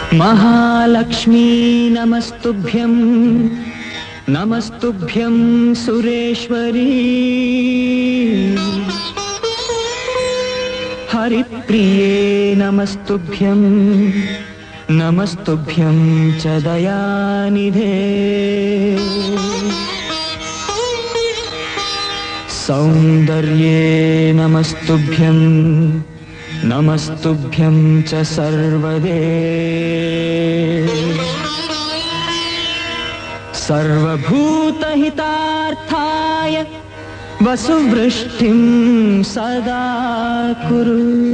महालक्ष्मी नमस्तुभ्यं नमस्तुभ्यं सुरेश्वरी हरिप्रिये नमस्तुभ्यं नमस्तुभ्यं च दयानिधे सौन्दर्ये नमस्तुभ्यं नमस्तुभ्यं च सर्वदे सर्वभूतहितार्थाय वसुवृष्टिं सदा कुरु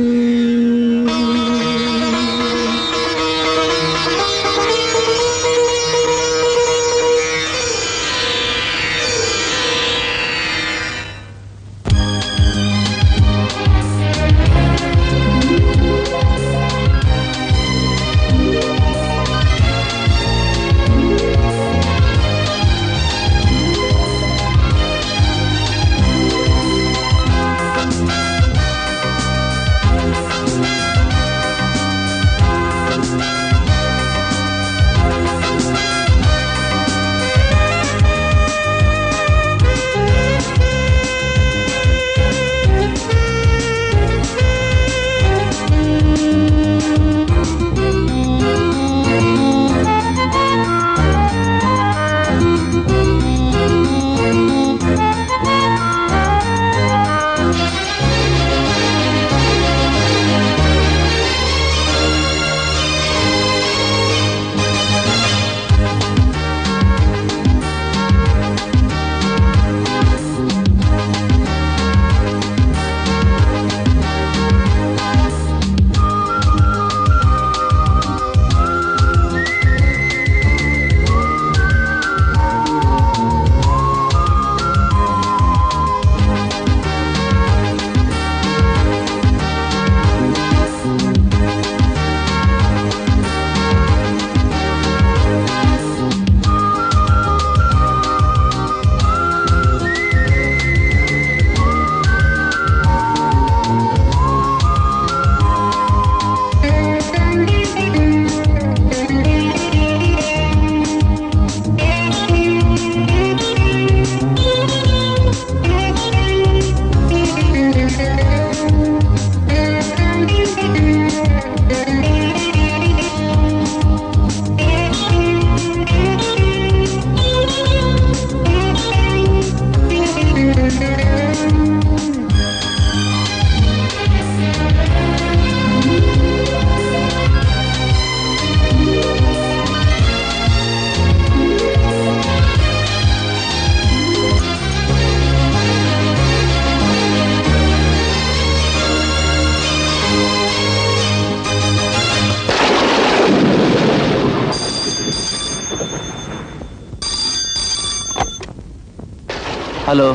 ಹಲೋ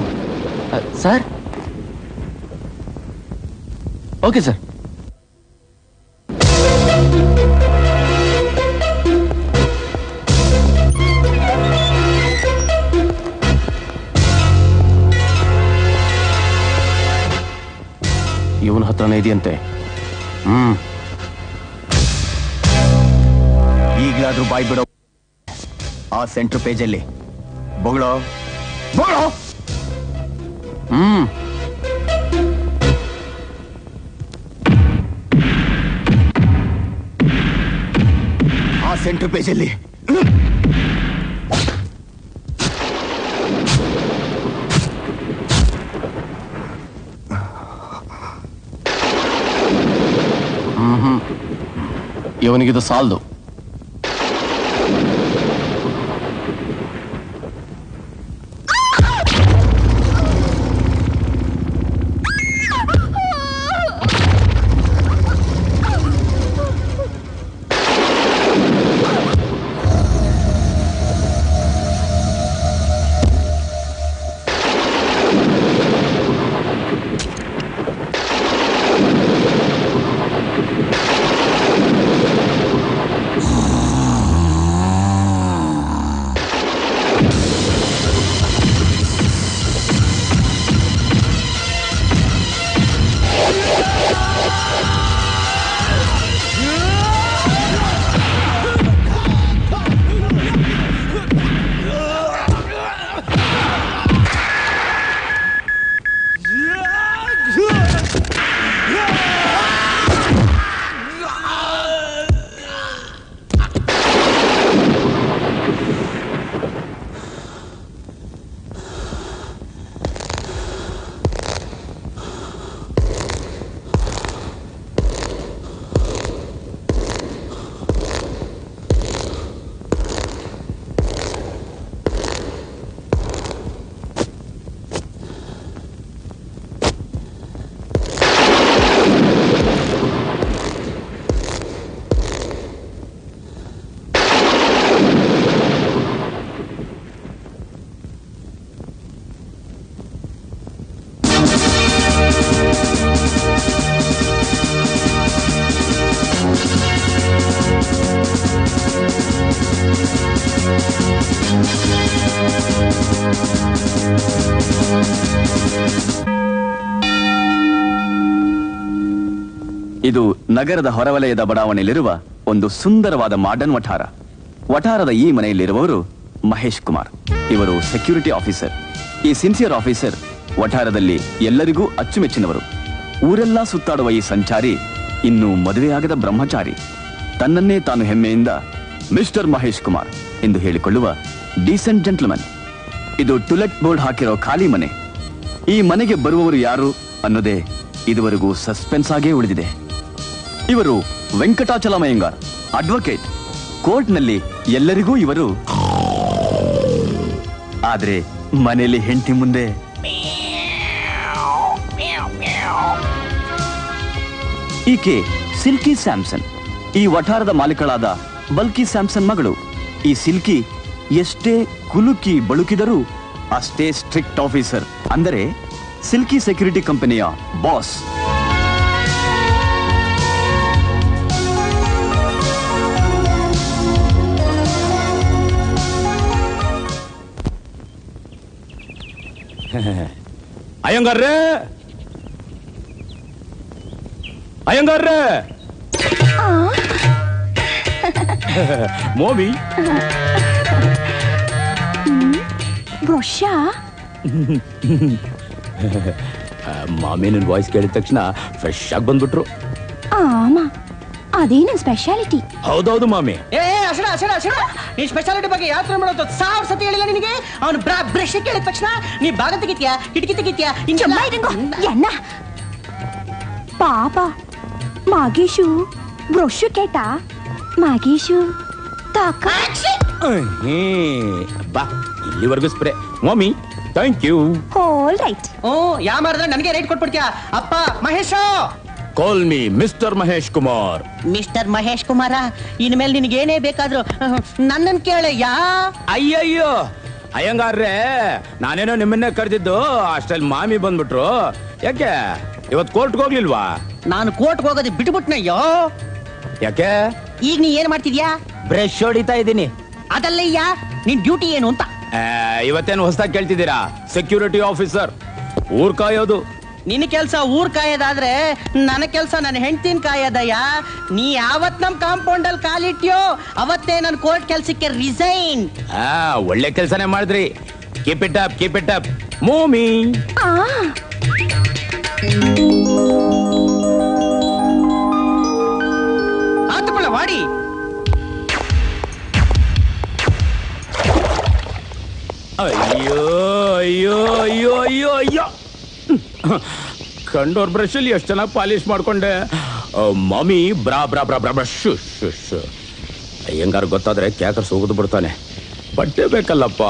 ಸರ್ ಓಕೆ ಸರ್ ಇವನ ಹತ್ರನೇ ಇದೆಯಂತೆ ಹ್ಮ್ ಈಗಲಾದ್ರೂ ಬಾಯ್ ಬಿಡೋ ಆ ಸೆಂಟ್ರ್ ಪೇಜಲ್ಲಿ ಬೊಗಳೋ ಬೊಗಳೋ ಹ್ಮ್ ಆ ಸೆಂಟ್ರ್ ಪೇಜಲ್ಲಿ ಹ್ಮ್ ಇವನಿಗಿದು ಸಾಲ್ದು ಇದು ನಗರದ ಹೊರವಲಯದ ಬಡಾವಣೆಯಲ್ಲಿರುವ ಒಂದು ಸುಂದರವಾದ ಮಾಡರ್ನ್ ವಠಾರ ವಠಾರದ ಈ ಮನೆಯಲ್ಲಿರುವವರು ಮಹೇಶ್ ಕುಮಾರ್ ಇವರು ಸೆಕ್ಯೂರಿಟಿ ಆಫೀಸರ್ ಈ ಸಿನ್ಸಿಯರ್ ಆಫೀಸರ್ ವಠಾರದಲ್ಲಿ ಎಲ್ಲರಿಗೂ ಅಚ್ಚುಮೆಚ್ಚಿನವರು ಊರೆಲ್ಲ ಸುತ್ತಾಡುವ ಈ ಸಂಚಾರಿ ಇನ್ನೂ ಮದುವೆಯಾಗದ ಬ್ರಹ್ಮಚಾರಿ ತನ್ನನ್ನೇ ತಾನು ಹೆಮ್ಮೆಯಿಂದ ಮಿಸ್ಟರ್ ಮಹೇಶ್ ಕುಮಾರ್ ಎಂದು ಹೇಳಿಕೊಳ್ಳುವ ಡೀಸೆಂಟ್ ಜೆಂಟ್ಲ್ಮನ್ ಇದು ಟುಲೆಟ್ ಬೋರ್ಡ್ ಹಾಕಿರೋ ಖಾಲಿ ಮನೆ ಈ ಮನೆಗೆ ಬರುವವರು ಯಾರು ಅನ್ನೋದೇ ಇದುವರೆಗೂ ಸಸ್ಪೆನ್ಸ್ ಆಗೇ ಉಳಿದಿದೆ ಇವರು ವೆಂಕಟಾಚಲಮಯ್ಯಂಗಾರ್ ಅಡ್ವೊಕೇಟ್ ಕೋರ್ಟ್ನಲ್ಲಿ ಎಲ್ಲರಿಗೂ ಇವರು ಆದ್ರೆ ಮನೆಯಲ್ಲಿ ಹೆಂಡತಿ ಮುಂದೆ ಈಕೆ ಸಿಲ್ಕಿ ಸ್ಯಾಮ್ಸನ್ ಈ ವಠಾರದ ಮಾಲೀಕಳಾದ ಬಲ್ಕಿ ಸ್ಯಾಮ್ಸನ್ ಮಗಳು ಈ ಸಿಲ್ಕಿ ಎಷ್ಟೇ ಕುಲುಕಿ ಬಳುಕಿದರೂ ಅಷ್ಟೇ ಸ್ಟ್ರಿಕ್ಟ್ ಆಫೀಸರ್ ಅಂದರೆ ಸಿಲ್ಕಿ ಸೆಕ್ಯೂರಿಟಿ ಕಂಪನಿಯ ಬಾಸ್ ಅಯ್ಯಂಗಾರ್ರೆ ಅಯ್ಯಂಗಾರ್ರೆ ಮೋಬಿ ಬ್ರೋಷ ಮಾಮಿ ನಿನ್ ವಾಯ್ಸ್ ಕೇಳಿದ ತಕ್ಷಣ ಫ್ರೆಶ್ ಆಗಿ ಬಂದ್ಬಿಟ್ರು ಆಮ ಅದೇ ನನ್ ಸ್ಪೆಷಾಲಿಟಿ ಹೌದೌದು ಮಾಮಿ ಏ ಅಶಡ ಅಶಡ ಅಶಡ ಈ ಸ್ಪೆಷಾಲಿಟಿ ಬಗ್ಗೆ ಯಾತ್ರೆ ಮಾಡೋದು ಸಾವಿರ ಸತಿ ಹೇಳಿಲ್ಲ ನಿನಗೆ ಅವನು ಬ್ರಷ್ ಕೇಳಿದ ತಕ್ಷಣ ನೀ ಭಾಗ ತೆಗಿತ್ಯಾ ಕಿಟಕಿ ತೆಗಿತ್ಯಾ ചുമ്മാ ഇരുന്നോ എന്ന പാപ മകേഷു ബ്രോഷു കേട്ടാ മകേഷു താക്ക ಬಾ ಇಲ್ಲಿವರೆಗೂ ಸ್ಪ್ರೇ ಮಾಮಿ thank you all right oh yeah ಮಾಡಿದ್ರೆ ನನಗೆ ರೈಟ್ ಕೊಟ್ಬಿಡ್ತೀಯಾ ಅಪ್ಪ Mahesha call me mister Mahesh Kumar mister Mahesh Kumara ಇನ್ಮೇಲೆ ನಿನಗೆ ಏನೇ ಬೇಕಾದ್ರೂ ನನ್ನನ್ ಕೇಳಯ್ಯ ಅಯ್ಯಯ್ಯೋ ಅಯ್ಯಂಗಾರ್ರೆ ನಾನೇನೋ ನಿಮ್ಮನ್ನೇ ಕರೆದಿದ್ದು ಅಷ್ಟ್ರಲ್ಲಿ ಮಾಮಿ ಬಂದ್ಬಿಟ್ರು ಯಾಕೆ ಇವತ್ ಕೋರ್ಟ್ಗೆ ಹೋಗ್ಲಿಲ್ವಾ ನಾನು ಕೋರ್ಟ್ಗೆ ಹೋಗೋದು ಬಿಟ್ಬಿಟ್ನಯ್ಯೋ ಯಾಕೆ ಈಗ ನೀ ಏನ್ ಮಾಡ್ತಿದ್ಯಾ ಬ್ರಷ್ ಹೊಡಿತಾ ಇದ್ದೀನಿ ಅದಲ್ಲಯ್ಯ ನಿನ್ ಡ್ಯೂಟಿ ಏನು ಅಂತ ಇವತ್ತೇನು ಹೊಸದಾಗಿ ಕೇಳ್ತಿದ್ದೀರಾ ಸೆಕ್ಯೂರಿಟಿ ಆಫೀಸರ್ ಊರ್ ಕಾಯೋದು ನಿನ್ನ ಕೆಲ್ಸ ಊರ್ ಕಾಯೋದಾದ್ರೆ ನನ್ನ ಕೆಲ್ಸ ನನ್ನ ಹೆಂಡ್ತಿನ ಕಾಯೋದಯ್ಯ ನೀ ಯಾವತ್ ನಮ್ ಕಾಂಪೌಂಡ್ ಅಲ್ಲಿ ಕಾಲಿಟ್ಯೋ ಅವತ್ತೇ ನನ್ ಕೋರ್ಟ್ ಕೆಲ್ಸಕ್ಕೆ ರಿಸೈನ್ ಆ ಒಳ್ಳೆ ಕೆಲ್ಸನೇ ಮಾಡಿದ್ರಿ keep it up keep it up ಮೂಮಿ ಆ ಆತುಕೊಳ್ಳ ವಾಡಿ ಅಯ್ಯೋ ಅಯ್ಯೋ ಅಯ್ಯೋ ಅಯ್ಯೋ ಅಯ್ಯೋ ಕಂಡೋರ್ ಬ್ರಷ್ ಅಲ್ಲಿ ಎಷ್ಟು ಚೆನ್ನಾಗಿ ಪಾಲಿಶ್ ಮಾಡ್ಕೊಂಡೆ ಆ, ಮಮ್ಮಿ ಬ್ರಾ ಬ್ರಾ ಬ್ರಾ ಬ್ರಾ ಬ್ರಷ್ ಶುಶ್ ಅಯ್ಯಂಗಾರ್ ಗೊತ್ತಾದ್ರೆ ಕ್ಯಾಕರ್ಸ್ ಹೋಗುದು ಬಿಡ್ತಾನೆ ಬಟ್ಟೆ ಬೇಕಲ್ಲಪ್ಪ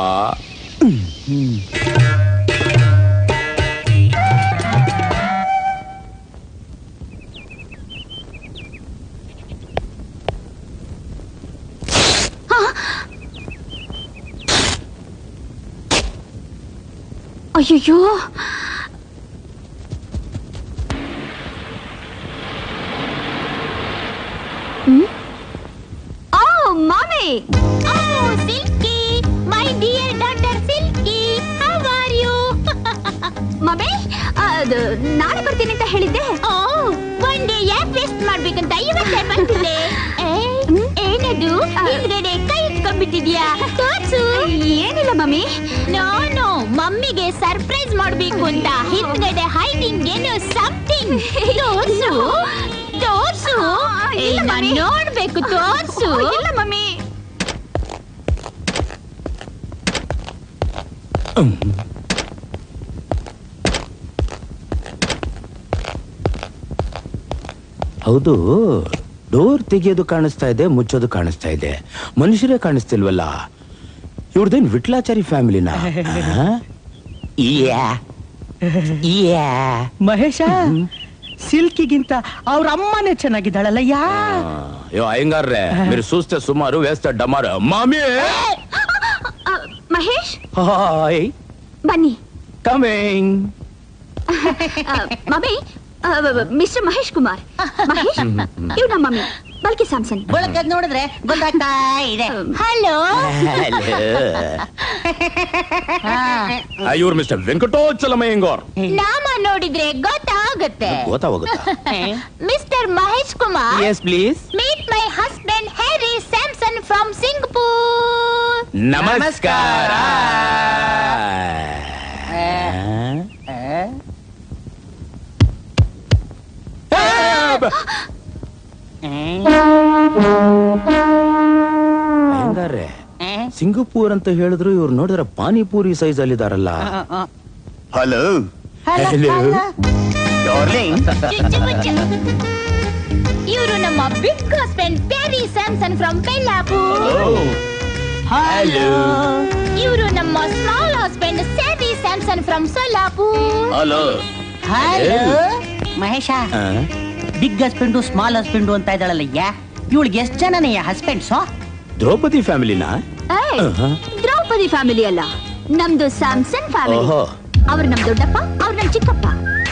ಅಯ್ಯಯ್ಯೋ ಓ ಮಾಮಿ oh Silky my dear daughter Silky how are you mummy ಅದು ನಾಳೆ ಬರ್ತೀನಿ ಅಂತ ಹೇಳಿದ್ದೆ ಓ ಒನ್ ಡೇ ಯಾಕೆ ವೇಸ್ಟ್ ಮಾಡ್ಬೇಕಂತ ಇವತ್ತೇ ಬಂದಿದೆ ಏನದು ಹಿಂದ್ಗಡೆ ಕೈ ಇಟ್ಕೊಂಡ್ಬಿಟ್ಟಿದ್ಯಾ ತೋರ್ಸು ಏನಿಲ್ಲ ಮಮ್ಮಿ ನೋ ನೋ ಮಮ್ಮಿಗೆ ಸರ್ಪ್ರೈಸ್ ಮಾಡ್ಬೇಕು ಅಂತ ಹಿಂದ್ಗಡೆ ಹೈಡಿಂಗ್ ಏನೋ ಸಮಥಿಂಗ್ ತೋರ್ಸು ತೋರ್ಸು ಏ, ನಾನ್ ನೋಡ್ಬೇಕು ತೋರ್ಸು ಇಲ್ಲ ಮಮ್ಮಿ ಹೌದು ಡೋರ್ ತೆಗೆಯೋದು ಕಾಣಿಸ್ತಾ ಇದೆ ಮುಚ್ಚೋದು ಕಾಣಿಸ್ತಾ ಇದೆ ಮನುಷ್ಯರೇ ಕಾಣಿಸ್ತಿಲ್ವಲ್ಲ ಇವ್ರದೇನ್ ವಿಟ್ಲಾಚಾರಿ ಫ್ಯಾಮಿಲಿನ ಮಹೇಶ ಸಿಲ್ಕಿಗಿಂತ ಅವ್ರ ಅಮ್ಮನೇ ಚೆನ್ನಾಗಿದ್ದಾಳಲ್ಲಯ್ಯ ಅಯ್ಯೋ ಅಯ್ಯಂಗಾರ್ರೆ మీరు చూస్తే సుమారు వేస్తే డమారు మామీ ಮಹೇಶ್ హాయ్ ಬನ್ನಿ coming mummy mister Mahesh Kumar Mahesh ಇವ್ ನಮ್ಮ ಮಮ್ಮಿ ಬಲ್ಕಿ ಸ್ಯಾಮ್ಸನ್ ಬಳಕದ್ ನೋಡಿದ್ರೆ ಗೊತ್ತಾಗ್ತಾ ಇದೆ ಹಲೋ ಇವ್ರು ಮಿಸ್ಟರ್ ವೆಂಕಟೋಚಲಮಯ್ಯಂಗೋರ್ ನಾಮ ನೋಡಿದ್ರೆ ಗೊತ್ತಾಗುತ್ತೆ ಗೊತ್ತಾಗೋಗುತ್ತಾ mister Mahesh Kumar yes please meet my husband Harry Samson from Singapore ನಮಸ್ಕಾರ ಹೆಂಗಾರೆ ಸಿಂಗಪೂರ್ ಅಂತ ಹೇಳಿದ್ರು ಇವ್ರು ನೋಡಿದ್ರೆ ಪಾನಿಪೂರಿ ಸೈಜ್ ಅಲ್ಲಿದಾರಲ್ಲ ಹಲೋ ಇವರು ನಮ್ಮ big husband Parry Samson from Bellapur hello ಇವರು ನಮ್ಮ small husband Sarry Samson from Sollapur hello hello Mahesha big husband small husband ಅಂತ ಇದ್ದಾಳಲ್ಲ ಯಾ ಇವಳಿಗೆ ಎಷ್ಟು ಜನನೇ ಹಸ್ಬೆಂಡ್ಸು ದ್ರೌಪದಿ ಫ್ಯಾಮಿಲಿನ ದ್ರೌಪದಿ ಫ್ಯಾಮಿಲಿ ಅಲ್ಲ ನಮ್ದು ಸ್ಯಾಮ್ಸನ್ ಫ್ಯಾಮಿಲಿ ಓಹೋ ಅವ್ರು ನಮ್ ದೊಡ್ಡಪ್ಪ ಅವ್ರು ನಮ್ ಚಿಕ್ಕಪ್ಪ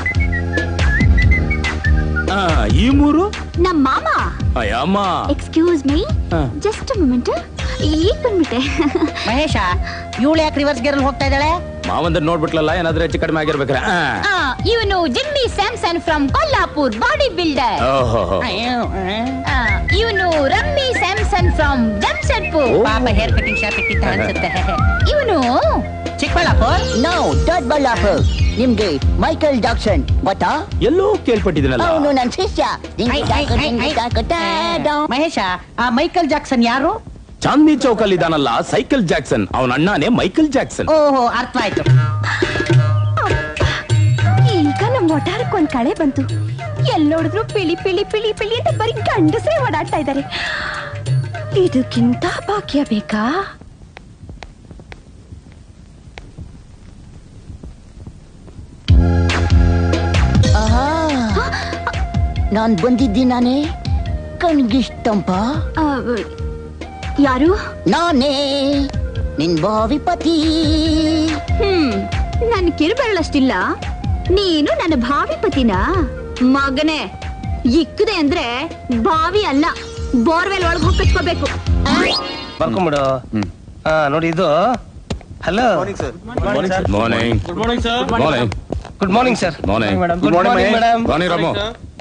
ಆ, ಈ ಮೂರು ನಮ್ ಮಾಮ ಅಯ್ಯಮ್ಮ ಎಕ್ಸ್ಕ್ಯೂಸ್ ಮೀ ಹಾ. ಜಸ್ಟ್ ಮೊಮೆಂಟ್ ಈಗ ಬಂದ್ಬಿಟ್ಟೆ ಮಹೇಶ ಇವಳು ಯಾಕೆ ರಿವರ್ಸ್ ಗೇರಲ್ಲಿ ಹೋಗ್ತಾ ಇದ್ದಾಳೆ ಮಾವಂದ್ರ ನೋಡ್ಬಿಟ್ಲಲ್ಲ ಏನಾದ್ರೂ ಹೆಚ್ಚು ಕಡಿಮೆ ಆಗಿರ್ಬೇಕ್ರ ಇವನು Jimmy Samson from Kolhapur body builder ಓಹೋ ಇವನು ರಮ್ಮಿ ಸ್ಯಾಮ್ಸನ್ ಫ್ರಮ್ ಜಮ್ಶೆಡ್ಪುರ್ ಪಾಪ ಹೇರ್ ಕಟಿಂಗ್ ಶಾಪ್ ಇಟ್ಟಿದ್ದ ಅನ್ಸುತ್ತೆ ಇವನು ಚಿಕ್ಕಬಳ್ಳಾಪುರ್ ನಾವು ದೊಡ್ಡ ಬಳ್ಳಾಪುರ್ ನಿಮ್ಗೆ ಮೈಕಲ್ ಜಾಕ್ಸನ್ ಗೊತ್ತಾ ಎಲ್ಲೋ ಕೇಳ್ಪಟ್ಟಿದ್ದೀನಲ್ಲ ಅವನು ನನ್ ಶಿಷ್ಯ ಐ, ಐ, ಐ, ಐ. ಮಹೇಶ ಆ ಮೈಕಲ್ ಜಾಕ್ಸನ್ ಯಾರು ಚಾಂದ್ನಿ ಚೌಕಲ್ಲಿ ಇದಾನಲ್ಲ ಸೈಕಲ್ ಜಾಕ್ಸನ್ ಅವನ ಅಣ್ಣನೇ ಮೈಕಲ್ ಜಾಕ್ಸನ್ ಓಹೋ ಅರ್ಥ ಆಯ್ತು ಈಗ ನಮ್ ಒಟಾರಕ್ಕೆ ಒಂದ್ ಕಳೆ ಬಂತು ಎಲ್ ನೋಡಿದ್ರು ಪಿಳಿ ಪಿಳಿ ಪಿಳಿ ಪಿಳಿ ಅಂತ ಬರೀ ಗಂಡಸರೇ ಓಡಾಡ್ತಾ ಇದ್ದಾರೆ ಇದಕ್ಕಿಂತ ಭಾಗ್ಯ ಬೇಕಾ ಆಹಾ ನಾನ್ ಬಂದಿದ್ದೀನಾನೇ ಕಣ್ಗಿಷ್ಟಂಪ ಆ, ಯಾರು ನಾನೇ ನಿನ್ ಭಾವಿಪತಿ ಹ್ಮ್ ನನ್ ಕಿರುಬೆರಳಷ್ಟಿಲ್ಲ ನೀನು ನನ್ನ ಭಾವಿ ಪತಿನ ಮಗನೇ ಇಕ್ಕದೆ ಅಂದ್ರೆ ಬಾವಿ ಅಲ್ಲ ಬೋರ್ವೆಲ್ ಒಳಗ್ ಹೋಗಿಸ್ಕೋಬೇಕು ಬರ್ಕೊಂಬಿಡು ಹಾ ನೋಡಿ ಇದು hello morning morning good morning sir Morning. Madam Good good morning, morning madam morning Ramu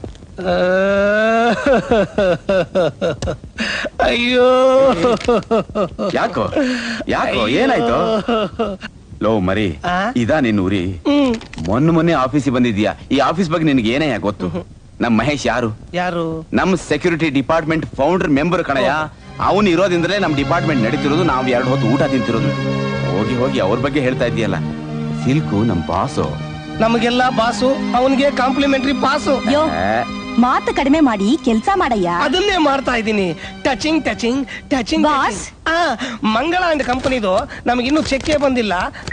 ಅಯ್ಯೋ ಯಾಕೋ ಯಾಕೋ ಏನಾಯ್ತು ಲೋ ಮರಿ ಆ? ಇದಾ ನಿನ್ ಊರಿ ಮೊನ್ನೆ ಮೊನ್ನೆ ಆಫೀಸಿಗೆ ಬಂದಿದ್ಯಾ ಈ ಆಫೀಸ್ ಬಗ್ಗೆ ನಿನಗೆ ಏನೇ ಗೊತ್ತು ನಮ್ ಮಹೇಶ್ ಯಾರು ಯಾರು ನಮ್ ಸೆಕ್ಯೂರಿಟಿ ಡಿಪಾರ್ಟ್ಮೆಂಟ್ ಫೌಂಡರ್ ಮೆಂಬರ್ ಕಣಯ್ಯ ಅವನು ಇರೋದ್ರಿಂದಲೇ ನಮ್ ಡಿಪಾರ್ಟ್ಮೆಂಟ್ ನಡೀತಿರೋದು ನಾವು ಎರಡು ಹೊತ್ತು ಊಟ ತಿಂತಿರೋದು ಹೋಗಿ ಹೋಗಿ ಅವ್ರ ಬಗ್ಗೆ ಹೇಳ್ತಾ ಇದೀಯಲ್ಲ ಸಿಲ್ಕು ನಮ್ ಬಾಸು ನಮಗೆಲ್ಲ ಬಾಸು ಅವನಿಗೆ ಕಾಂಪ್ಲಿಮೆಂಟರಿ ಪಾಸು ಯೋ ಮಾತು ಕಡಿಮೆ ಮಾಡಿ ಕೆಲ್ಸ ಮಾಡಯ್ಯ ಅದನ್ನೇ ಮಾಡ್ತಾ ಇದ್ದೀನಿ ಟಚಿಂಗ್ ಟಚಿಂಗ್ ಟಚಿಂಗ್ Boss? ಆ ಮಂಗಳ ಅಂಡ್ ಕಂಪನಿದು ನಮಗಿನ್ನೂ ಚೆಕ್ಕೆ ಬಂದಿಲ್ಲ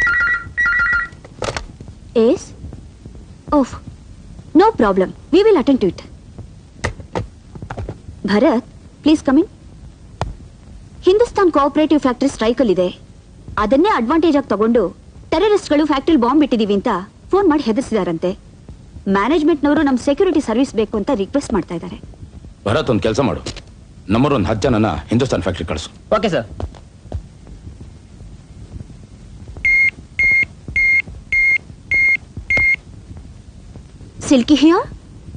ಏಸ್ ಓಫ್ no problem we will attend to it Bharath please coming Hindustan cooperative factory ಸ್ಟ್ರೈಕಲ್ಲಿದೆ ಅದನ್ನೇ ಅಡ್ವಾಂಟೇಜ್ ಆಗಿ ತಗೊಂಡು ಟೆರರಿಸ್ಟ್ಗಳು ಫ್ಯಾಕ್ಟರಿ ಬಾಂಬ್ ಇಟ್ಟಿದೀವಿ ಅಂತ ಫೋನ್ ಮಾಡಿ ಹೆದರ್ಸಿದಾರಂತೆ ಮ್ಯಾನೇಜ್ಮೆಂಟ್ನವರು ನಮ್ಮ ಸೆಕ್ಯೂರಿಟಿ ಸರ್ವಿಸ್ ಬೇಕು ಅಂತ ರಿಕ್ವೆಸ್ಟ್ ಮಾಡ್ತಾ ಇದ್ದಾರೆ ಭರತ್ ಒಂದ್ ಕೆಲಸ ಮಾಡು ನಮ್ಮೂರ್ ಒಂದ್ ಹತ್ತು ಜನನ ಹಿಂದೂಸ್ತಾನ್ ಫ್ಯಾಕ್ಟ್ರಿ ಕಳಿಸು ಓಕೆ ಸರ್ ಸಿಲ್ಕಿ ಹಿಯರ್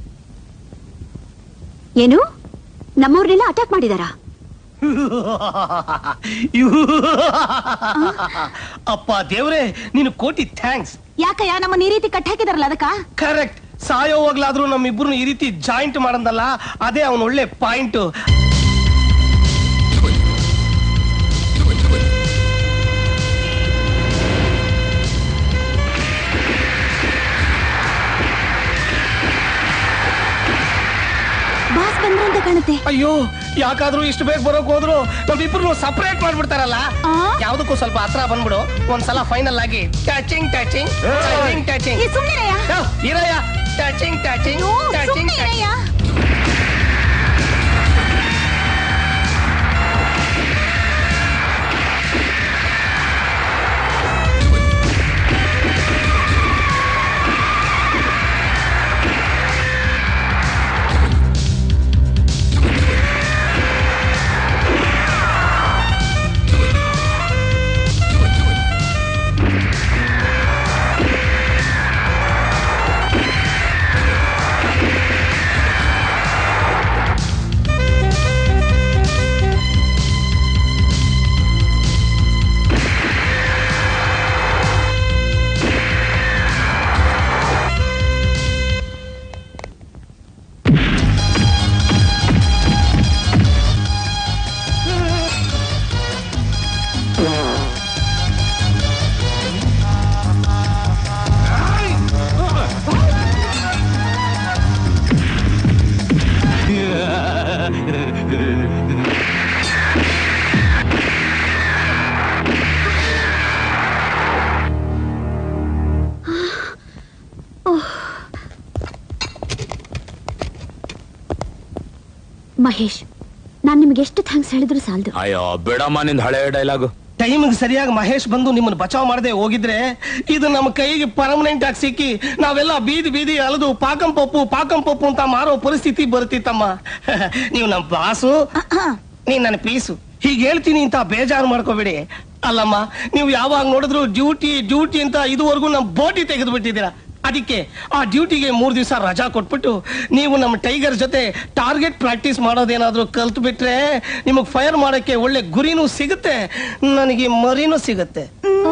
ಏನು ನಮ್ಮವ್ರನ್ನೆಲ್ಲ ಅಟ್ಯಾಕ್ ಮಾಡಿದಾರಾ ಅಪ್ಪ ದೇವ್ರೆ ನೀನು ಕೋಟಿ ಥ್ಯಾಂಕ್ಸ್ ಯಾಕಯ್ಯ ನಮ್ಮನ್ನ ಈ ರೀತಿ ಕಟ್ ಹಾಕಿದಾರಲ್ಲ ಅದಕ್ಕ ಕರೆಕ್ಟ್ ಸಾಯೋವಾಗ್ಲಾದ್ರೂ ನಮ್ಮಿಬ್ರು ಈ ರೀತಿ ಜಾಯಿಂಟ್ ಮಾಡಂದಲ್ಲ ಅದೇ ಅವನ ಒಳ್ಳೆ ಪಾಯಿಂಟ್ ಬಾಸ್ ಬಂದ್ರು ಅಂತ ಕಾಣುತ್ತೆ ಅಯ್ಯೋ ಯಾಕಾದ್ರೂ ಇಷ್ಟು ಬೇಗ ಬರೋಕ್ ಹೋದ್ರು ನಮ್ಮಿಬ್ರು ಸಪರೇಟ್ ಮಾಡ್ಬಿಡ್ತಾರಲ್ಲ ಆ? ಯಾವ್ದಕ್ಕೂ ಸ್ವಲ್ಪ ಹತ್ರ ಬಂದ್ಬಿಡು ಒಂದ್ಸಲ ಫೈನಲ್ ಆಗಿ ಟಚಿಂಗ್ ಟಚಿಂಗ್ ಟಚಿಂಗ್ ಟಚಿಂಗ್ ಏ, ಸುಮ್ನಿರಯ್ಯ. ಇರಯ್ಯ ಟಚಿಂಗ್ ಟಚಿಂಗ್ ಅಯ್ಯೋ, ಟಚಿಂಗ್ ಸುಮ್ನೆ ಇರಯ್ಯ. ಮಹೇಶ್ ನಾನ್ ನಿಮ್ಗೆ ಎಷ್ಟು ಥ್ಯಾಂಕ್ಸ್ ಹೇಳಿದ್ರು ಸಾಲದು ಅಯ್ಯೋ ಬಿಡಮ್ಮ ನಿಂದ ಹಳೆ ಡೈಲಾಗು ಟೈಮಿಗೆ ಸರಿಯಾಗಿ ಮಹೇಶ್ ಬಂದು ನಿಮ್ಮನ್ನ ಬಚಾವ್ ಮಾಡದೆ ಹೋಗಿದ್ರೆ ಇದು ನಮ್ಮ ಕೈಗೆ ಪರ್ಮನೆಂಟ್ ಆಗಿ ಸಿಕ್ಕಿ ನಾವೆಲ್ಲ ಬೀದಿ ಬೀದಿ ಅಲದು ಪಾಕಂ ಪಪ್ಪು ಪಾಕಂ ಪಪ್ಪು ಅಂತ ಮಾರೋ ಪರಿಸ್ಥಿತಿ ಬರ್ತಿತ್ತಮ್ಮ ನೀವು ನಮ್ಮ ಬಾಸು ನೀನ್ ನನ್ನ ಪೀಸು ಹೀಗೆ ಹೇಳ್ತೀನಿ ಅಂತ ಬೇಜಾರು ಮಾಡ್ಕೋಬೇಡಿ ಅಲ್ಲಮ್ಮ ನೀವು ಯಾವಾಗ ನೋಡಿದ್ರು ಡ್ಯೂಟಿ ಡ್ಯೂಟಿ ಅಂತ ಇದುವರೆಗೂ ನಮ್ಮ ಬೋಟಿ ತೆಗೆದು ಬಿಟ್ಟಿದ್ದೀರಾ ಅದಕ್ಕೆ ಆ ಡ್ಯೂಟಿಗೆ ಮೂರ್ ದಿವಸ ರಜಾ ಕೊಟ್ಬಿಟ್ಟು ನೀವು ನಮ್ಮ ಟೈಗರ್ ಜೊತೆ ಟಾರ್ಗೆಟ್ ಪ್ರಾಕ್ಟೀಸ್ ಮಾಡೋದೇನಾದ್ರೂ ಕಲ್ತು ಬಿಟ್ರೆ ನಿಮಗ್ ಫೈರ್ ಮಾಡಕ್ಕೆ ಒಳ್ಳೆ ಗುರಿನೂ ಸಿಗುತ್ತೆ ನನಗೆ ಮರಿನೂ ಸಿಗುತ್ತೆ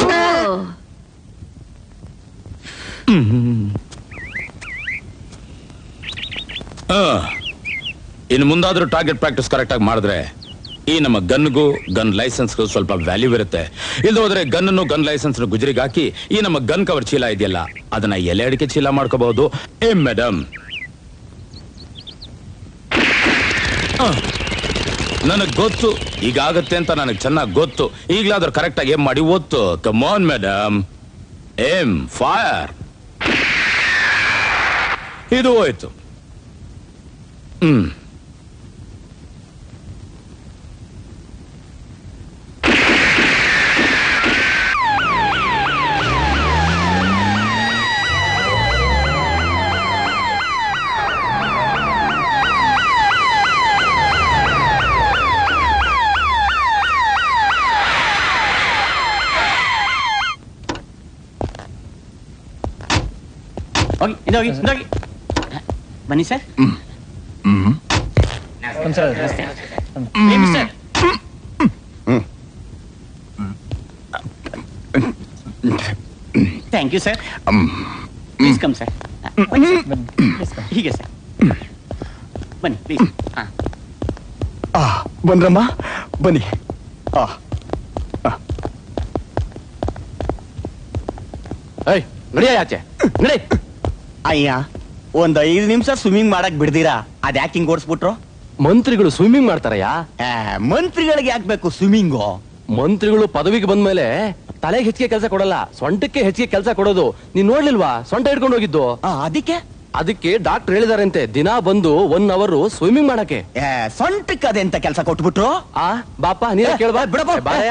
ಆ, ಇನ್ನು ಮುಂದಾದ್ರೂ ಟಾರ್ಗೆಟ್ ಪ್ರಾಕ್ಟೀಸ್ ಕರೆಕ್ಟ್ ಆಗಿ ಮಾಡಿದ್ರೆ ಈ ನಮ್ಮ ಗನ್ಗೂ ಗನ್ ಲೈಸೆನ್ಸ್ಗೂ ಸ್ವಲ್ಪ ವ್ಯಾಲ್ಯೂ ಇರುತ್ತೆ ಇಲ್ದ ಹೋದ್ರೆ ಗನ್ನನ್ನು ಗನ್ ಲೈಸೆನ್ಸ್ ಗುಜರಿಗೆ ಹಾಕಿ ಈ ನಮ್ಮ ಗನ್ ಕವರ್ ಚೀಲ ಇದೆಯಲ್ಲ ಅದನ್ನ ಎಲೆ ಅಡಿಕೆ ಚೀಲ ಮಾಡ್ಕೋಬಹುದು ಏ ಮೇಡಮ್ ನನಗ್ ಗೊತ್ತು ಈಗಾಗತ್ತೆ ಅಂತ ನನಗೆ ಚೆನ್ನಾಗಿ ಗೊತ್ತು ಈಗ್ಲಾದ್ರೂ ಕರೆಕ್ಟ್ ಆಗಿ ಏನ್ ಮಾಡಿ ಓದ್ತು ಕಮಾನ್ ಮೇಡಮ್ ಏಮ್ ಫೈರ್ ಇದು ಹೋಯ್ತು ಹ್ಮ್ ಹೋಗಿ ಹಿಂದೆ ಹೋಗಿ ಹಿಂದೆ ಹೋಗಿ ಬನ್ನಿ ಸರ್ ಬನ್ನಿ sir thank you sir please come sir ಹೀಗೆ ಸರ್ ಬನ್ನಿ ಪ್ಲೀಸ್ ಹಾಂ ಆ ಬಂದ್ರಮ್ಮ ಬನ್ನಿ ಆ ಏಯ್ ನಡಿಯ ಆಚೆ ನಡಿ ಅಯ್ಯ ಒಂದ್ ಐದು ನಿಮಿಷ ಸ್ವಿಮ್ಮಿಂಗ್ ಮಾಡಕ್ ಬಿಡ್ದಿರಾ ಅದ್ ಯಾಕೆ ಹಿಂಗ್ ಓಡಿಸ್ಬಿಟ್ರು ಮಂತ್ರಿಗಳು ಸ್ವಿಮ್ಮಿಂಗ್ ಮಾಡ್ತಾರಯ್ಯ ಏ, ಮಂತ್ರಿಗಳಿಗೆ ಯಾಕ್ಬೇಕು ಸ್ವಿಮ್ಮಿಂಗು ಮಂತ್ರಿಗಳು ಪದವಿಗೆ ಬಂದ್ಮೇಲೆ ತಲೆಗೆ ಹೆಚ್ಚಿಗೆ ಕೆಲಸ ಕೊಡಲ್ಲ ಸೊಂಟಕ್ಕೆ ಹೆಚ್ಚಿಗೆ ಕೆಲಸ ಕೊಡೋದು ನೀನ್ ನೋಡ್ಲಿಲ್ವಾ ಸೊಂಟ ಹಿಡ್ಕೊಂಡು ಹೋಗಿದ್ದು ಅದಕ್ಕೆ ಅದಕ್ಕೆ ಡಾಕ್ಟರ್ ಹೇಳಿದಾರಂತೆ ದಿನ ಬಂದು ಒನ್ ಅವರ್ ಸ್ವಿಮ್ಮಿಂಗ್ ಮಾಡಕ್ಕೆ ಏ, ಸೊಂಟಕ್ಕೆ ಅದೆಂತ ಕೆಲಸ ಕೊಟ್ಬಿಟ್ರು ಆ ಬಾಪ ನೀನೇ ಏ, ಕೇಳ್ಬಾ ಏ, ಬಿಡಪ್ಪ. ಬಾರಯ್ಯ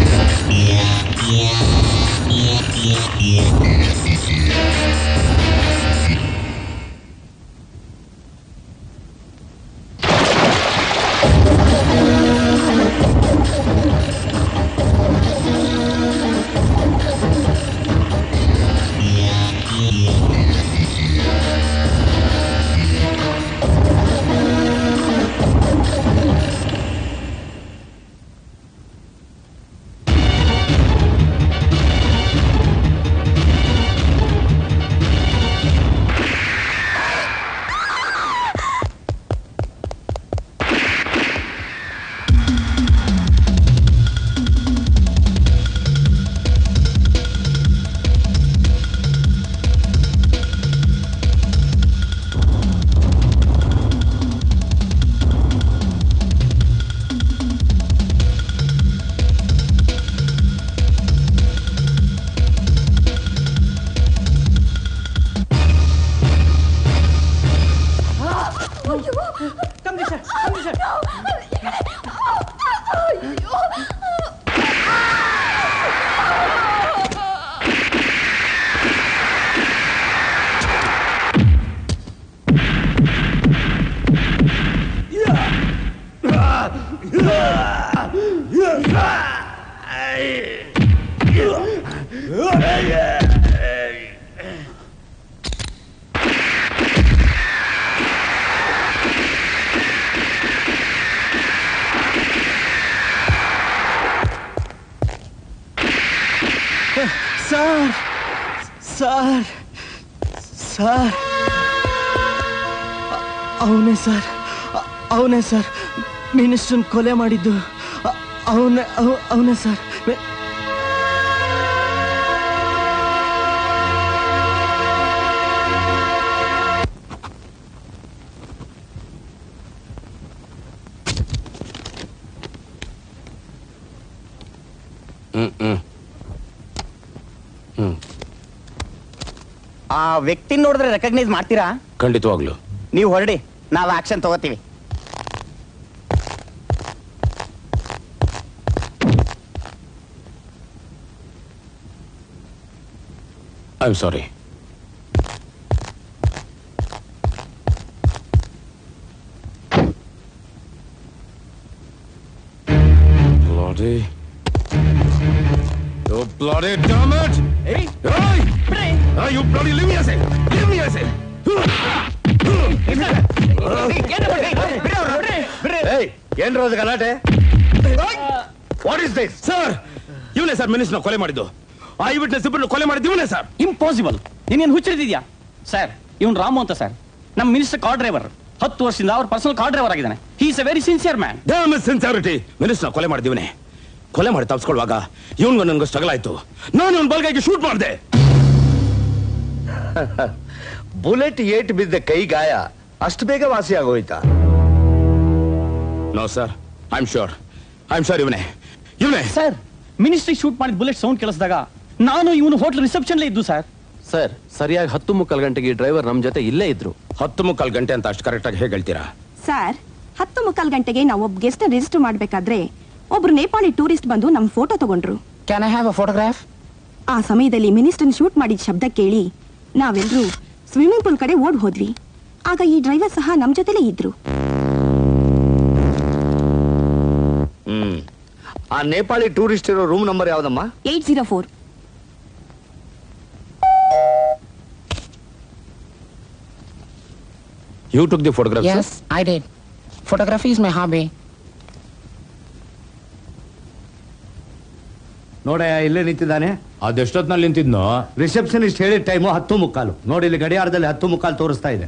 ಸರ್ ಸರ್ ಸರ್ ಅವನೇ ಸರ್ ಅವನೇ ಸರ್ ಮಿನಿಸ್ಟ್ರನ್ ಕೊಲೆ ಮಾಡಿದ್ದು ಅವನೇ ಅವನೇ ಸರ್ ಹ್ಮ್ ಹ್ಮ್ ಆ ವ್ಯಕ್ತಿ ನೋಡಿದ್ರೆ ರೆಕಗ್ನೈಸ್ ಮಾಡ್ತೀರಾ ಖಂಡಿತವಾಗ್ಲು ನೀವು ಹೊರಡಿ ನಾವು ಆಕ್ಷನ್ ತಗೋತೀವಿ I am sorry Bloody. You bloody damn it! Hey! Hey! Ah, you bloody leave me aside! Leave me aside! ಏನ್ ರೋಜ್ ಗಲಾಟೆ ವಾಟ್ ಇಸ್ ದಿಸ್ ಸರ್ ಇವನೇ ಸರ್ ಮಿನಿಸ್ಟರ್ ಕೊಲೆ ಮಾಡಿದ್ದು ಐ ವಿಟ್ನೆಸ್ ಇಬ್ಬರು ಕೊಲೆ ಮಾಡಿದ್ದು ಇವನೇ ಸರ್ ಇಂಪಾಸಿಬಲ್ ನೀನೇನು ಹುಚ್ಚರಿದ್ಯಾ ಸರ್ ಇವನ್ ರಾಮು ಅಂತ ಸರ್ ನಮ್ಮ ಮಿನಿಸ್ಟರ್ ಕಾರ್ ಡ್ರೈವರ್ ಹತ್ತು ವರ್ಷದಿಂದ ಅವ್ರ ಪರ್ಸನಲ್ ಕಾರ್ ಡ್ರೈವರ್ ಆಗಿದ್ದಾನೆ he is a very sincere man damn sincerity minister ಕೊಲೆ ಮಾಡಿದಿವನೇ ಕೊಲೆ ಮಾಡಿ ತಪ್ಪಿಸ್ಕೊಳ್ಳುವಾಗ ಇವನ್ಗೂ ನನಗೂ ಸ್ಟ್ರಗಲ್ ಆಯ್ತು ನಾನು ಇವನ್ ಬಲ್ಗೈಗೆ ಶೂಟ್ ಮಾಡಿದೆ ಬುಲೆಟ್ ಏಟ್ ಬಿದ್ದ ಕೈ ಗಾಯ ಅಷ್ಟು ಬೇಗ ವಾಸಿ ಆಗೋಯ್ತಾ no sir I am sure I am sure ಇವನೇ ಇವನೇ ಸರ್ ಮಿನಿಸ್ಟ್ರಿ ಶೂಟ್ ಮಾಡಿದ ಬುಲೆಟ್ ಸೌಂಡ್ ಕೇಳಿಸಿದಾಗ ನಾನು ಇವನು ಹೋಟ್ಲ್ ರಿಸೆಪ್ಷನ್ ಇದ್ದು ಸರ್ ಸರ್ ಸರಿಯಾಗಿ ಹತ್ತು ಮುಕ್ಕಾಲು ಗಂಟೆಗೆ ಡ್ರೈವರ್ ನಮ್ ಜೊತೆ ಇಲ್ಲೇ ಇದ್ರು ಹತ್ತು ಮುಕ್ಕಾಲು ಗಂಟೆ ಅಂತ ಅಷ್ಟು ಕರೆಕ್ಟಾಗಿ ಹೇಗೆ ಹೇಳ್ತೀರಾ ಸರ್ ಹತ್ತು ಮುಕ್ಕಾಲ್ ಗಂಟೆಗೆ ನಾವು ಒಬ್ಬ ಗೆಸ್ಟ್ ರಿಜಿಸ್ಟರ್ ಮಾಡ್ಬೇಕಾದ್ರೆ ಒಬ್ರು ನೇಪಾಳಿ ಟೂರಿಸ್ಟ್ ಬಂದು ನಮ್ ಫೋಟೋ ತಗೊಂಡ್ರು can I have a photograph ಆ ಸಮಯದಲ್ಲಿ ಮಿನಿಸ್ಟರ್ ಶೂಟ್ ಮಾಡಿದ ಶಬ್ದ ಕೇಳಿ ನಾವೆಲ್ಲರೂ ಸ್ವಿಮ್ಮಿಂಗ್ ಪೂಲ್ ಕಡೆ ಓಡ್ ಹೋದ್ವಿ ಆಗ ಈ ಡ್ರೈವರ್ ಸಹ ನಮ್ ಜೊತೆಲೇ ಇದ್ರು ಹ್ಮ್ ಆ ನೇಪಾಳಿ ಟೂರಿಸ್ಟ್ ಇರೋ ರೂಮ್ ನಂಬರ್ ಯಾವ್ದಮ್ಮ eight zero four you took the photograph Yes, I did. Photography is my hobby. ನೋಡಯ್ಯ ಇಲ್ಲೇ ನಿಂತಿದ್ದಾನೆ ಅದೆಷ್ಟೊತ್ನಲ್ಲಿ ನಿಂತಿದ್ನೋ ರಿಸೆಪ್ಷನಿಸ್ಟ್ ಹೇಳಿದ ಟೈಮು ಹತ್ತು ಮುಕ್ಕಾಲು ನೋಡಿ ಇಲ್ಲಿ ಗಡಿಯಾರದಲ್ಲಿ ಹತ್ತು ಮುಕ್ಕಾಲು ತೋರಿಸ್ತಾ ಇದೆ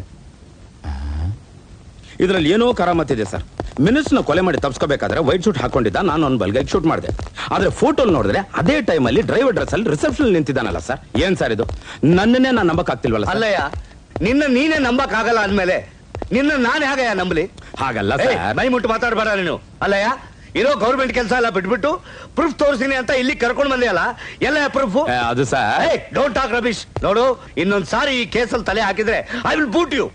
ಇದರಲ್ಲಿ ಏನೋ ಕರಾಮತ್ತಿದೆ ಸರ್ ಮಿನಿಸ್ಟ್ನ ಕೊಲೆ ಮಾಡಿ ತಪ್ಸ್ಕೋಬೇಕಾದ್ರೆ ವೈಟ್ ಶೂಟ್ ಹಾಕೊಂಡಿದ್ದ ನಾನು ಅವ್ನ ಬಲ್ಗೈಗೆ ಶೂಟ್ ಮಾಡಿದೆ ಆದ್ರೆ ಫೋಟೋ ನೋಡಿದ್ರೆ ಅದೇ ಟೈಮಲ್ಲಿ ಡ್ರೈವರ್ ಡ್ರೆಸ್ ಅಲ್ಲಿ ರಿಸೆಪ್ಷನ್ ನಿಂತಿದ್ದಾನಲ್ಲ ಸರ್ ಏನ್ ಸರ್ ಇದು ನನ್ನನ್ನೇ ನಾನು ನಂಬಕ್ ಆಗ್ತಿಲ್ವಲ್ಲ ಸರ್ ಅಲ್ಲಯ್ಯ ನಿನ್ನ ನೀನೇ ನಂಬಕ್ ಆಗಲ್ಲ ಅಂದ್ಮೇಲೆ ನಿನ್ನ ನಾನು ಹೇಗಯ್ಯ ನಂಬಲಿ ಹಾಗಲ್ಲ ಏಯ್, ಸರ್ ಮೈ ಮುಟ್ಟು ಮಾತಾಡಬೇಡ ನೀನು ಅಲ್ಲಯ್ಯ ಇರೋ ಗೌರ್ಮೆಂಟ್ ಕೆಲಸ ಎಲ್ಲ ಬಿಟ್ಬಿಟ್ಟು ಪ್ರೂಫ್ ತೋರಿಸ್ತೀನಿ ಅಂತ ಇಲ್ಲಿ ಕರ್ಕೊಂಡು ಬಂದಿಯಲ್ಲ ಎಲ್ಲ ಪ್ರೂಫ್ ಏ, ಅದು ಸರ್ ಡೋಂಟ್ ಟಾಕ್ ರಬೀಶ್ ನೋಡು ಇನ್ನೊಂದ್ ಸಾರಿ ಈ ಕೇಸಲ್ಲಿ ತಲೆ ಹಾಕಿದ್ರೆ I will boot you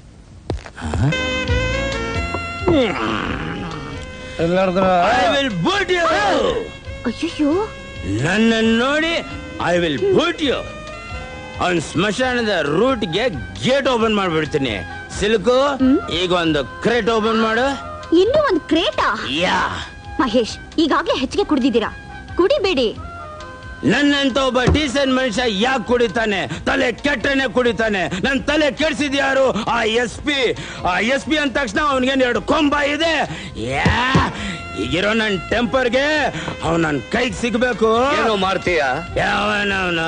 I will boot you ಅಯ್ಯೋ ನನ್ನ ನೋಡಿ ಐ ವಿಲ್ ಬೂಟ್ ಯು ಅವ್ನ್ ಸ್ಮಶಾನದ ರೂಟ್ಗೆ ಗೇಟ್ ಓಪನ್ ಮಾಡ್ಬಿಡ್ತೀನಿ ಸಿಲ್ಕು ಈಗ ಒಂದು ಕ್ರೇಟ್ ಓಪನ್ ಮಾಡು ಇನ್ನೂ ಒಂದ್ ಕ್ರೇಟಾ ಯಾ ಮಹೇಶ್ ಈಗಾಗ್ಲೇ ಹೆಚ್ಚಿಗೆ ಕುಡ್ದಿದ್ದೀರಾ ಕುಡಿಬೇಡಿ ನನ್ನಂತ ಒಬ್ಬ ಡೀಸೆಂಟ್ ಮನುಷ್ಯ ಯಾಕೆ ಕುಡಿತಾನೆ ತಲೆ ಕೆಟ್ಟನೆ ಕುಡಿತಾನೆ ನನ್ ತಲೆ ಕೆಡ್ಸಿದ್ ಯಾರು ಆ ಎಸ್ ಪಿ ಆ ಎಸ್ ಪಿ ಅಂದ ತಕ್ಷಣ ಅವನಿಗೇನು ಎರಡು ಕೊಂಬ ಇದೆ ಯಾ ಈಗಿರೋ ನನ್ ಟೆಂಪರ್ಗೆ ಅವ್ ನನ್ ಕೈಗೆ ಸಿಗ್ಬೇಕು ಏನೋ ಮಾಡ್ತೀಯ ಯಾವನವನು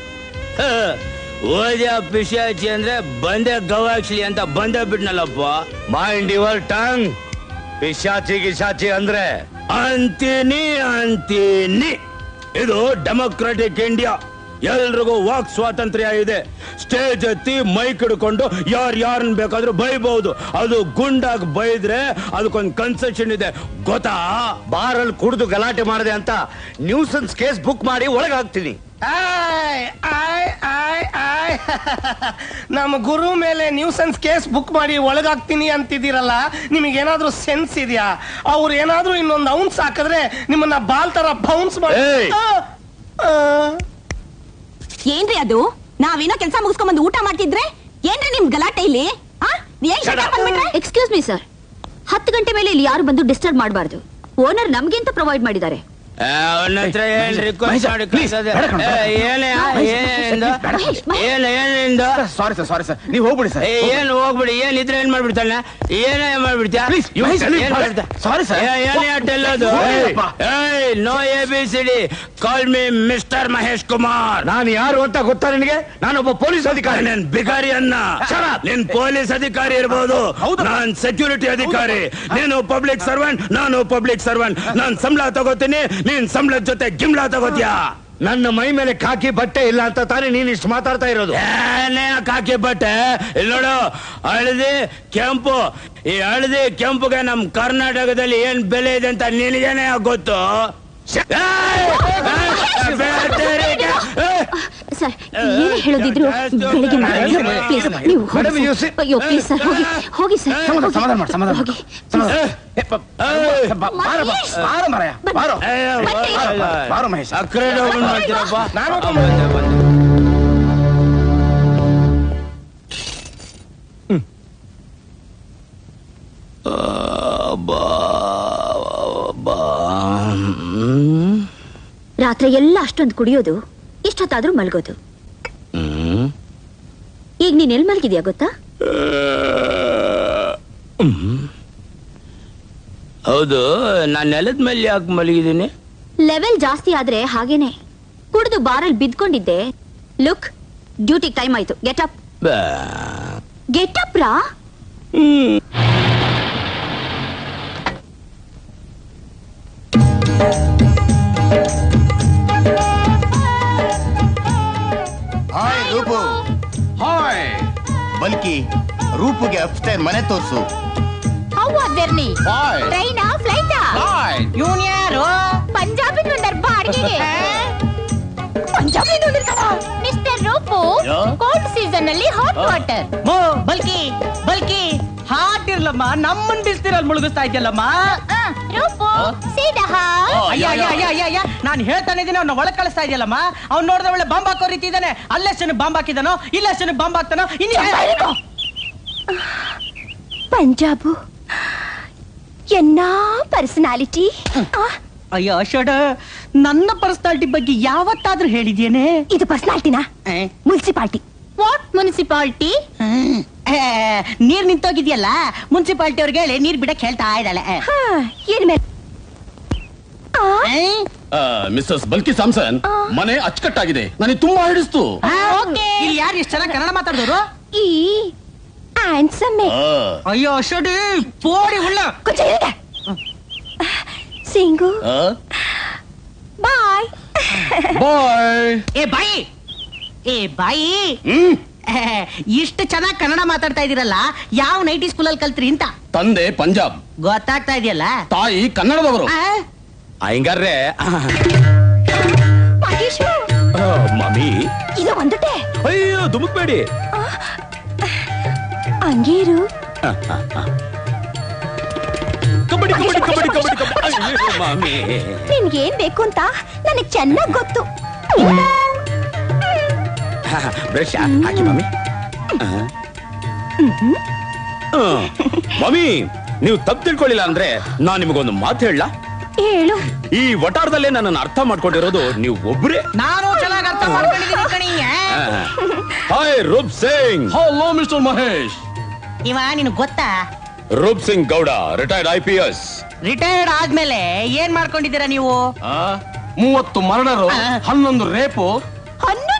ಓದ್ಯ ಪಿಶಾಚಿ ಅಂದ್ರೆ ಬಂದೆ ಗವಾಕ್ಷಿ ಅಂತ ಬಂದೆ ಬಿಟ್ನಲ್ಲಪ್ಪ ಮೈಂಡ್ ಯುವರ್ ಟಂಗ್ ಪಿಶಾಚಿ ಗಿಶಾಚಿ ಅಂದ್ರೆ ಅಂತೀನಿ ಅಂತೀನಿ ಇದು ಡೆಮೊಕ್ರೆಟಿಕ್ ಇಂಡಿಯಾ ಎಲ್ರಿಗೂ ವಾಕ್ ಸ್ವಾತಂತ್ರ್ಯ ಇದೆ ಸ್ಟೇಜ್ ಎತ್ತಿ ಮೈಕ್ ಹಿಡ್ಕೊಂಡು ಯಾರು ಯಾರನ್ನ ಬೇಕಾದ್ರೂ ಬೈಬಹುದು ಅದು ಗುಂಡಾಗಿ ಬೈದ್ರೆ ಅದಕ್ಕೊಂದು ಕನ್ಸೆಷನ್ ಇದೆ ಗೊತ್ತಾ ಬಾರಲ್ಲಿ ಕುಡಿದು ಗಲಾಟೆ ಮಾಡಿದೆ ಅಂತ ನ್ಯೂಸನ್ಸ್ ಕೇಸ್ ಬುಕ್ ಮಾಡಿ ಒಳಗೆ ಹಾಕ್ತೀನಿ ಆಯ್ ಆಯ್ ಆಯ್ ಆಯ್ ನಮ್ಮ ಗುರು ಮೇಲೆ ನ್ಯೂಸೆನ್ಸ್ ಕೇಸ್ ಬುಕ್ ಮಾಡಿ ಒಳಗಾಗ್ತೀನಿ ಅಂತಿದ್ದೀರಲ್ಲ ನಿಮಗೇನಾದ್ರೂ ಸೆನ್ಸ್ ಇದೆಯಾ ಅವ್ರು ಏನಾದ್ರೂ ಇನ್ನೊಂದು ಔನ್ಸ್ ಹಾಕಿದ್ರೆ ನಿಮ್ಮನ್ನ ಬಾಲ್ ತರ ಬೌನ್ಸ್ ಮಾಡಿ ಏಯ್! ಆ, ಆ. ಏನ್ರಿ ಅದು ನಾವೇನೋ ಕೆಲಸ ಮುಗಿಸ್ಕೊಂಡ್ ಊಟ ಮಾಡ್ತಿದ್ರೆ ಏನ್ರಿ ನಿಮ್ ಗಲಾಟೆ ಇಲ್ಲಿ ಆ? ಏನ್ ಶಟ ಬಂದ್ಬಿಟ್ರೆ? ಎಕ್ಸ್ಕ್ಯೂಸ್ ಮೀ ಸರ್ ಹತ್ತು ಗಂಟೆ ಮೇಲೆ ಇಲ್ಲಿ ಯಾರು ಬಂದು ಡಿಸ್ಟರ್ಬ್ ಮಾಡಬಾರ್ದು ಓನರ್ ನಮ್ಗೆ ಅಂತ ಪ್ರೊವೈಡ್ ಮಾಡಿದ್ದಾರೆ ಅವನ ಹತ್ರ ಏನ್ ರಿಕ್ವೆಸ್ಟ್ ಮಾಡಿ ಕಳ್ಸೋದು? ಏ, ಏನೇ ಏನಿಂದ ಮಹೇಶ್, ಮಹೇಶ್. ಏನ್ ಏನಿಂದ ಸಾರಿ ಸರ್ ಸಾರಿ ಸರ್ ನೀವು ಹೋಗ್ಬಿಡಿ ಸರ್ ಏ, ಏನ್ ಹೋಗ್ಬಿಡಿ ಏನ್ ಇದ್ರೆ ಏನ್ ಮಾಡ್ಬಿಡ್ತಾನೆ ಏನೇ ಮಾಡ್ಬಿಡ್ತೀಯ Please, please, sorry, sir. ಏನೇ ಅಡ್ಡೆಲ್ಲದು no A B C D call me mister Mahesh Kumar ನಾನು ಯಾರು ಅಂತ ಗೊತ್ತಾ ನಿನಗೆ ನಾನೊಬ್ಬ ಪೊಲೀಸ್ ಅಧಿಕಾರಿ ನೀನ್ ಬಿಕಾರಿ ಅನ್ನ ನೀನ್ ಪೊಲೀಸ್ ಅಧಿಕಾರಿ ಇರ್ಬೋದು ನಾನ್ ಸೆಕ್ಯೂರಿಟಿ ಅಧಿಕಾರಿ ನೀನು ಪಬ್ಲಿಕ್ ಸರ್ವೆಂಟ್ ನಾನು ಪಬ್ಲಿಕ್ ಸರ್ವೆಂಟ್ ನಾನ್ ಸಂಬಳ ತಗೋತೀನಿ ನೀನ್ ಸಂಬಳದ ಜೊತೆ ಗಿಂಬಳ ತಗೋತೀಯಾ ನನ್ನ ಮೈ ಮೇಲೆ ಕಾಕಿ ಬಟ್ಟೆ ಇಲ್ಲ ಅಂತ ತಾನೇ ನೀನ್ ಇಷ್ಟು ಮಾತಾಡ್ತಾ ಇರೋದು ಏನೇ ಕಾಕಿ ಬಟ್ಟೆ ಇಲ್ಲಿ ನೋಡು ಹಳದಿ ಕೆಂಪು ಈ ಹಳದಿ ಕೆಂಪುಗೆ ನಮ್ ಕರ್ನಾಟಕದಲ್ಲಿ ಏನ್ ಬೆಲೆ ಇದೆ ಅಂತ ನಿನಗೇನೆ ಗೊತ್ತು ಏಯ್! ಏಯ್! ಬೇಟೆರಿಗೆ! ಏಯ್! ಸರ್ ಏನೇ ಹೇಳೋದಿದ್ರು ಬೆಳಿಗ್ಗೆ ಮಾತಾಡಿ ಪ್ಲೀಸ್ ನೀವು ಹೋಗಿ Madam, you sir. see- ಅಯ್ಯೋ ಪ್ಲೀಸ್ ಸರ್ ಹೋಗಿ ಹೋಗಿ ಸರ್ ಹೋಗಿ. ಸಮಾಧಾನ ಮಾಡಿ ಸಮಾಧಾನ ಮಾಡಿ ಹೋಗಿ ಏಯ್! ಮಹೇಶ್! ಬಾರೋ ಮರಯ್ಯ ಬಾರೋ ಏಯ್, ಬನ್ನಿ. ಬಾರೋ, ಬಾರೋ. ಬಾರೋ ಮಹೇಶ್ ಆ ಕಡೆ open ಮಾಡ್ತೀರಪ್ಪ ನಾನು open ಬಂದೆ, ಬಂದೆ. ಅಬ್ಬಾ ಅಬ್ಬಾ ಹ್ಮ್. ರಾತ್ರಿ ಎಲ್ಲ ಅಷ್ಟೊಂದು ಕುಡಿಯೋದು ಇಷ್ಟೊತ್ತಾದ್ರೂ ಮಲ್ಗೋದು ಹ್ಮ್. ಈಗ ನೀನ್ ಎಲ್ ಮಲ್ಗಿದ್ಯಾ ಗೊತ್ತಾ ಹ್ಮ್. ಹೌದು ನಾನು ನೆಲದ ಮೇಲೆ ಯಾಕೆ ಮಲಗಿದ್ದೀನಿ ಲೆವೆಲ್ ಜಾಸ್ತಿ ಆದ್ರೆ ಹಾಗೇನೆ ಕುಡಿದು ಬಾರಲ್ಲಿ ಬಿದ್ಕೊಂಡಿದ್ದೆ ಲುಕ್ ಡ್ಯೂಟಿ ಟೈಮ್ ಆಯ್ತು ಗೆಟ್ ಅಪ್ ಬಾ. ಗೆಟ್ ಅಪ್ ರಾ ಹಾಯ್ ರೂಪು ಹಾಯ್ ಬಲ್ಕಿ ರೂಪುಗೆ ಅಪ್ಸ್ಟೈರ್ ಮನೆ ತೋರ್ಸು ಹೌ ವಾಸ್ ಜರ್ನಿ Bye. ಟ್ರೈನಾ ಫ್ಲೈಟಾ ಇವನ್ ಯಾರು ಪಂಜಾಬಿ ನುಂಡರ್ ಬಾಡಿಗೆಗೆ ಪಂಜಾಬಿ ನುಂಡರ್ ಕಣ ಮಿಸ್ಟರ್ ರೂಪು ಯಾ? ಕೋಲ್ಡ್ ಸೀಸನ್ ಅಲ್ಲಿ ಹಾಟ್ ವಾಟರ್ ಮೋ ಬಲ್ಕಿ ಬಲ್ಕಿ ಹಾಟ್ ಇರ್ಲಮ್ಮ ನಮ್ಮನ್ ಬಿಸ್ತಿರಲ್ಲಿ ಮುಳುಗಿಸ್ತಾ ಇದೆಯಲ್ಲಮ್ಮ ರೂಪು ಸೀದಾ ಅಯ್ಯ ಅಯ್ಯ ಅಯ್ಯ ಅಯ್ಯ ಅಯ್ಯ ನಾನು ಹೇಳ್ತಾನೆ ಇದೀನಿ ಅವ್ನ ಒಳಗ್ ಕಳಿಸ್ತಾ ಇದೆಯಲ್ಲಮ್ಮ ಅವ್ನು ನೋಡಿದ್ರೆ ಒಳ್ಳೆ ಬಾಂಬ್ ಹಾಕೋ ರೀತಿ ಇದ್ದಾನೆ ಅಲ್ಲೆಷ್ಟು ಬಾಂಬ್ ಹಾಕಿದಾನೋ ಇಲ್ಲೆಷ್ಟು ಬಾಂಬ್ ಹಾಕ್ತಾನೋ ಇನ್ನು ಪಂಜಾಬು ಎನ್ನ ಪರ್ಸನಾಲಿಟಿ ಅಯ್ಯೋ ಅಶೋಡ ನನ್ನ ಪರ್ಸನಾಲಿಟಿ ಬಗ್ಗೆ ಯಾವತ್ತಾದ್ರೂ ಹೇಳಿದ್ಯೇನೆ ಇದು ಪರ್ಸನಾಲಿಟಿನಾ ಮುನ್ಸಿಪಾಲ್ಟಿ ವಾಟ್ ಮುನ್ಸಿಪಾಲಿಟಿ ನೀರ್ ನಿಂತೋಗಿದ್ಯಲ್ಲ ಮುನ್ಸಿಪಾಲ್ಟಿ ಅವ್ರಿಗೆ ಹೇಳಿ ನೀರ್ ಬಿಡಕ್ ಹೇಳ್ತಾ ಇದ್ದಾಳೆ ಏನ್ ಮೇಲೆ ಮಿಸ್ಟರ್ಸ್ ಬಲ್ಕಿ ಸ್ಯಾಮ್ಸನ್ ಮನೆ ಅಚ್ಚುಕಟ್ಟಾಗಿದೆ ನನಗೆ ತುಂಬಾ ಹಿಡಿಸ್ತು ಇಲ್ಲಿ ಯಾರು ಇಷ್ಟ ಚೆನ್ನಾಗಿ ಕನ್ನಡ ಮಾತಾಡಿದವರು ಈ ಆನ್ಸಮ್ ಅಯ್ಯೋ ಅಶೋಡಿ ಪೋಡಿ ಉಳ್ಳ ಸಿಂಗು ಬಾಯ್ ಬಾಯ್ ಏ ಬಾಯಿ ಏ ಬಾಯಿ ಇಷ್ಟು ಚೆನ್ನಾಗಿ ಕನ್ನಡ ಮಾತಾಡ್ತಾ ಇದೀರಲ್ಲ ಯಾವ ನೈಟಿ ಸ್ಕೂಲಲ್ಲಿ ಕಲ್ತ್ರಿ ಅಂತ ತಂದೆ ಪಂಜಾಬ್ ಗೊತ್ತಾಗ್ತಾ ಇದೆಯಲ್ಲ ತಾಯಿ ಕನ್ನಡದವರು ಹಂಗಾರೆ ಮಹೇಶು ಮಮ್ಮಿ ಇದು ಒಂದುಟೆ ಅಯ್ಯೋ ದುಮುಕ್ಬೇಡಿ ಹಂಗೇರು ಕಬಡ್ಡಿ ಕಬಡ್ಡಿ ಕಬಡ್ಡಿ ಕಬಡ್ಡಿ ಕಬಡ್ಡಿ ಅಯ್ಯೋ ಮಮ್ಮಿ ನಿನ್ಗೇನ್ ಬೇಕು ಅಂತ ನನಗ್ ಚೆನ್ನಾಗ್ ಗೊತ್ತು ಬ್ರಷ್ ಹಾಕಿ ಮಮ್ಮಿ ಮಮ್ಮಿ ನೀವು ತಪ್ಪು ತಿಳ್ಕೊಳ್ಳಿಲ್ಲ ಅಂದ್ರೆ ನಾನ್ ನಿಮಗೊಂದು ಮಾತು ಹೇಳ ಹೇಳು ಈ ವಟಾರದಲ್ಲೇ ನನ್ನನ್ನು ಅರ್ಥ ಮಾಡ್ಕೊಂಡಿರೋದು ನೀವು ಒಬ್ರೇ ನಾನು ಚೆನ್ನಾಗಿ ಅರ್ಥ ಮಾಡ್ಕೊಂಡಿದ್ದೀನಿ ಕಣಿ hi Roop Singh hello mister Mahesh ಇವ ನಿನಗ್ ಗೊತ್ತಾ Roop Singh Gowda retired I P S retired ಆದ್ಮೇಲೆ ಏನ್ ಮಾಡ್ಕೊಂಡಿದ್ದೀರಾ ನೀವು ಮೂವತ್ತು ಮರ್ಡರು ಹನ್ನೊಂದು ರೇಪು ಹನ್ನೊಂದ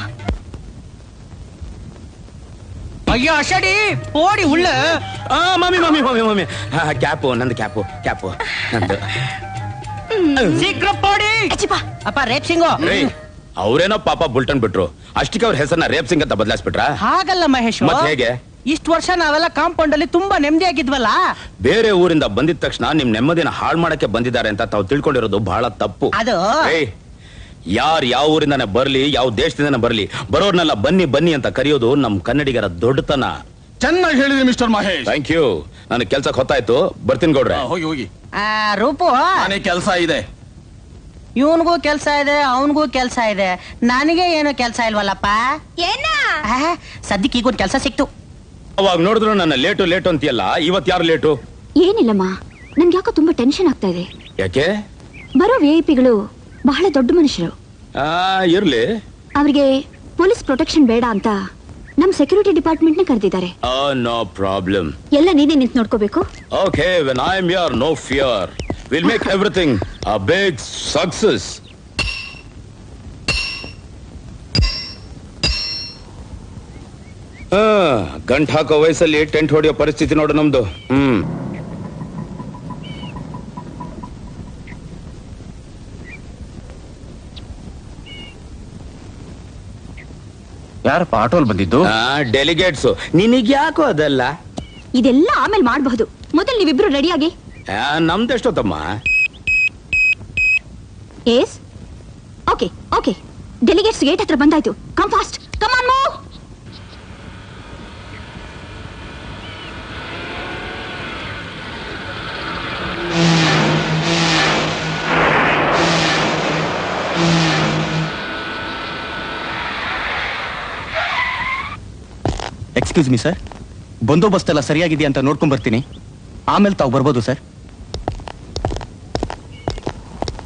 ಅಯ್ಯೋ ಅಷಡಿ ಓಡಿ ಉಳ್ಳ mummy mummy mummy mummy cap ನಂದು ಕ್ಯಾಪು ಕ್ಯಾಪು ನಂದು ಶೀಘ್ರ ಪೋಡಿ ಅಪ್ಪ ರೇಪ್ ಸಿಂಗು ರೀ ಅವ್ರೇನೋ ಪಾಪ ಬುಲ್ಟನ್ ಬಿಟ್ರು ಅಷ್ಟಕ್ಕೆ ಅವ್ರ ಹೆಸರನ್ನ ರೇಪ್ ಸಿಂಗ್ ಅಂತ ಬದಲಾಯಿಸ್ಬಿಟ್ರ ಹಾಗಲ್ಲ ಮಹೇಶ್ ಮತ್ ಹೇಗೆ ಇಷ್ಟು ವರ್ಷ ನಾವೆಲ್ಲ ಕಾಂಪೌಂಡ್ ಅಲ್ಲಿ ತುಂಬಾ ನೆಮ್ಮದಿಯಾಗಿದ್ವಲ್ಲ ಬೇರೆ ಊರಿಂದ ಬಂದಿದ ತಕ್ಷಣ ನಿಮ್ ನೆಮ್ಮದಿನ ಹಾಳು ಮಾಡಕ್ಕೆ ಬಂದಿದ್ದಾರೆ ಅಂತ ತಾವು ತಿಳ್ಕೊಂಡಿರೋದು ಬಹಳ ತಪ್ಪು ಅದು ಏಯ್, ಯಾರ್ ಯಾವ ಊರಿಂದಾನೆ ಬರ್ಲಿ ಯಾವ ದೇಶದಿಂದಾನೆ ಬರ್ಲಿ ಬರೋರ್ನೆಲ್ಲ ಬನ್ನಿ ಬನ್ನಿ ಅಂತ ಕರೆಯೋದು ನಮ್ ಕನ್ನಡಿಗರ ದೊಡ್ಡತನ ಚೆನ್ನಾಗಿ ಹೇಳಿದ್ರಿ ಮಿಸ್ಟರ್ ಮಹೇಶ್ ಥ್ಯಾಂಕ್ ಯು ನನಗೆ ಕೆಲ್ಸಕ್ಕೆ ಹೊತ್ತಾಯ್ತು ಬರ್ತೀನಿ ಗೌಡ್ರೆ ಹೋಗಿ ಹೋಗಿ ಆ, ರೂಪು ಮನೆ ಕೆಲಸ ಇದೆ ಇವನ್ಗೂ ಕೆಲ್ಸ ಇದೆ ಅವನ್ಗೂ ಕೆಲ್ಸ ಇದೆ ನನಗೆ ಏನು ಕೆಲ್ಸ ಇಲ್ವಲ್ಲಪ್ಪ ಏನ ಆ, ಸದ್ಯಕ್ಕೆ ಈಗೊಂದು ಕೆಲ್ಸ ಸಿಕ್ತು ಅವಾಗ ನೋಡಿದ್ರು ನನ್ನ ಲೇಟು ಲೇಟು ಅಂತೀಯಲ್ಲ ಇವತ್ ಯಾರು ಲೇಟು ಏನಿಲ್ಲಮ್ಮ ನನ್ಗೆ ಯಾಕೋ ತುಂಬಾ ಟೆನ್ಷನ್ ಆಗ್ತಾ ಇದೆ ಯಾಕೆ ಬರೋ ವಿ ಐ ಪಿಗಳು ಬಹಳ ದೊಡ್ಡ ಮನುಷ್ಯರು ಆ, ಇರ್ಲಿ ಅವರಿಗೆ ಪೊಲೀಸ್ ಪ್ರೊಟೆಕ್ಷನ್ ಬೇಡ ಅಂತ ನಮ್ ಸೆಕ್ಯೂರಿಟಿ ಡಿಪಾರ್ಟ್ಮೆಂಟ್ ನ ಕರೆದಿದ್ದಾರೆ ನೋ ಪ್ರಾಬ್ಲಮ್ ಎಲ್ಲ ನೀನೇ ನಿಂತು ನೋಡ್ಕೋಬೇಕು okay when I am here no fear will make everything a big success ಗಂಟ್ ಹಾಕೋ ವಯಸ್ಸಲ್ಲಿ ಟೆಂಟ್ ಹೊಡೆಯೋ ಪರಿಸ್ಥಿತಿ ನೋಡು ನಮ್ದು ಹ್ಮ್ ಯಾರಪ್ಪ ಆಟೋಲ್ ಬಂದಿದ್ದು ಡೆಲಿಗೇಟ್ಸ್ ನಿನಗ್ ಯಾಕೋ ಅದಲ್ಲ ಇದೆಲ್ಲ ಆಮೇಲೆ ಮಾಡಬಹುದು ಮೊದಲು ನೀವಿಬ್ರು ರೆಡಿಯಾಗಿ ಆ, ನಮ್ದೆಷ್ಟೊತ್ತಮ್ಮ yes okay okay delegates gate ಹತ್ರ ಬಂದಾಯ್ತು come fast come on move excuse me sir ಬಂದೋಬಸ್ತ್ ಎಲ್ಲ ಸರಿಯಾಗಿದೆಯಾ ಅಂತ ನೋಡ್ಕೊಂಡ್ ಬರ್ತೀನಿ ಆಮೇಲೆ ತಾವು ಬರ್ಬೋದು ಸರ್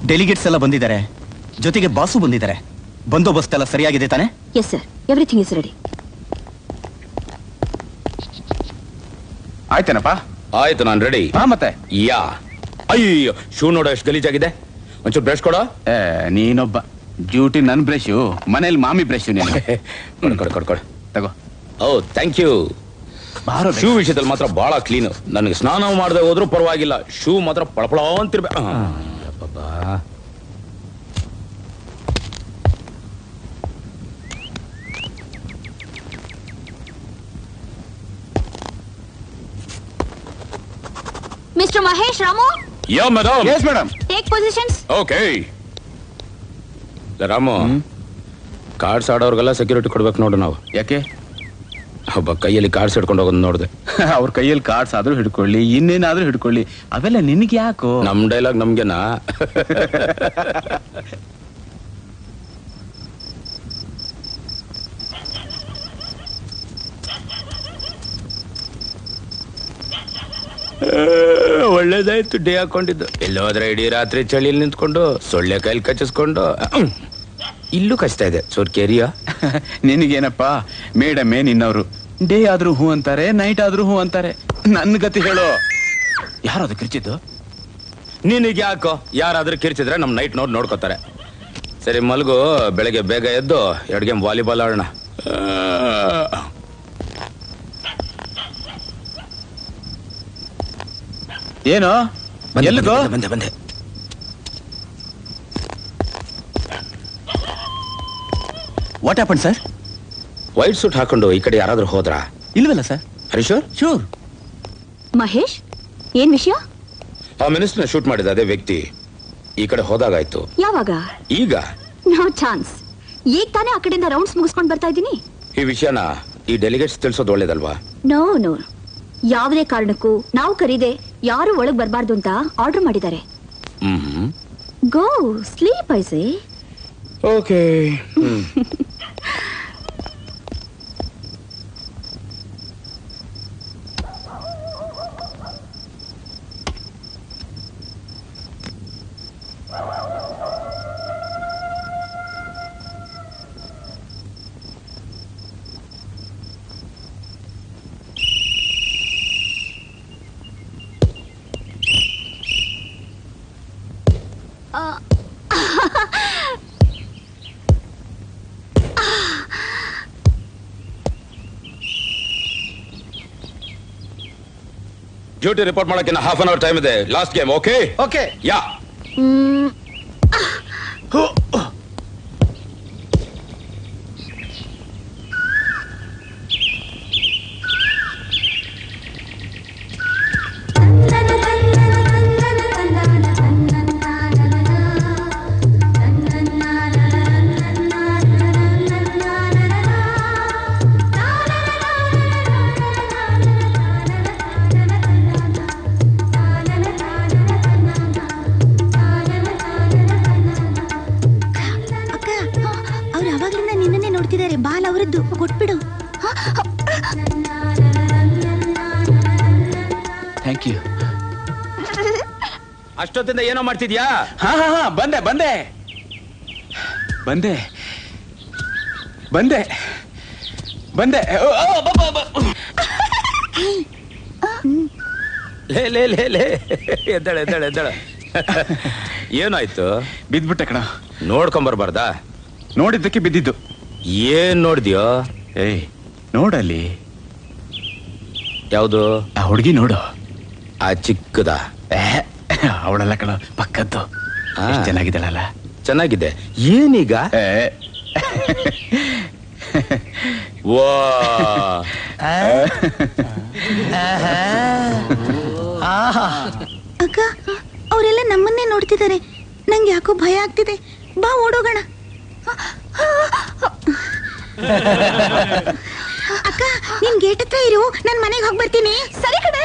ಡೆಲಿಗೇಟ್ಸ್ ಎಲ್ಲ ಬಂದಿದ್ದಾರೆ ಜೊತೆಗೆ ಬಾಸು ಬಂದಿದ್ದಾರೆ ಬಂದೋಬಸ್ತ್ ಎಲ್ಲ ಸರಿಯಾಗಿದೆ ತಾನೆ yes sir everything is ready ಆಯ್ತೇನಪ್ಪ ಆಯ್ತು ನಾನು ರೆಡಿ ಹಾ ಮತ್ತೆ ಯಾ ಅಯ್ಯೋ ಶೂ ನೋಡೋ ಎಷ್ಟು ಗಲೀಜಾಗಿದೆ ಒಂಚೂರು ಬ್ರಷ್ ಕೊಡೋ ಏ, ನೀನೊಬ್ಬ ಡ್ಯೂಟಿ ನನ್ ಬ್ರಷು ಮನೇಲಿ ಮಾಮಿ ಬ್ರಷು ನೀನು ಕೊಡು ಕೊಡು ಕೊಡು ಕೊಡು ತಗೋ ಓ ಥ್ಯಾಂಕ್ ಯು ಶೂ ವಿಷಯದಲ್ಲಿ ಮಾತ್ರ ಬಹಳ ಕ್ಲೀನ್ ನನಗೆ ಸ್ನಾನ ಮಾಡದೆ ಹೋದ್ರೂ ಪರವಾಗಿಲ್ಲ ಶೂ ಮಾತ್ರ ಪಳಪಳ ಅಂತಿರ್ಬೇಕು mister Mahesh Ramu yeah madam yes madam take positions okay Ramu cards ಆಡೋರ್ಗೆಲ್ಲ ಸೆಕ್ಯೂರಿಟಿ ಕೊಡ್ಬೇಕು ನೋಡು ನಾವು ಯಾಕೆ ಒಬ್ಬ ಕೈಯಲ್ಲಿ ಕಾರ್ಡ್ಸ್ ಹಿಡ್ಕೊಂಡು ಹೋಗೋದು ನೋಡಿದೆ ಅವ್ರ ಕೈಯಲ್ಲಿ ಕಾರ್ಡ್ಸ್ ಆದ್ರೂ ಹಿಡ್ಕೊಳ್ಳಿ ಇನ್ನೇನಾದ್ರೂ ಹಿಡ್ಕೊಳ್ಳಿ ಅವೆಲ್ಲ ನಿನಗೆ ಯಾಕೋ ನಮ್ ಡೈಲಾಗ್ ನಮ್ಗೆನಾ ಒಳ್ಳೇದಾಯ್ತು ಡೇ ಹಾಕೊಂಡಿದ್ದು ಎಲ್ಲೋ ಹೋದ್ರೆ ಇಡೀ ರಾತ್ರಿ ಚಳಿಯಲ್ಲಿ ನಿಂತ್ಕೊಂಡು ಸೊಳ್ಳೆ ಕೈಲಿ ಕಚ್ಚಿಸ್ಕೊಂಡು ಅಹಂ. ಇಲ್ಲೂ ಕಚ್ತಾ ಇದೆ ಚೂರ್ ಕೆರಿಯ ನಿನಗೇನಪ್ಪ ಮೇಡಮೇ ನಿನ್ನವರು ಡೇ ಆದ್ರೂ ಹೂ ಅಂತಾರೆ ನೈಟ್ ಆದ್ರೂ ಹೂ ಅಂತಾರೆ ನನ್ನ ಗತಿ ಹೇಳು ಯಾರು ಅದು ಕಿರ್ಚಿದ್ದು ನಿನಗೆ ಯಾಕೋ ಯಾರಾದ್ರೂ ಕಿರ್ಚಿದ್ರೆ ನಮ್ ನೈಟ್ ನೋಡ್ ನೋಡ್ಕೋತಾರೆ ಸರಿ ಮಲ್ಗು ಬೆಳಗ್ಗೆ ಬೇಗ ಎದ್ದು ಎರಡು ಗೇಮ್ ವಾಲಿಬಾಲ್ ಆಡೋಣ ಆ. ಏನು ಬಂದೆ, ಎಲ್ಲಿಗೋ ಬಂದೆ, ಬಂದೆ ಬಂದೆ what happen sir white suit ಹಾಕೊಂಡು ಈ ಕಡೆ ಯಾರಾದ್ರೂ ಹೋದ್ರಾ ಇಲ್ವಲ್ಲ ಸರ್ ಹರೀಶೋರ್ ಶೂರ್ ಮಹೇಶ್ ಏನ್ ವಿಷಯ ಆ ಮಿನಿಸ್ಟರ್ನ ಶೂಟ್ ಮಾಡಿದ ಅದೇ ವ್ಯಕ್ತಿ ಈ ಕಡೆ ಹೋದಾಗಾಯ್ತು ಯಾವಾಗ ಈಗ ನೋ ಚಾನ್ಸ್ ಈಗ ತಾನೇ ಆ ಕಡೆಯಿಂದ ರೌಂಡ್ಸ್ ಮುಗಿಸ್ಕೊಂಡ್ ಬರ್ತಾ ಇದ್ದೀನಿ ಈ ವಿಷಯನ ಈ ಡೆಲಿಗೇಟ್ಸ್ ತಿಳಿಸೋದು ಒಳ್ಳೇದಲ್ವಾ ನೋ ನೋ ಯಾವುದೇ ಕಾರಣಕ್ಕೂ ನಾವು ಕರೀದೆ ಯಾರು ಒಳಗ್ ಬರಬಾರ್ದು ಅಂತ ಆರ್ಡರ್ ಮಾಡಿದ್ದಾರೆ ಹ್ಮ್ go sleep I see okay duty report ಮಾಡಕ್ಕೆ ಹಾಫ್ ಅನ್ ಅವರ್ ಟೈಮ್ ಇದೆ last game okay okay yeah ಅಕ್ಕ ಅವ್ರು ಅವಾಗ್ಲಿಂದ ನಿನ್ನನ್ನೇ ನೋಡ್ತಿದ್ದಾರೆ ಬಾಲ್ ಅವರದ್ದು ಕೊಟ್ಬಿಡು ಥ್ಯಾಂಕ್ ಯು ಅಷ್ಟೊತ್ತಿಂದ ಏನೋ ಮಾಡ್ತಿದ್ಯಾ ಹಾ ಹಾ ಹಾ ಬಂದೆ ಬಂದೆ ಬಂದೆ ಬಂದೆ ಬಂದೆ ಓ, ಓ, ಬ, ಬ, ಬ. ಲೇ ಲೇ ಲೇ ಲೇ ಎದ್ದಾಳ ಎದ್ದಾಳ ಎದ್ದಾಳ ಏನಾಯ್ತು ಬಿದ್ಬಿಟ್ಟೆ ಕಣ ನೋಡ್ಕೊಂಬರ್ಬಾರ್ದಾ ನೋಡಿದ್ದಕ್ಕೆ ಬಿದ್ದಿದ್ದು ಏನ್ ನೋಡ್ದ್ಯೋ ಏಯ್ ನೋಡಲ್ಲಿ ಯಾವುದು ಆ ಹುಡುಗಿ ನೋಡು ಆ ಚಿಕ್ಕದ ಅವಳಲ್ಲ ಕಣ ಪಕ್ಕದ್ದು ಆ. ಎಷ್ಟ್ ಚೆನ್ನಾಗಿದ್ದಾಳಲ್ಲ ಚೆನ್ನಾಗಿದೆ ಏನೀಗ ಏ, ವಾ ಅಕ್ಕ ಅವರೆಲ್ಲ ನಮ್ಮನ್ನೇ ನೋಡ್ತಿದ್ದಾರೆ ನಂಗೆ ಯಾಕೋ ಭಯ ಆಗ್ತಿದೆ ಬಾ ಓಡೋಗೋಣ ಅಕ್ಕ ನೀನ್ ಗೇಟ್ ಹತ್ರ ಇರು ನಾನ್ ಮನೆಗೆ ಹೋಗಿ ಬರ್ತೀನಿ ಸರಿ ಕಡೆ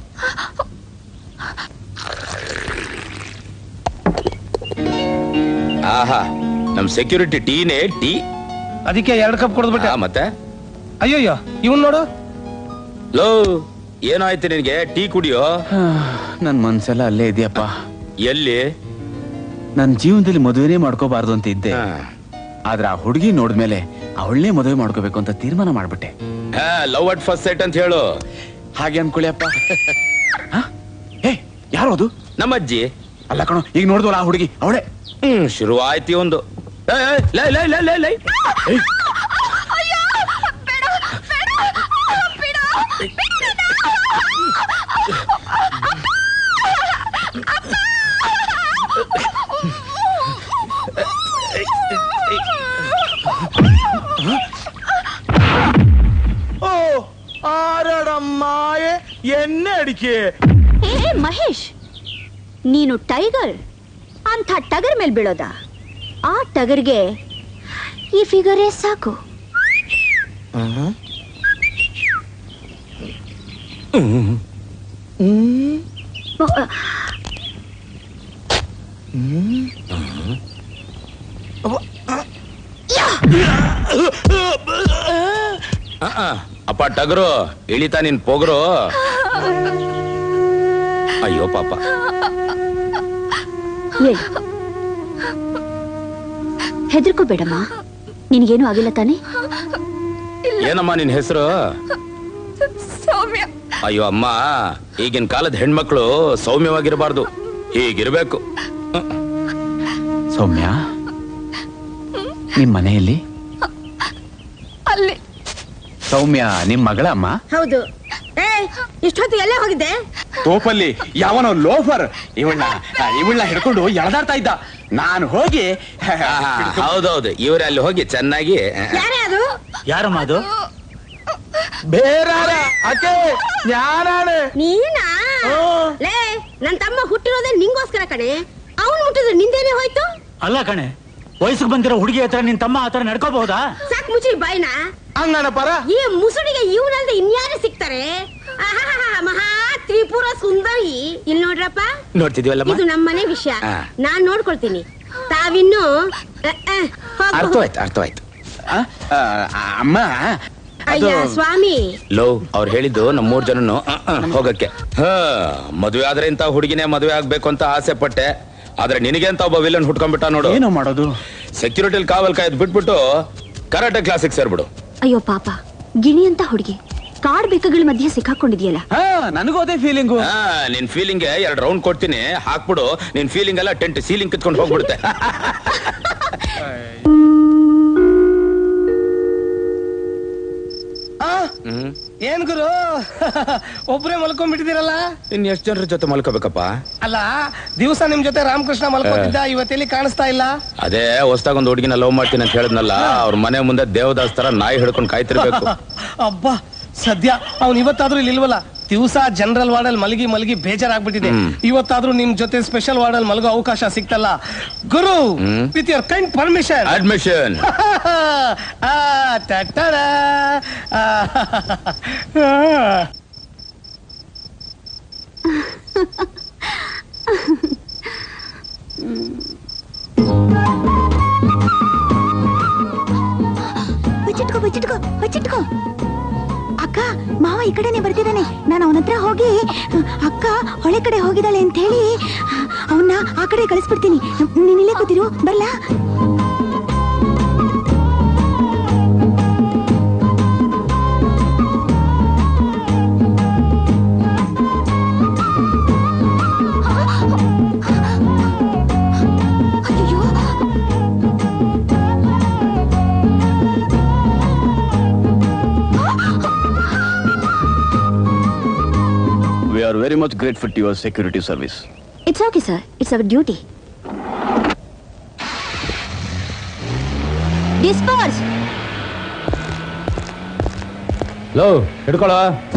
ಆಹಾ ನಮ್ ಸೆಕ್ಯೂರಿಟಿ ಟೀನೇ ಟೀ ಅದಕ್ಕೆ ಎರಡು ಕಪ್ ಕುಡಿದ್ಬಿಟ್ಟೆ ಆ, ಮತ್ತೆ ಅಯ್ಯೋಯ್ಯೋ ಇವನ್ ನೋಡು ಲೋ ಏನಾಯ್ತು ನಿನಗೆ ಟೀ ಕುಡಿಯೋ ನನ್ ಮನ್ಸೆಲ್ಲ ಅಲ್ಲೇ ಇದೆಯಪ್ಪ ಎಲ್ಲಿ ನನ್ನ ಜೀವನದಲ್ಲಿ ಮದುವೆನೇ ಮಾಡ್ಕೋಬಾರ್ದು ಅಂತ ಇದ್ದೆ ಆದ್ರೆ ಆ ಹುಡುಗಿ ನೋಡಿದ್ಮೇಲೆ ಅವಳನ್ನೇ ಮದುವೆ ಮಾಡ್ಕೋಬೇಕು ಅಂತ ತೀರ್ಮಾನ ಮಾಡ್ಬಿಟ್ಟೆ ಲವ್ ಅಟ್ ಫಸ್ಟ್ ಸೈಟ್ ಅಂತ ಹೇಳು ಹಾಗೆ ಅನ್ಕೊಳ್ಳಿ ಅಪ್ಪ ಏ ಯಾರು ಅದು ನಮ್ಮ ಅಜ್ಜಿ ಅಲ್ಲ ಕಣೋ ಈಗ ನೋಡಿದ್ವಲ್ಲ ಆ ಹುಡುಗಿ ಅವಳೆ ಹ್ಮ್ ಶುರು ಆಯ್ತಿ ಒಂದು ಏ, ಏ, ಲೈ ಲೈ ಲೈ ಲೈ ಲೈ ಏಯ್, ಓ ಆರಡಮ್ಮಾಯೆ ಎಣ್ಣೆ ಅಡಿಕೆ ಏ ಮಹೇಶ್ ನೀನು ಟೈಗರ್ ಅಂಥ ಟಗರ್ ಮೇಲೆ ಬೀಳೋದ ಆ ಟಗರ್ಗೆ ಈ ಫಿಗರೇ ಸಾಕು ಓ, ಅ, ಆ, ಆ, ಅಪ್ಪ ಟಗರು ಇಳಿತಾ ನಿನ್ ಪೋಗರು ಅಯ್ಯೋ ಪಾಪ ಹೇಳು ಹೆದರ್ಕೋಬೇಡಮ್ಮ ನಿನಗೇನು ಆಗಿಲ್ಲ ತಾನೆ ಏನಮ್ಮ ನಿನ್ ಹೆಸರು ಸೌಮ್ಯ ಅಯ್ಯೋ ಅಮ್ಮ ಈಗಿನ ಕಾಲದ ಹೆಣ್ಮಕ್ಳು ಸೌಮ್ಯವಾಗಿರಬಾರ್ದು ಹೀಗಿರ್ಬೇಕು ಸೌಮ್ಯ ನಿಮ್ ಮನೆಯಲ್ಲಿ ಅಲ್ಲಿ ಸೌಮ್ಯ ನಿಮ್ ಮಗಳ ಅಮ್ಮ ಹೌದು ಏ ಇಷ್ಟೊತ್ತು ಎಲ್ಲೇ ಹೋಗಿದ್ದೆ ತೋಪಲ್ಲಿ ಯಾವನೋ ಲೋಫರ್ ಇವಳನ್ನ ಇವಳನ್ನ ಹಿಡ್ಕೊಂಡು ಎಳೆದಾಡ್ತಾ ಇದ್ದ ನಾನು ಹೋಗಿ ಹೌದೌದು ಇವ್ರೆ ಅಲ್ಲಿ ಹೋಗಿ ಚೆನ್ನಾಗಿ ಯಾರೇ ಅದು ಯಾರಮ್ಮ ಅದು ಬೇರಾರ ಅಕೆ ഞാനാണ് ನೀನಾ ಲೇ ನನ್ ತಮ್ಮ ಹುಟ್ಟಿರೋದೇ ನಿಂಗೋಸ್ಕರ ಕಣೆ ಅವನು ಮುಟ್ಟಿದ್ರೆ ನಿಂದೇನೆ ಹೋಯ್ತು ಅಲ್ಲ ಕಣೆ ವಯಸ್ಸಿಗೆ ಬಂದಿರೋ ಹುಡುಗಿ ಹತ್ರ ನಿನ್ ತಮ್ಮ ಆತರ ನಡ್ಕೋಬಹುದಾ ಸಾಕ್ ಮುಚ್ಚಿ ಬಾಯ್ನ അങ്ങനെ പറ ಈ ಮುಸುಡಿಗೆ ಇವನಲ್ದೆ ಇನ್ಯಾರು ಸಿಗ್ತಾರೆ ಆಹಾಹಾಹಾ, ಮಹಾ ತ್ರಿಪುರ ಸುಂದರಿ ಇಲ್ಲಿ ನೋಡ್ರಪ್ಪ ನೋಡ್ತಿದ್ವಲ್ಲಮ್ಮ ಇದು ನಮ್ಮನೆ ವಿಷಯ ಹಾ. ನಾನ್ ನೋಡ್ಕೊಳ್ತೀನಿ ತಾವಿನ್ನು ಅ, ಅ, ಹೋಗು. ಅರ್ಥವಾಯ್ತು ಅರ್ಥವಾಯ್ತು ಅಮ್ಮ ಅಯ್ಯ ಸ್ವಾಮಿ ಲೋ ಅವ್ರು ಹೇಳಿದ್ದು ನಮ್ಮ ಮೂರ್ ಜನನು ಅ, ಅ, ಹೋಗಕ್ಕೆ ಹ ಮದುವೆ ಆದ್ರೆ ಇಂತ ಹುಡುಗಿನೇ ಮದುವೆ ಆಗ್ಬೇಕು ಅಂತ ಆಸೆ ಪಟ್ಟೆ ಆದ್ರೆ ನಿನಗೆ ಅಂತ ಒಬ್ಬ ವಿಲನ್ ಹುಟ್ಕೊಂಡ್ಬಿಟ್ಟ ನೋಡು ಏನೋ ಮಾಡೋದು ಸೆಕ್ಯೂರಿಟಿಲಿ ಕಾವಲ್ ಕಾಯ್ದು ಬಿಟ್ಬಿಟ್ಟು ಕರಾಟೆ ಕ್ಲಾಸಿಗೆ ಸೇರ್ಬಿಡು ಅಯ್ಯೋ ಪಾಪ ಗಿಣಿ ಅಂತ ಹುಡುಗಿ ಕಾಡ್ ಬೆಕ್ಕಗಳ ಮಧ್ಯೆ ಸಿಕ್ಕಾಕೊಂಡಿದ್ಯಲ್ಲ ಹಾ ನನಗೂ ಅದೇ ಫೀಲಿಂಗು ಹಾ ನಿನ್ ಫೀಲಿಂಗ್ ಎರಡ್ ರೌಂಡ್ ಕೊಡ್ತೀನಿ ಹಾಕ್ಬಿಡು ನಿನ್ ಫೀಲಿಂಗ್ ಎಲ್ಲ ಟೆಂಟ್ ಸೀಲಿಂಗ್ ಕಿತ್ಕೊಂಡು ಹೋಗ್ಬಿಡುತ್ತೆ ಆ, ಹ್ಮ್ ಏನ್ ಗುರು ಒಬ್ರೇ ಮಲ್ಕೊಂಡ್ಬಿಟ್ಟಿದ್ದೀರಲ್ಲ ಇನ್ ಎಷ್ಟ್ ಜನರ ಜೊತೆ ಮಲ್ಕೋಬೇಕಪ್ಪ ಅಲ್ಲ ದಿವಸ ನಿಮ್ ಜೊತೆ ರಾಮಕೃಷ್ಣ ಮಲ್ಕೊತಿದ್ದ ಇವತ್ತೆಲ್ಲಿ ಕಾಣಿಸ್ತಾ ಇಲ್ಲ ಅದೇ ಹೊಸ್ದಾಗ ಒಂದು ಹುಡುಗಿನ ಲವ್ ಮಾಡ್ತೀನಿ ಅಂತ ಹೇಳಿದ್ನಲ್ಲ ಅವ್ರ ಮನೆ ಮುಂದೆ ದೇವದಾಸ್ ತರ ನಾಯಿ ಹಿಡ್ಕೊಂಡು ಕಾಯ್ತಿರ್ಬೇಕು ಅಬ್ಬಾ ಸದ್ಯ ಅವ್ನ್ ಇವತ್ತಾದ್ರೂ ಇಲ್ಲಿ ಇಲ್ವಲ್ಲ ದಿವಸ ಜನರಲ್ ವಾರ್ಡಲ್ ಮಲಗಿ ಮಲಗಿ ಬೇಜಾರಾಗ್ಬಿಟ್ಟಿದೆ ಇವತ್ತಾದ್ರೂ ನಿಮ್ ಜೊತೆ ಸ್ಪೆಷಲ್ ವಾರ್ಡಲ್ ಮಲಗೋ ಅವಕಾಶ ಸಿಕ್ತಲ್ಲ ಗುರು ಹ್ಮ್. With your kind permission admission ಬಚ್ಚಿಟ್ಕೋ ಬಚ್ಚಿಟ್ಕೋ ಬಚ್ಚಿಟ್ಕೋ ಅಕ್ಕ ಮಾವ ಈ ಕಡೆನೆ ಬರ್ತಿದ್ದಾನೆ ನಾನು ಅವನ ಹತ್ರ ಹೋಗಿ ಅಕ್ಕ ಹೊಳೆ ಕಡೆ ಹೋಗಿದ್ದಾಳೆ ಅಂತ ಹೇಳಿ ಅವನ್ನ ಆ ಕಡೆ ಕಳಿಸ್ಬಿಡ್ತೀನಿ ನೀನ್ ಇಲ್ಲೇ ಕೂತಿರು ಬರ್ಲಾ we are very much grateful to your security service it's okay sir it's our duty disperse ಲೋ ಹಿಡ್ಕೊಳ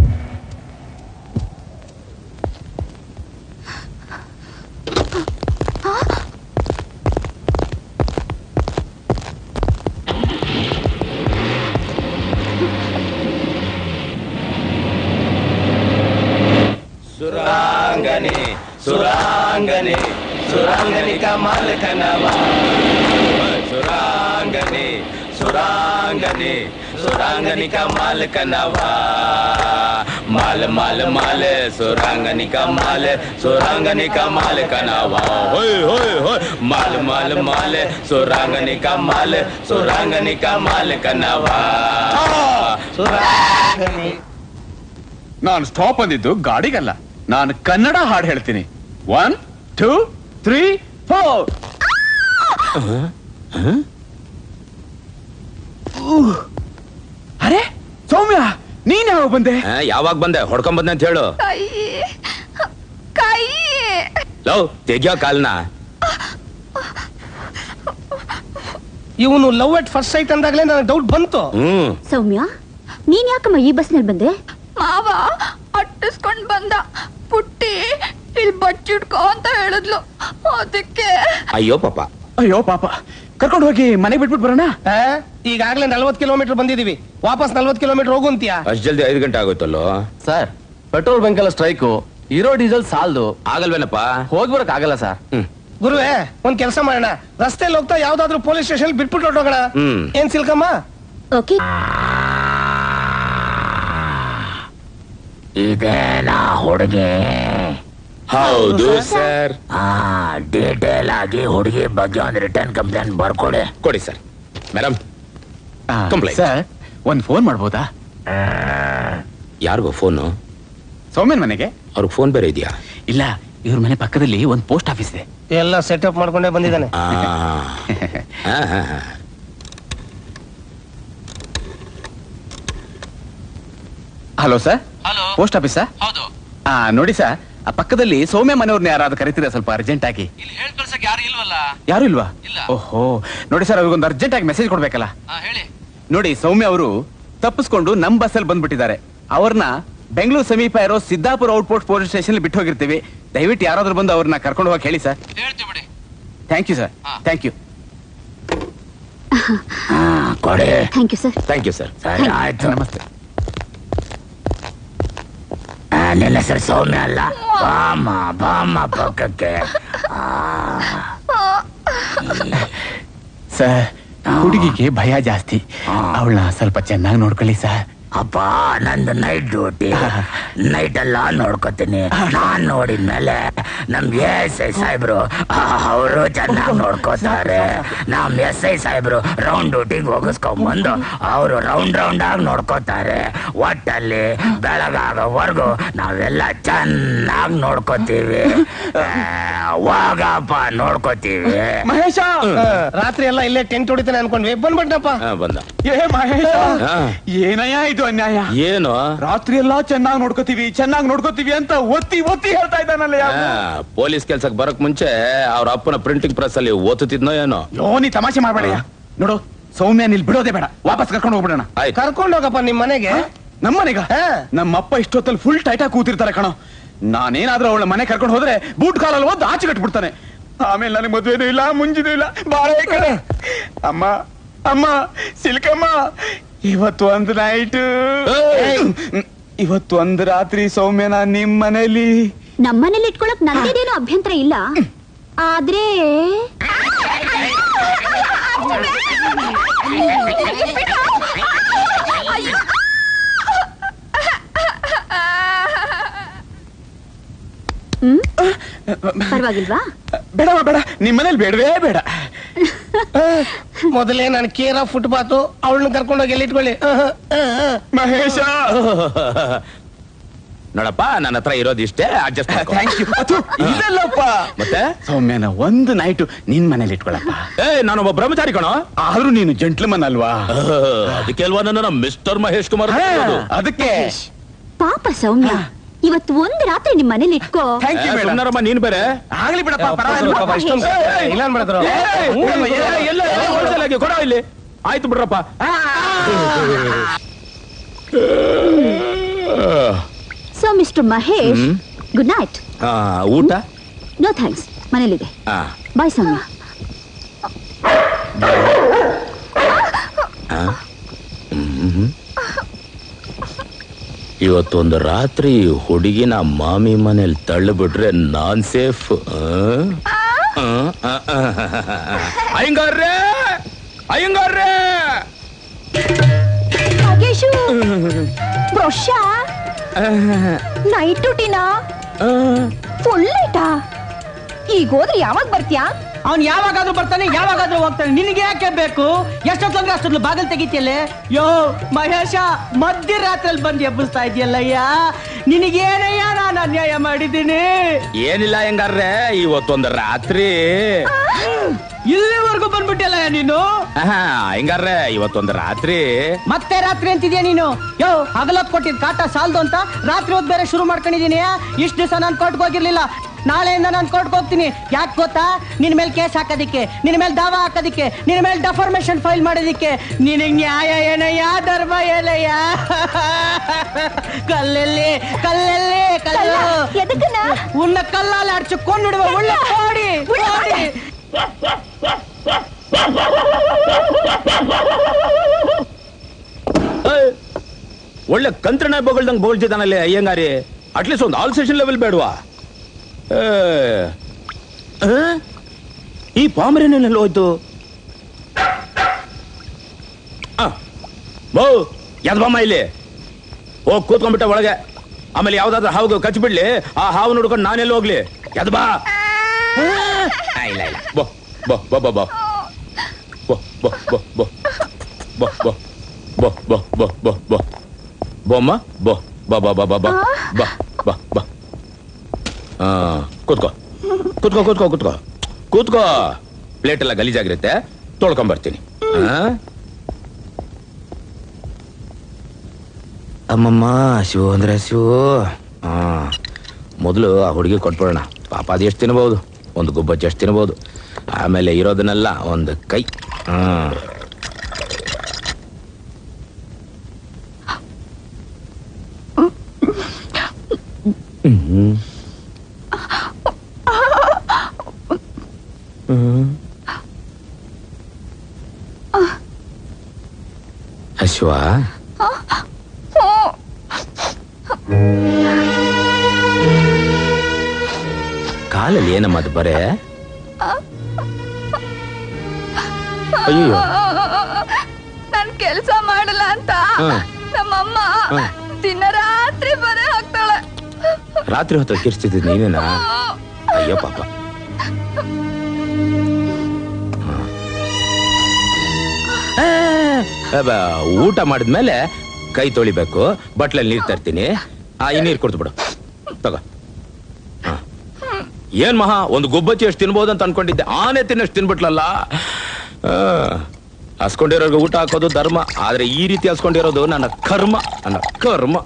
ಸುರಾಂಗನೆ ಸುರಾಂಗನೆ ಸುರಾಂಗನೆ ಕಮಲ್ ಕನವ ಸುರಾಂಗನೆ ಸುರಾಂಗನೆ ಸುರಾಂಗನೆ ಕಮಲ್ ಕನವ ಮಾಲೆ ಮಾಲೆ ಮಾಲೆ ಸುರಂಗನಿಕ ಮಾಲೆ ಸುರಂಗನಿಕ ಮಾಲೆ ಕನವ ಹೋಯ್ ಹೋಯ್ ಹೋಯ್ ಮಾಲೆ ಮಾಲೆ ಮಾಲೆ ಸುರಂಗನಿಕ ಮಾಲೆ ಸುರಂಗನಿಕ ಮಾಲೆ ಕನವ ನಾನು ಸ್ಟಾಪ್ ಅಂದಿದ್ದು ಗಾಡಿಗಲ್ಲ ನಾನು ಕನ್ನಡ ಹಾಡು ಹೇಳ್ತೀನಿ ಒನ್ ಟೂ ತ್ರೀ ಫೋರ್ ಅರೆ ಸೌಮ್ಯ ನೀನ್ ಯಾವಾಗ ಬಂದೆ ಯಾವಾಗ ಬಂದೆ ಹೊಡ್ಕೊಂಡ್ ಬಂದೆ ಅಂತ ಹೇಳು ಕೈ ಕೈ ಲವ್ ತೆಗಿಯೋ ಕಾಲ್ನ ಇವನು ಲವ್ ಅಟ್ ಫಸ್ಟ್ ಸೈಟ್ ಅಂದಾಗಲೇ ನನಗೆ ಡೌಟ್ ಬಂತು ಹ್ಮ್ ಸೌಮ್ಯ ನೀನ್ ಯಾಕಮ್ಮ ಈ ಬಸ್ನಲ್ಲಿ ಬಂದೆ ಮಾವ ಅಟ್ಟಿಸ್ಕೊಂಡ್ ಬಂದ ಪುಟ್ಟಿ ಇಲ್ಲಿ ಬಚ್ಚಿಡ್ಕೋ ಅಂತ ಹೇಳಿದ್ಲು ಅದಕ್ಕೆ ಅಯ್ಯೋ ಪಾಪ ಅಯ್ಯೋ ಪಾಪ ಕರ್ಕೊಂಡು ಹೋಗಿ ಮನೆ ಬಿಟ್ಬಿಟ್ಟು ಬರೋಣ ಆ? ಈಗಾಗ್ಲೇ ನಲ್ವತ್ ಕಿಲೋಮೀಟರ್ ಬಂದಿದೀವಿ ವಾಪಸ್ ನಲ್ವತ್ ಕಿಲೋಮೀಟರ್ ಹೋಗುಂತೀಯಾ ಅಷ್ಟ್ ಜಲ್ದಿ ಐದು ಗಂಟೆ ಆಗೋಯ್ತಲ್ಲೋ ಸರ್ ಪೆಟ್ರೋಲ್ ಬಂಕ್ ಎಲ್ಲ ಸ್ಟ್ರೈಕು ಇರೋ ಡೀಸೆಲ್ ಸಾಲದು ಆಗಲ್ವೇನಪ್ಪ ಹೋಗಿ ಬರಕ್ ಆಗಲ್ಲ ಸರ್ ಗುರುವೇ ಒಂದ್ ಕೆಲಸ ಮಾಡೋಣ ರಸ್ತೆಯಲ್ಲಿ ಹೋಗ್ತಾ ಯಾವ್ದಾದ್ರು ಪೊಲೀಸ್ ಸ್ಟೇಷನ್ ಬಿಟ್ಬಿಟ್ಟು ಹೊರಟೋಗೋಣ ಹ್ಮ್. ಏನ್ ಸಿಲ್ಕಮ್ಮ ಓಕೆ ಇದೇನಾ ಹುಡುಗಿ ಹೌದು ಸರ್ ಡೀಟೇಲ್ ಆಗಿ ಹುಡುಗಿ ಬಗ್ಗೆ ಒಂದು ರಿಟರ್ನ್ ಕಂಪ್ಲೇಂಟ್ ಬರ್ಕೊಡಿ ಕೊಡಿ ಸರ್ ಮೇಡಮ್ Complaint. ಸರ್ ಒಂದ್ ಫೋನ್ ಮಾಡ್ಬೋದಾ ಯಾರಿಗೋ ಫೋನು ಸೌಮ್ಯನ್ ಮನೆಗೆ ಅವ್ರಿಗೆ ಫೋನ್ ಬೇರೆ ಇದೆಯಾ ಇಲ್ಲ ಇವ್ರ ಮನೆ ಪಕ್ಕದಲ್ಲಿ ಒಂದ್ ಪೋಸ್ಟ್ ಆಫೀಸ್ ಇದೆ ಎಲ್ಲ ಸೆಟಪ್ ಮಾಡ್ಕೊಂಡೇ ಬಂದಿದ್ದಾನೆ ಹಲೋ ಸರ್ ಪೋಸ್ಟ್ ಆಫೀಸಾ ಹೌದು ಆ ನೋಡಿ ಸರ್ ಆ ಪಕ್ಕದಲ್ಲಿ ಸೌಮ್ಯ ಮನೆಯವ್ರನ್ನ ಯಾರಾದ್ರೂ ಕರಿತೀರಾ ಸ್ವಲ್ಪ ಅರ್ಜೆಂಟ್ ಆಗಿ ಹೇಳ್ ಕಳ್ಸಕ್ ಯಾರು ಇಲ್ವಲ್ಲ ಯಾರು ಇಲ್ವಾ ಇಲ್ಲ. ಓಹೋ ನೋಡಿ ಸರ್ ಅವ್ರಿಗೊಂದು ಅರ್ಜೆಂಟ್ ಆಗಿ ಮೆಸೇಜ್ ಕೊಡ್ಬೇಕಲ್ಲ ಹಾ, ಹೇಳಿ ನೋಡಿ ಸೌಮ್ಯ ಅವರು ತಪ್ಪಿಸ್ಕೊಂಡು ನಮ್ ಬಸ್ಸಲ್ಲಿ ಬಂದ್ಬಿಟ್ಟಿದ್ದಾರೆ ಅವ್ರನ್ನ ಬೆಂಗಳೂರು ಸಮೀಪ ಇರೋ ಸಿದ್ದಾಪುರ ಔಟ್ಪೋಸ್ಟ್ ಪೊಲೀಸ್ ಸ್ಟೇಷನ್ ಬಿಟ್ಟು ಹೋಗಿರ್ತೀವಿ ದಯವಿಟ್ಟು ಯಾರಾದ್ರೂ ಬಂದು ಅವ್ರನ್ನ ಕರ್ಕೊಂಡು ಹೋಗಿ ಹೇಳಿ ಸರ್ ಹೇಳ್ತೀವಿ ಬಿಡಿ thank you sir thank you ಕೊಡಿ thank you sir thank you sir ಸರಿ ಆಯ್ತು ನಮಸ್ತೆ ಆ, ನಿನ್ನ ಹೆಸರು ಸೌಮ್ಯ ಅಲ್ಲ ಬಾಮ ಬಾಮ ಪಕ್ಕಕ್ಕೆ ಸರ್ ಹುಡುಗಿಗೆ ಭಯ ಜಾಸ್ತಿ ಅವಳನ್ನ ಸ್ವಲ್ಪ ಚೆನ್ನಾಗಿ ನೋಡ್ಕೊಳ್ಳಿ ಸರ್ ಅಪ್ಪ ನಂದು ನೈಟ್ ಡ್ಯೂಟಿ ನೈಟ್ ಎಲ್ಲ ನೋಡ್ಕೋತೀನಿ ನಾನ್ ನೋಡಿದ್ಮೇಲೆ ನಮ್ ಎಸ್ ಐ ಸಾಹೇಬ್ರು ಅವರು ಚೆನ್ನಾಗಿ ನೋಡ್ಕೋತಾರೆ ನಮ್ ಎಸ್ ಐ ಸಾಹೇಬ್ರು ರೌಂಡ್ ಡ್ಯೂಟಿಗೆ ಹೋಗಿಸ್ಕೊಂಡ್ಬಂದು ಅವರು ರೌಂಡ್ ರೌಂಡ್ ಆಗಿ ನೋಡ್ಕೋತಾರೆ ಒಟ್ಟಲ್ಲಿ ಬೆಳಗಾಗೋವರೆಗೂ ನಾವೆಲ್ಲ ಚೆನ್ನಾಗಿ ನೋಡ್ಕೋತೀವಿ ಆ, ಹೋಗಪ್ಪ ನೋಡ್ಕೋತೀವಿ ಮಹೇಶ ರಾತ್ರಿ ಎಲ್ಲ ಇಲ್ಲೇ ಟೆಂಟ್ ಹೊಡಿತಾನೆ ಅನ್ಕೊಂಡ್ವಿ ಬಂದ್ಬಿಟ್ನಪ್ಪ ಬಂದ ಏ ಮಹೇಶ ಹಾ. ಏನಯ್ಯ ಇದು ಅನ್ಯಾಯ ಏನು ರಾತ್ರಿ ಎಲ್ಲಾ ಚೆನ್ನಾಗಿ ನೋಡ್ಕೋತೀವಿ ಚೆನ್ನಾಗಿ ನೋಡ್ಕೋತೀವಿ ಅಂತ ಒತ್ತಿ ಒತ್ತಿ ಹೇಳ್ತಾ ಇದ್ದಾನಲ್ಲ ಆ, ಪೊಲೀಸ್ ಕೆಲ್ಸಕ್ಕೆ ಬರಕ್ ಮುಂಚೆ ಅವ್ರ ಅಪ್ಪನ ಪ್ರಿಂಟಿಂಗ್ ಪ್ರೆಸ್ ಅಲ್ಲಿ ಓದುತ್ತಿದ್ನೋ ಏನೋ ಯೋ ನೀ ತಮಾಷೆ ಮಾಡ್ಬೇಡಯ್ಯ ನೋಡು ಸೌಮ್ಯ ನಿಲ್ ಬಿಡೋದೇ ಬೇಡ ವಾಪಸ್ ಕರ್ಕೊಂಡು ಹೋಗ್ಬಿಡೋಣ ಆಯ್ತು ಕರ್ಕೊಂಡು ಹೋಗಪ್ಪ ನಿಮ್ ಮನೆಗೆ ನಮ್ಮನೆಗ ನಮ್ಮಪ್ಪ ಇಷ್ಟೊತ್ತಲ್ಲಿ ಫುಲ್ ಟೈಟಾಗಿ ಕೂತಿರ್ತಾರೆ ಕಣೋ ನಾನೇನಾದ್ರೂ ಅವಳ ಮನೆ ಕರ್ಕೊಂಡು ಹೋದ್ರೆ ಬೂಟ್ ಕಾಲಲ್ಲಿ ಓದ್ ಆಚೆ ಕಟ್ಬಿಡ್ತಾನೆ ಆಮೇಲೆ ನನಗೆ ಮದುವೆನೂ ಇಲ್ಲ ಮುಂಜಿನೂ ಇಲ್ಲ ಬಾಳ ಈ ಕಡೆ ಅಮ್ಮ ಅಮ್ಮ ಸಿಲ್ಕಮ್ಮ ಇವತ್ತು ಒಂದು ನೈಟ್ ಇವತ್ತು ಒಂದು ರಾತ್ರಿ ಸೌಮ್ಯನ ನಿಮ್ ಮನೇಲಿ ನಮ್ಮನೇಲಿ ಇಟ್ಕೊಳಕ್ ನಂದೇನೇನು ಅಭ್ಯಂತರ ಇಲ್ಲ ಆದ್ರೆ ಹ್ಮ್ ಪರವಾಗಿಲ್ವಾ ಬೇಡವಾ ಬೇಡ ನಿಮ್ ಮನೇಲಿ ಬೇಡವೇ ಬೇಡ ಮೊದಲೇ ನಾನು ಕೇರ್ ಆಫ್ ಫುಟ್ಪಾತು ಅವಳನ್ನ ಕರ್ಕೊಂಡೋಗಿ ಎಲ್ಲಿ ಇಟ್ಕೊಳ್ಳಿ ಮಹೇಶ ನೋಡಪ್ಪ ನನ್ನ ಹತ್ರ ಇರೋದು ಇಷ್ಟೇ ಅಡ್ಜಸ್ಟ್ ಥ್ಯಾಂಕ್ ಯು ಇದೆಲ್ಲಪ್ಪ ಮತ್ತೆ ಸೌಮ್ಯನ ಒಂದು ನೈಟ್ ನಿನ್ ಮನೇಲಿ ಇಟ್ಕೊಳಪ್ಪ ಏ ನಾನೊಬ್ಬ ಬ್ರಹ್ಮಚಾರಿ ಕಣೋ ಆದ್ರೂ ನೀನು ಜಂಟ್ಲ್ಮನ್ ಅಲ್ವಾ ಅದಕ್ಕೆ ಅಲ್ವಾ ನನ್ನ ಮಿಸ್ಟರ್ ಮಹೇಶ್ ಕುಮಾರ್ ಅಂತ ಕರೆಯೋದು. ಅದಕ್ಕೆ ಪಾಪ ಸೌಮ್ಯ ಇವತ್ತು ಒಂದ್ ರಾತ್ರಿ ನಿಮ್ ಮನೇಲಿ ಇಟ್ಕೋ ಥ್ಯಾಂಕ್ ಯು ಏ, ಮೇಡಮ್ ಸುಮ್ನಿರಮ್ಮ, ನೀನ್ ಬೇರೆ ಆಗ್ಲಿ ಬಿಡಪ್ಪ ಪಾಪ, ಪರವಾಗಿಲ್ಲ. ಇಷ್ಟೊಂದು ಏಯ್, ಇಲ್ಲ ಅನ್ಬಿಡಿದ್ರು. ಏಯ್, ಏ, ಏ, ಎಲ್ಲ ಎಲ್ಲ wholesale ಆಗಿ ಕೊಡೋ ಇಲ್ಲಿ ಆಯ್ತು ಬಿಡ್ರಪ್ಪ so mister Mahesh good night ಆ, ಊಟ ನೋ ಥ್ಯಾಂಕ್ಸ್ ಮನೇಲಿದೆ ಆ, ಬಾಯ್ ಸೌಮ್ಯ ಆ. ಹ್ಮ್. ಇವತ್ತೊಂದು ರಾತ್ರಿ ಹುಡುಗಿನ ಮಾಮಿ ಮನೇಲಿ ತಳ್ಳಿಬಿಟ್ರೆ ನಾನ್ ಸೇಫ್ ಅಯ್ಯಂಗಾರ್ರೆ ಅಯ್ಯಂಗಾರ್ರೆ ನಾಗೇಶು ಬ್ರೋಷ ನೈಟ್ ಡ್ಯೂಟಿನಾ ಫುಲ್ ನೈಟಾ ಈಗ ಹೋದ್ರೆ ಯಾವಾಗ ಬರ್ತೀಯಾ ಅವ್ನ್ ಯಾವಾಗಾದ್ರೂ ಬರ್ತಾನೆ ಯಾವಾಗಾದ್ರೂ ಹೋಗ್ತಾನೆ ನಿನಗೆ ಯಾಕೆ ಬೇಕು ಎಷ್ಟೊತ್ತಂದ್ರೆ ಅಷ್ಟೊತ್ತು ಬಾಗಿಲು ತೆಗಿತಿಯಲ್ಲೇ ಯೋ ಮಹೇಶ ಮಧ್ಯರಾತ್ರಲ್ಲಿ ಬಂದು ಎಬ್ಬಿಸ್ತಾ ಇದೆಯಲ್ಲಯ್ಯ ನಿನಗೇನಯ್ಯ ನಾನು ಅನ್ಯಾಯ ಮಾಡಿದ್ದೀನಿ ಏನಿಲ್ಲ ಹೆಂಗಾರ್ರೆ ಇವತ್ತೊಂದು ರಾತ್ರಿ ಇಲ್ಲಿವರೆಗೂ ಬಂದ್ಬಿಟ್ಟಿಲ್ಲ ನೀನು ಆಹಾ, ಹೆಂಗಾರ್ರೆ ಇವತ್ತೊಂದು ರಾತ್ರಿ ಮತ್ತೆ ರಾತ್ರಿ ಅಂತಿದ್ಯಾ ನೀನು ಯೋ ಹಗಲೊತ್ ಕೊಟ್ಟಿದ್ ಕಾಟ ಸಾಲ್ದು ಅಂತ ರಾತ್ರಿ ಹೊತ್ತು ಬೇರೆ ಶುರು ಮಾಡ್ಕೊಂಡಿದೀನಿ ಇಷ್ಟು ದಿವಸ ನಾನು ಕೋರ್ಟ್ಗೆ ಹೋಗಿರ್ಲಿಲ್ಲ ನಾಳೆಯಿಂದ ನಾನು ಕೋರ್ಟ್ಗೆ ಹೋಗ್ತೀನಿ ಯಾಕೆ ಗೊತ್ತಾ ನಿನ್ ಮೇಲೆ ಕೇಸ್ ಹಾಕೋದಿಕ್ಕೆ ನಿನ್ ಮೇಲೆ ದಾವ ಹಾಕೋದಿಕ್ಕೆ ನಿನ್ ಮೇಲೆ ಡಫಾರ್ಮೇಶನ್ ಫೈಲ್ ಮಾಡೋದಿಕ್ಕೆ ನಿನಗೆ ನ್ಯಾಯ ಏನಯ್ಯ ಧರ್ಮ ಏನಯ್ಯ ಕಲ್ಲಲ್ಲಿ ಕಲ್ಲಲ್ಲಿ ಕಲ್ಲು ಎದಕ್ಕನ ಉನ್ನ ಕಲ್ಲಲ್ಲಿ ಅಡ್ಚು ಕೊಂಡುಡುವ ಒಳ್ಳೆ ಕೋಡಿ ಕೋಡಿ ಏಯ್, ಒಳ್ಳೆ ಕಂತ್ರಣ ಬೊಗಳ್ದಂಗ್ ಬೋಳ್ತಿದ್ದಾನಲ್ಲಿ ಅಯ್ಯಂಗಾರಿ ಅಟ್ಲೀಸ್ಟ್ ಒಂದು ಆಲ್ ಸೆಷನ್ ಲೆವೆಲ್ ಬೇಡವಾ ಏ, ಆ? ಈ ಪಾಮರೇನೆಲ್ಲ ಹೋಯ್ತು ಆ, ಬೋ ಯದ್ಬಮ್ಮ ಇಲ್ಲಿ ಹೋಗ್ ಕೂತ್ಕೊಂಡ್ಬಿಟ್ಟ ಒಳಗೆ ಆಮೇಲೆ ಯಾವ್ದಾದ್ರು ಹಾವು ಕಚ್ಬಿಡ್ಲಿ ಆ ಹಾವು ನೋಡ್ಕೊಂಡು ನಾನೆಲ್ಲ ಹೋಗ್ಲಿ ಯದ್ ಬಾ ಆ, ಇಲ್ಲ ಇಲ್ಲ ಬೋ ಬೋ ಬೋ ಬೋ ಬೋ ಬೋ ಬೋ ಬೋ ಬೋ ಬೋ ಬೋ ಬೋ ಬೋ ಬೋ ಬೋ ಬೋ ಬೊಮ್ಮ ಬೋ ಬಾ ಬಾ ಬಾ ಬಾ ಬಾ ಬಾ ಬಾ ಬಾ ಆ ಕೂತ್ಕೋ ಕೂತ್ಕೋ ಕೂತ್ಕೋ ಕೂತ್ಕೋ ಕೂತ್ಕೋ ಪ್ಲೇಟ್ ಎಲ್ಲ ಗಲೀಜಾಗಿರುತ್ತೆ ತೊಳ್ಕೊಂಬರ್ತೀನಿ ಆ? ಅಮ್ಮಮ್ಮ ಶಿವು ಅಂದ್ರೆ ಶಿವು ಆ ಮೊದಲು ಆ ಹುಡುಗಿ ಕೊಟ್ಬಿಡೋಣ ಪಾಪ ಅದು ಎಷ್ಟು ತಿನ್ಬೋದು ಒಂದು ಗುಬ್ಬಚ್ಚ ಎಷ್ಟು ತಿನ್ಬೋದು ಆಮೇಲೆ ಇರೋದನ್ನೆಲ್ಲ ಒಂದು ಕೈ ಹಾ ಹ್ಮ್ ಹ್ಮ್ ಅಶ್ವ ಕಾಲಲ್ಲಿ ಏನಮ್ಮ ಅದು ಬರೇ ಅಯ್ಯೋ ನಾನ್ ಕೆಲ್ಸ ಮಾಡಲ್ಲ ಅಂತ ಹಾ. ನಮ್ಮಮ್ಮ ಹಾ. ದಿನ ರಾತ್ರಿ ಬರೆ ಹಾಕ್ತಾಳೆ ರಾತ್ರಿ ಹೊತ್ತು ಕಿರ್ಸ್ತಿದ್ದ ನೀನೇನಾ ಅಯ್ಯೋ ಪಾಪ ಆ, ಅಬ್ಬ, ಊಟ ಮಾಡಿದ್ಮೇಲೆ ಕೈ ತೊಳಿಬೇಕು ಬಟ್ಲಲ್ಲಿ ನೀರ್ ತರ್ತೀನಿ ಆ ಈ ನೀರ್ ಕೊಡ್ತು ಬಿಡು ತಗೋ ಹ. ಏನ್ ಮಹಾ ಒಂದು ಗುಬ್ಬಚ್ಚಿ ಎಷ್ಟು ತಿನ್ಬೋದು ಅಂತ ಅನ್ಕೊಂಡಿದ್ದೆ ಆನೆ ತಿನ್ನಷ್ಟು ತಿನ್ಬಿಟ್ಲಲ್ಲ ಆ, ಹಸ್ಕೊಂಡಿರೋರ್ಗೆ ಊಟ ಹಾಕೋದು ಧರ್ಮ ಆದ್ರೆ ಈ ರೀತಿ ಹಸ್ಕೊಂಡಿರೋದು ನನ್ನ ಕರ್ಮ ನನ್ನ ಕರ್ಮ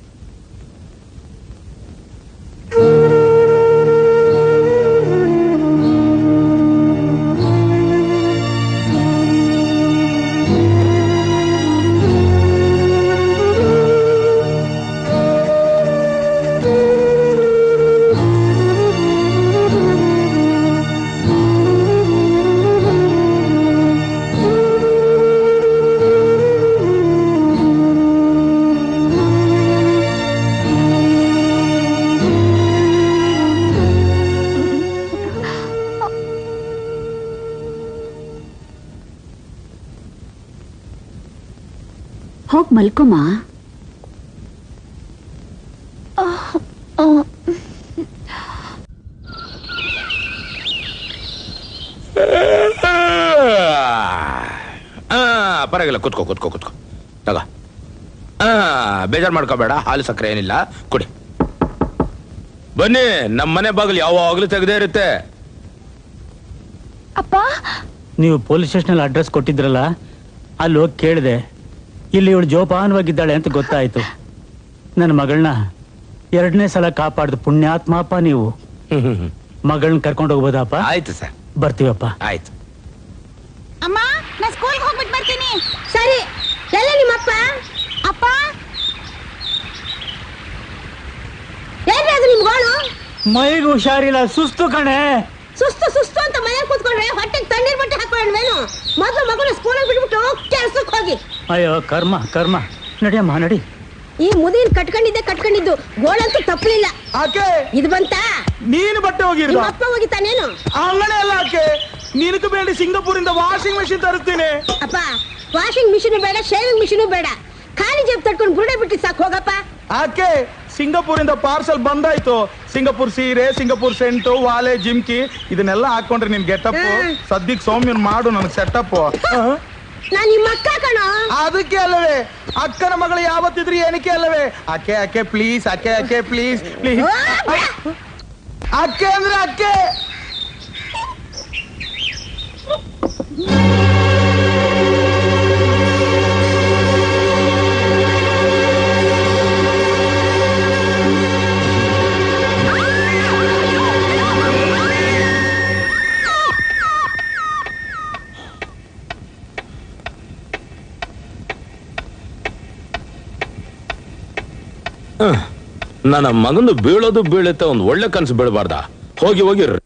ಹೋಗ್ ಮಲ್ಕೊಮ್ಮ ಆ, ಪರವಾಗಿಲ್ಲ ಕುತ್ಕೋ ಕುತ್ಕೋ ಕುತ್ಕೋ ತಗ ಆ ಬೇಜಾರ್ ಮಾಡ್ಕೋಬೇಡ ಹಾಲು ಸಕ್ಕರೆ ಏನಿಲ್ಲ ಕುಡಿ ಬನ್ನಿ ನಮ್ಮ ಮನೆ ಬಾಗಿಲು ಯಾವಾಗ್ಲೂ ತೆಗೆದೇ ಇರುತ್ತೆ ಅಪ್ಪ ನೀವು ಪೊಲೀಸ್ ಸ್ಟೇಷನ್ ಅಡ್ರೆಸ್ ಕೊಟ್ಟಿದ್ರಲ್ಲ ಅಲ್ಲಿ ಹೋಗಿ ಕೇಳಿದೆ ಇಲ್ಲಿ ಇವಳು ಜೋಪಾನವಾಗಿದ್ದಾಳೆ ಅಂತ ಗೊತ್ತಾಯ್ತು ನನ್ನ ಮಗಳನ್ನ ಎರಡನೇ ಸಲ ಕಾಪಾಡ್ದು ಪುಣ್ಯಾತ್ಮಪ್ಪ ನೀವು ಮಗಳನ್ನ ಕರ್ಕೊಂಡು ಹೋಗ್ಬೋದಪ್ಪ ಆಯ್ತು ಸರ್ ಬರ್ತೀವಪ್ಪ ಆಯ್ತು ಅಮ್ಮ ನಾ ಸ್ಕೂಲ್ಗೆ ಹೋಗ್ಬಿಟ್ಟು ಬರ್ತೀನಿ ಸರಿ ಎಲ್ಲ ನಿಮ್ಮಪ್ಪ ಅಪ್ಪ ಏನ್ರಿ ನಿಮ್ಗಳು ಮೈಗೆ ಹುಷಾರಿಲ್ಲ ಸುಸ್ತು ಕಣೆ ಸುಸ್ತು ಸುಸ್ತು ಅಂತ ಮನೆಯಲ್ಲಿ ಕೂತ್ಕೊಂಡ್ರೆ ಹೊಟ್ಟೆಗೆ ತಣ್ಣೀರ್ ಬಟ್ಟೆ ಹಾಕೊಂಡ್ವೇನು ಮೊದ್ಲು ಮಗನ ಸ್ಕೂಲಿಗೆ ಬಿಟ್ಬಿಟ್ಟು ಕೆಲ್ಸಕ್ಕೆ ಹೋಗಿ ಅಯ್ಯೋ ಕರ್ಮ ಕರ್ಮ ನಡಿಯಮ್ಮ ನಡಿ ಈ ಮುದಿನ್ ಕಟ್ಕೊಂಡಿದ್ದೆ ಕಟ್ಕೊಂಡಿದ್ದು ಗೋಳಂತೂ ತಪ್ಪಲಿಲ್ಲ ಆಕೆ ಇದು ಬಂತ ನೀನು ಬಟ್ಟೆ ಹೋಗಿರುವ ನಿಮ್ಮ ಅಪ್ಪ ಹೋಗಿತಾನೇನು ಅಂಗಡಿ ಎಲ್ಲ ಆಕೆ ನಿನಗೆ ಬೇಡ ಸಿಂಗಾಪುರಿಂದ ವಾಷಿಂಗ್ ಮೆಷಿನ್ ತರುತ್ತೀನಿ ಅಪ್ಪ ವಾಷಿಂಗ್ ಮಿಷಿನ್ ಬೇಡ ಶೇವಿಂಗ್ ಮಿಷಿನ್ ಬೇಡ ಖಾಲಿ ಜೇಬ್ ತಟ್ಕೊಂಡು ಬುರುಡೆ ಬಿಟ್ಟು ಸಾಕು ಹೋಗಪ್ಪ ಆಕೆ ಸಿಂಗಾಪುರಿಂದ ಪಾರ್ಸಲ್ ಬಂದಾಯ್ತು ಸಿಂಗಾಪುರ್ ಸೀರೆ ಸಿಂಗಾಪುರ್ ಸೆಂಟು ವಾಲೆ ಜಿಮ್ಕಿ ಇದನ್ನೆಲ್ಲ ಹಾಕೊಂಡ್ರೆ ನಿನ್ ಗೆಟಪ್ ಸದ್ಯಕ್ ಸೌಮ್ಯನ್ ಮಾಡು ನನಗೆ ಸೆಟಪ್ ನಾನ್ ನಿಮ್ಮ ಅಕ್ಕ ಕಣ ಅದಕ್ಕೆ ಅಲ್ಲವೇ ಅಕ್ಕನ ಮಗಳು ಯಾವತ್ತಿದ್ರು ಏನಕ್ಕೆ ಅಲ್ಲವೇ ಅಕ್ಕೆ ಅಕ್ಕೆ ಪ್ಲೀಸ್ ಅಕ್ಕೆ ಅಕ್ಕೆ ಪ್ಲೀಸ್ ಪ್ಲೀಸ್ ಅಕ್ಕೆ ಅಂದ್ರೆ ಅಕ್ಕೆ ನನ್ನ ಮಗಂದು ಬೀಳೋದು ಬೀಳುತ್ತೆ ಒಂದು ಒಳ್ಳೆ ಕನಸು ಬೀಳಬಾರ್ದ ಹೋಗಿ ಹೋಗಿ ರ-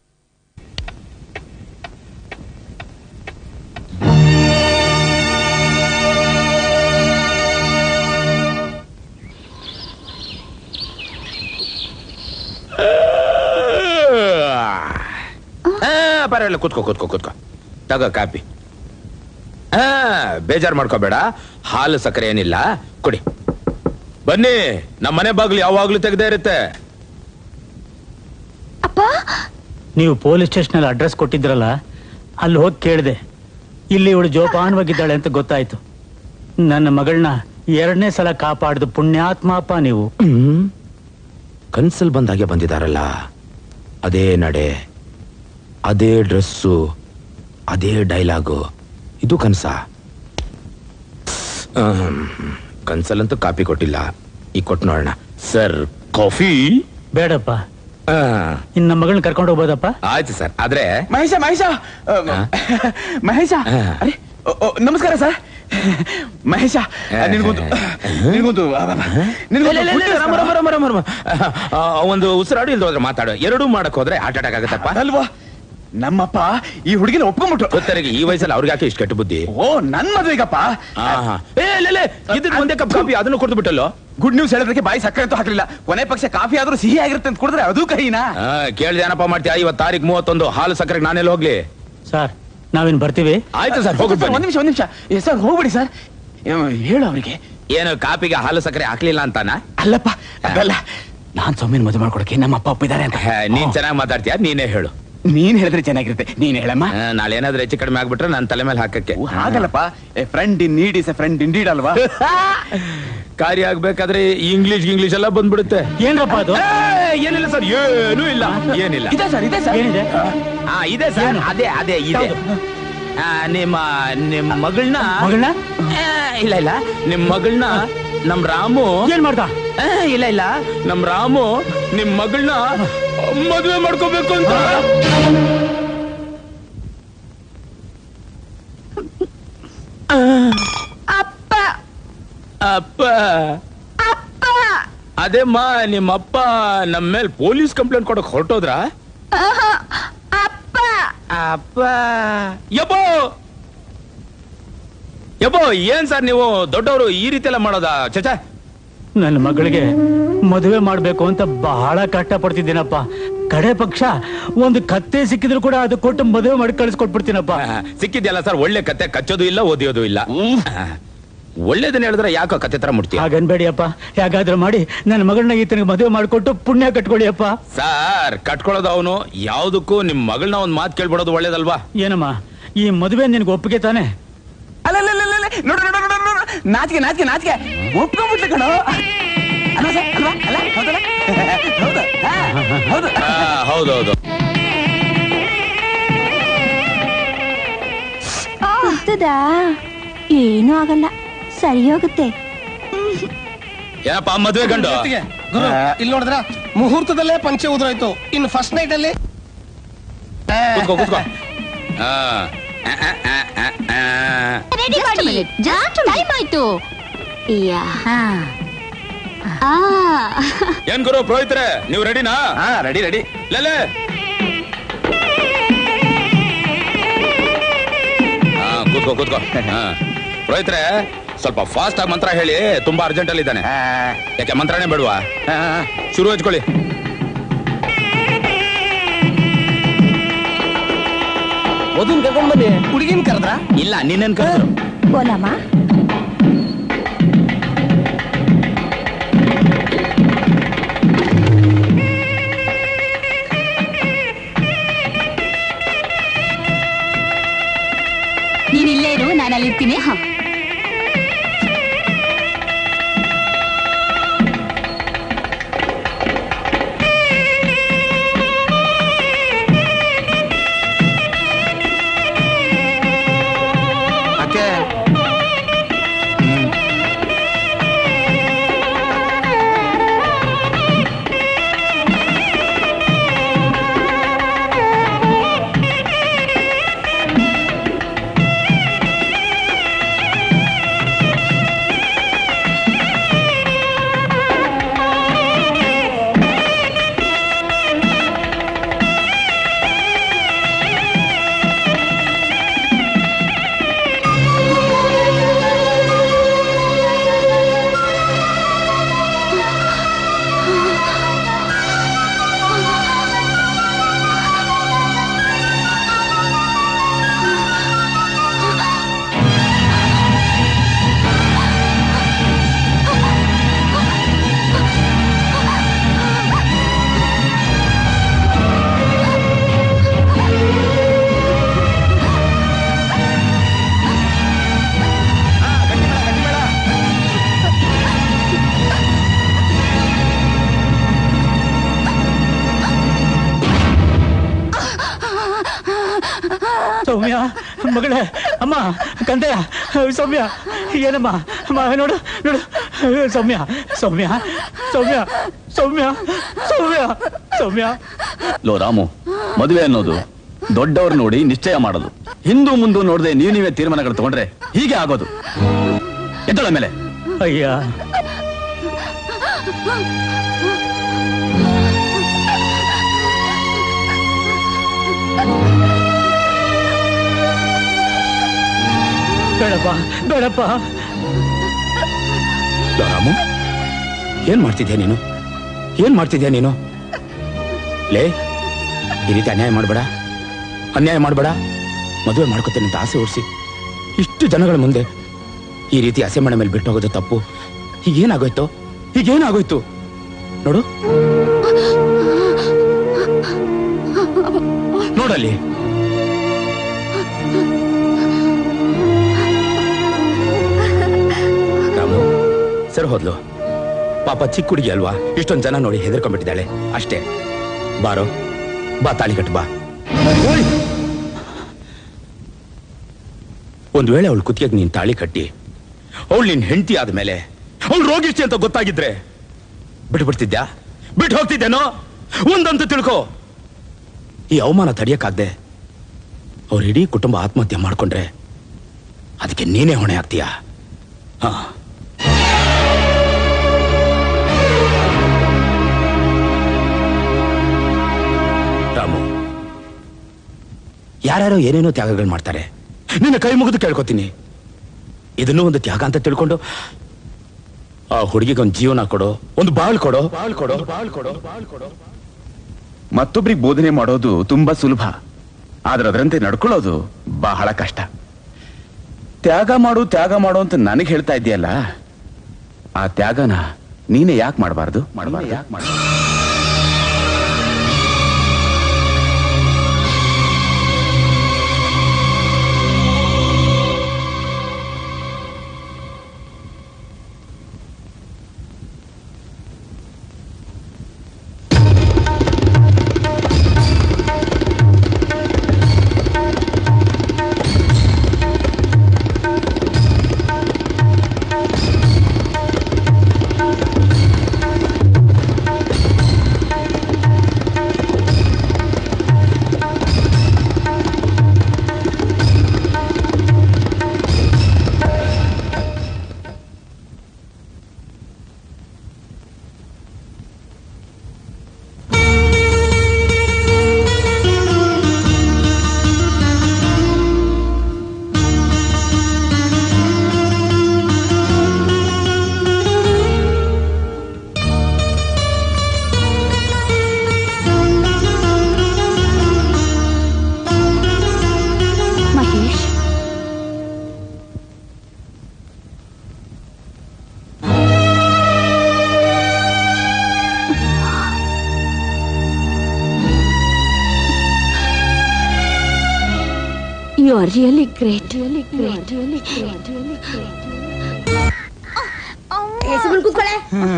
ಆ, ಪರವಾಗಿಲ್ಲ ಕೂತ್ಕೋ ಕೂತ್ಕೋ ಕೂತ್ಕೋ ತಗೋ ಕಾಪಿ ಆ ಬೇಜಾರ್ ಮಾಡ್ಕೋಬೇಡ ಹಾಲು ಸಕ್ಕರೆ ಏನಿಲ್ಲ ಕೊಡಿ ಬನ್ನಿ ನಮ್ಮ ಮನೆ ಬಾಗ್ಲು ಯಾವಾಗ್ಲೂ ತೆಗ್ದೇ ಇರುತ್ತೆ ನೀವು ಪೊಲೀಸ್ ಸ್ಟೇಷನ್ ಅಡ್ರೆಸ್ ಕೊಟ್ಟಿದ್ರಲ್ಲ ಅಲ್ಲಿ ಹೋಗಿ ಕೇಳಿದೆ ಇಲ್ಲಿ ಇವಳು ಜೋಪಾನವಾಗಿದ್ದಾಳೆ ಅಂತ ಗೊತ್ತಾಯ್ತು ನನ್ನ ಮಗಳನ್ನ ಎರಡನೇ ಸಲ ಕಾಪಾಡ್ದು ಪುಣ್ಯಾತ್ಮಪ್ಪ ನೀವು ಕನ್ಸಲ್ ಬಂದಾಗೆ ಬಂದಿದಾರಲ್ಲ ಅದೇ ನಡೆ ಅದೇ ಡ್ರೆಸ್ಸು ಅದೇ ಡೈಲಾಗು ಇದು ಕನ್ಸ ಕನ್ಸಲ್ಲಂತೂ ಕಾಪಿ ಕೊಟ್ಟಿಲ್ಲ ಈಗ ಕೊಟ್ಟು ನೋಡೋಣ ಸರ್ ಕಾಫಿ ಬೇಡಪ್ಪ ಇನ್ ನಮ್ಮ ಮಗಳನ್ನ ಕರ್ಕೊಂಡು ಹೋಗ್ಬೋದಪ್ಪ ಆಯ್ತು ಸರ್ ಆದ್ರೆ ಮಹೇಶ ಮಹೇಶ ಅ, ಮಹೇಶ ಅರೆ ಓ, ಓ, ನಮಸ್ಕಾರ ಸರ್ ಮಹೇಶ ಅ, ನಿನ್ಗೊಂದು ನಿನ್ಗೊಂದು ಅ, ಅ, ಅ, ನಿನ್ಗೊಂದು ಇಲ್ಲ, ಇಲ್ಲ, ಇಲ್ಲ, ಪುಟ್ಟ ರಾಮ, ರಾಮ, ರಾಮ, ರಾಮ, ರಾಮ. ಆ, ಒಂದು ಉಸಿರಾಡಿ ಇಲ್ದ ಹೋದ್ರೆ ಮಾತಾಡು ಎರಡೂ ಮಾಡಕ್ ಹೋದ್ರೆ ಹಾರ್ಟ್ ಅಟ್ಯಾಕ್ ಆಗುತ್ತಪ್ಪ ಅಲ್ವಾ ನಮ್ಮಪ್ಪ ಈ ಹುಡುಗಿನ ಒಪ್ಕೊಂಡ್ಬಿಟ್ರು ಗೊತ್ತರಿಗೆ ಈ ವಯಸ್ಸಲ್ಲಿ ಅವ್ರಿಗೆ ಯಾಕೆ ಇಷ್ಟು ಕೆಟ್ಟ ಬುದ್ಧಿ ಓ ನನ್ ಮದ್ವೆಗಪ್ಪ ಆಹಾ. ಏ, ಇಲ್ಲ, ಇಲ್ಲ, ಇದ್ದಿದ್ ಒಂದೇ ಕಪ್ ಕಾಫಿ ಅದನ್ನು ಕೊಡ್ದು ಬಿಟ್ಟಲ್ಲೋ ಗುಡ್ ನ್ಯೂಸ್ ಹೇಳೋದಕ್ಕೆ ಬಾಯಿ ಸಕ್ಕರೆ ಅಂತೂ ಹಾಕ್ಲಿಲ್ಲ ಕೊನೆ ಪಕ್ಷ ಕಾಫಿ ಆದ್ರೂ ಸಿಹಿ ಆಗಿರುತ್ತೆ ಅಂತ ಕುಡಿದ್ರೆ ಅದು ಕಹಿನಾ ಕೇಳಿದೆ ಏನಪ್ಪ ಮಾಡ್ತೀಯ ಇವತ್ತು ತಾರೀಕು ಮೂವತ್ತೊಂದು ಹಾಲು ಸಕ್ಕರೆಗೆ ನಾನೆಲ್ಲ ಹೋಗ್ಲಿ ಸರ್ ನಾವಿನ್ ಬರ್ತೀವಿ ಆಯ್ತು ಸರ್ ಹೋಗಿ ಒಂದ್ ನಿಮಿಷ ಒಂದ್ ನಿಮಿಷ ಏ, ಸರ್ ಹೋಗ್ಬಿಡಿ ಸರ್ ಏ, ಹೇಳು ಅವರಿಗೆ ಏನು ಕಾಪಿಗೆ ಹಾಲು ಸಕ್ಕರೆ ಹಾಕ್ಲಿಲ್ಲ ಅಂತಾನ ಅಲ್ಲಪ್ಪ ಅದಲ್ಲ ನಾನ್ ಸೌಮ್ಯನ್ ಮದುವೆ ಮಾಡ್ಕೊಡಕ್ಕೆ ನಮ್ಮ ಅಪ್ಪ ಒಪ್ಪಿದ್ದಾರೆ ಅಂತ ನೀನ್ ಚೆನ್ನಾಗಿ ಮಾತಾಡ್ತೀಯ ನೀನೇ ಹೇಳು ನೀನ್ ಹೇಳಿದ್ರೆ ಚೆನ್ನಾಗಿರುತ್ತೆ ನೀನ್ ಹೇಳಮ್ಮ ಆ, ನಾಳೆ ಏನಾದ್ರೂ ಹೆಚ್ಚು ಕಡಿಮೆ ಆಗ್ಬಿಟ್ರೆ ನನ್ನ ತಲೆ ಮೇಲೆ ಹಾಕಕ್ಕೆ ಹಾಗಲ್ಲಪ್ಪ a friend in need is a friend indeed ಡೀಡ್ ಅಲ್ವಾ ಕಾರ್ಯ ಆಗ್ಬೇಕಾದ್ರೆ ಇಂಗ್ಲಿಷ್ ಇಂಗ್ಲಿಷ್ ಎಲ್ಲ ಬಂದ್ಬಿಡುತ್ತೆ ಏನ್ರಪ್ಪ ಅದು ಏ, ಏನಿಲ್ಲ ಸರ್ ಏನೂ ಇಲ್ಲ ಏನಿಲ್ಲ ಇದೆ ಸರ್ ಇದೆ ಸರ್ ಏನಿದೆ ಹಾ ಇದೆ ಸರ್ ಅದೇ ಅದೇ ಇದೆ ಆ, ನಿಮ್ಮ ನಿಮ್ಮ ಮಗಳನ್ನ ಮಗಳನ್ನ ಇಲ್ಲ ಇಲ್ಲ ನಿಮ್ ಮಗಳನ್ನ ನಮ್ ರಾಮು ಏನ್ ಮಾಡ್ದ ಆ, ಇಲ್ಲ ಇಲ್ಲ ನಮ್ ರಾಮು ನಿಮ್ ಮಗಳನ್ನ ಮದುವೆ ಮಾಡ್ಕೋಬೇಕು ಅಂತ ಅಪ್ಪ ಅಪ್ಪ ಅದೇಮ್ಮ ನಿಮ್ಮ ಅಪ್ಪ ನಮ್ಮ ಮೇಲೆ ಪೊಲೀಸ್ ಕಂಪ್ಲೇಂಟ್ ಕೊಡಕ್ ಹೊರಟೋದ್ರ ಆಹಾ, ಅಪ್ಪ ಅಪ್ಪ ಯಬ್ಬೋ ಯಬ್ಬೋ ಏನ್ ಸರ್ ನೀವು ದೊಡ್ಡವರು ಈ ರೀತಿ ಎಲ್ಲ ಮಾಡೋದಾ ಚಚಾ ನನ್ನ ಮಗಳಿಗೆ ಮದುವೆ ಮಾಡ್ಬೇಕು ಅಂತ ಬಹಳ ಕಷ್ಟ ಪಡ್ತಿದ್ದೀನಪ್ಪ ಕಡೆ ಪಕ್ಷ ಒಂದು ಕತ್ತೆ ಸಿಕ್ಕಿದ್ರು ಕೂಡ ಅದು ಕೊಟ್ಟು ಮದುವೆ ಮಾಡಿ ಕಳಿಸ್ಕೊಟ್ಬಿಡ್ತೀನಪ್ಪ ಸಿಕ್ಕಿದ್ಯಲ್ಲ ಸರ್ ಒಳ್ಳೆ ಕತೆ ಕಚ್ಚೋದು ಇಲ್ಲ ಓದಿಯೋದು ಇಲ್ಲ ಒಳ್ಳೇದನ್ನ ಹೇಳಿದ್ರೆ ಯಾಕೋ ಕತೆ ತರ ಮುಟ್ತೀಯ ಹಾಗನ್ಬೇಡಿಯಪ್ಪ ಹೇಗಾದ್ರೂ ಮಾಡಿ ನನ್ನ ಮಗಳನ್ನ ಈತನಿಗೆ ಮದುವೆ ಮಾಡಿಕೊಟ್ಟು ಪುಣ್ಯ ಕಟ್ಕೊಳ್ಳಿಯಪ್ಪ ಸರ್ ಕಟ್ಕೊಳ್ಳೋದು ಅವನು ಯಾವ್ದಕ್ಕೂ ನಿಮ್ ಮಗಳನ್ನ ಒಂದ್ ಮಾತು ಕೇಳ್ಬಿಡೋದು ಒಳ್ಳೇದಲ್ವಾ ಏನಮ್ಮ ಈ ಮದುವೆ ನಿನ್ಗೆ ಒಪ್ಪಿಗೆ ತಾನೆ ಅಲ್ಲ ಅಲ್ಲ ಅಲ್ಲ ಅಲ್ಲ ನೋಡು ನೋಡು ನೋಡು ನೋಡು ನಾಚಿಕೆ ನಾಚಿಕೆ ನಾಚಿಕೆ ಒಪ್ಕೊಂಡ್ಬಿಟ್ಲು ಕಣೋ ಅಲ್ವಾ ಸರ್ ಅಲ್ವಾ ಅಲ್ಲ ಹೌದಲ್ಲ ಹೌದು ಹಾ, ಹೌದು ಆ, ಹೌದೌದು ಗೊತ್ತದಾ ಏನೂ ಆಗಲ್ಲ ಸರಿ ಹೋಗುತ್ತೆ ಏನಪ್ಪ ಮದುವೆ ಗಂಡು ಜೊತೆಗೆ, ಗುರು ಇಲ್ಲಿ ನೋಡಿದ್ರ ಮುಹೂರ್ತದಲ್ಲೇ ಪಂಚೆ ಉದುರೋಯ್ತು ಇನ್ನು ಫಸ್ಟ್ ನೈಟ್ ಅಲ್ಲಿ ಕೂತ್ಕೋ ಕೂತ್ಕೋ ಆ, ಆ, ಆ, ಆ, ಆ, ಆ. ರೆಡಿ ಮಾಡಿ ಜಸ್ಟ್ ಟೈಮ್ ಆಯ್ತು ಯಾ ಆ ಏನ್ ಗುರು ಪುರೋಹಿತ್ರೆ ನೀವು ರೆಡಿನಾ ಹಾ ರೆಡಿ ರೆಡಿ ಲೇಲೆ ಹಾ ಕೂತ್ಕೋ ಕೂತ್ಕೋ ಹಾ ಪುರೋಹಿತ್ರೆ ಸ್ವಲ್ಪ ಫಾಸ್ಟ್ ಆಗಿ ಮಂತ್ರ ಹೇಳಿ ತುಂಬಾ ಅರ್ಜೆಂಟ್ ಅಲ್ಲಿ ಇದ್ದಾನೆ ಯಾಕೆ ಮಂತ್ರನೇ ಬೇಡವಾ ಶುರು ಹಚ್ಕೊಳ್ಳಿ ವಧುನ್ ಕರ್ಕೊಂಡ್ ಬನ್ನಿ ಹುಡುಗಿನ ಕರೆದ್ರ ಇಲ್ಲ ನಿನ್ನೇನ್ ಕರೆದ್ರು ನಾನು ಅಲ್ಲಿ ಇರ್ತೀನಿ ಹಾ ಅಕ್ಕೆ ಸೌಮ್ಯ ಮಗಳೇ ಅಮ್ಮ ಕಂದಯ್ಯ ಸೌಮ್ಯ ಏನಮ್ಮ ಅಮ್ಮ ನೋಡು ನೋಡು ಸೌಮ್ಯ ಸೌಮ್ಯ ಸೌಮ್ಯ ಸೌಮ್ಯ ಸೌಮ್ಯ ಸೌಮ್ಯ ಲೋ ರಾಮು ಮದುವೆ ಅನ್ನೋದು ದೊಡ್ಡವ್ರು ನೋಡಿ ನಿಶ್ಚಯ ಮಾಡೋದು ಹಿಂದೂ ಮುಂದೆ ನೋಡದೆ ನೀವು ನೀವೇ ತೀರ್ಮಾನಗಳು ತಗೊಂಡ್ರೆ ಹೀಗೆ ಆಗೋದು ಎದ್ದಳ ಮೇಲೆ ಅಯ್ಯ ಬೇಡಪ್ಪ ಬೇಡಪ್ಪ ಲೋ ರಾಮು ಏನ್ ಮಾಡ್ತಿದ್ಯಾ ನೀನು ಏನ್ ಮಾಡ್ತಿದ್ಯಾ ನೀನು ಲೇ ಈ ರೀತಿ ಅನ್ಯಾಯ ಮಾಡಬೇಡ ಅನ್ಯಾಯ ಮಾಡಬೇಡ ಮದುವೆ ಮಾಡ್ಕೋತೇನೆ ಅಂತ ಆಸೆ ಓಡಿಸಿ ಇಷ್ಟು ಜನಗಳ ಮುಂದೆ ಈ ರೀತಿ ಅಸೆಂಬಳೆ ಮೇಲೆ ಬಿಟ್ಟು ಹೋಗೋದು ತಪ್ಪು ಈಗೇನಾಗೋಯ್ತು ಈಗೇನಾಗೋಯ್ತು ನೋಡು ನೋಡಲ್ಲಿ ರಾಮು ಸರಿ ಹೋದ್ಲು ಪಾಪ ಚಿಕ್ಕ ಹುಡುಗಿ ಅಲ್ವಾ ಇಷ್ಟೊಂದು ಜನ ನೋಡಿ ಹೆದರ್ಕೊಂಡ್ಬಿಟ್ಟಿದ್ದಾಳೆ ಅಷ್ಟೇ ಬಾರೋ ಬಾ ತಾಳಿ ಕಟ್ಟು ಬಾ ಓಯ್! ಒಂದ್ ವೇಳೆ ಅವಳು ಕುತ್ತಿಗೆಗೆ ನೀನ್ ತಾಳಿ ಕಟ್ಟಿ ಅವಳು ನಿನ್ ಹೆಂಡತಿ ಆದ್ಮೇಲೆ ಅವಳು ರೋಗಿಷ್ಟಿ ಅಂತ ಗೊತ್ತಾಗಿದ್ರೆ ಬಿಟ್ಬಿಡ್ತಿದ್ಯಾ ಬಿಟ್ಟು ಹೋಗ್ತಿದ್ದೇನೋ ಒಂದಂತೂ ತಿಳ್ಕೊ ಈ ಅವಮಾನ ತಡಿಯಕ್ಕಾಗ್ದೆ ಅವ್ರ ಇಡೀ ಕುಟುಂಬ ಆತ್ಮಹತ್ಯೆ ಮಾಡ್ಕೊಂಡ್ರೆ ಅದಕ್ಕೆ ನೀನೇ ಹೊಣೆ ಆಗ್ತೀಯಾ ಹಾ ರಾಮು ಯಾರ್ಯಾರೋ ಏನೇನೋ ತ್ಯಾಗಗಳು ಮಾಡ್ತಾರೆ ನಿನ್ನ ಕೈ ಮುಗಿದು ಕೇಳ್ಕೊತೀನಿ ಇದನ್ನೂ ಒಂದು ತ್ಯಾಗ ಅಂತ ತಿಳ್ಕೊಂಡು ಆ ಹುಡುಗಿಗೆ ಒಂದು ಜೀವನ ಕೊಡೋ ಒಂದು ಬಾಳ್ ಕೊಡೋ ಬಾಳ್ ಕೊಡೋ ಬಾಳ್ ಕೊಡೋ ಬಾಳ್ ಕೊಡೋ ಮತ್ತೊಬ್ರಿಗೆ ಬೋಧನೆ ಮಾಡೋದು ತುಂಬಾ ಸುಲಭ ಆದ್ರೆ ಅದರಂತೆ ನಡ್ಕೊಳ್ಳೋದು ಬಹಳ ಕಷ್ಟ ತ್ಯಾಗ ಮಾಡು ತ್ಯಾಗ ಮಾಡು ಅಂತ ನನಗೆ ಹೇಳ್ತಾ ಇದೆಯಲ್ಲ ಆ ತ್ಯಾಗನ ನೀನೇ ಯಾಕೆ ಮಾಡಬಾರ್ದು ಮಾಡಬಾರ್ದು ಯಾಕೆ ಮಾಡಬಾರ್ದು you are really great really great really great really ಸುಮ್ಮನೆ ಕೂತ್ಕೊಳ್ಳೆ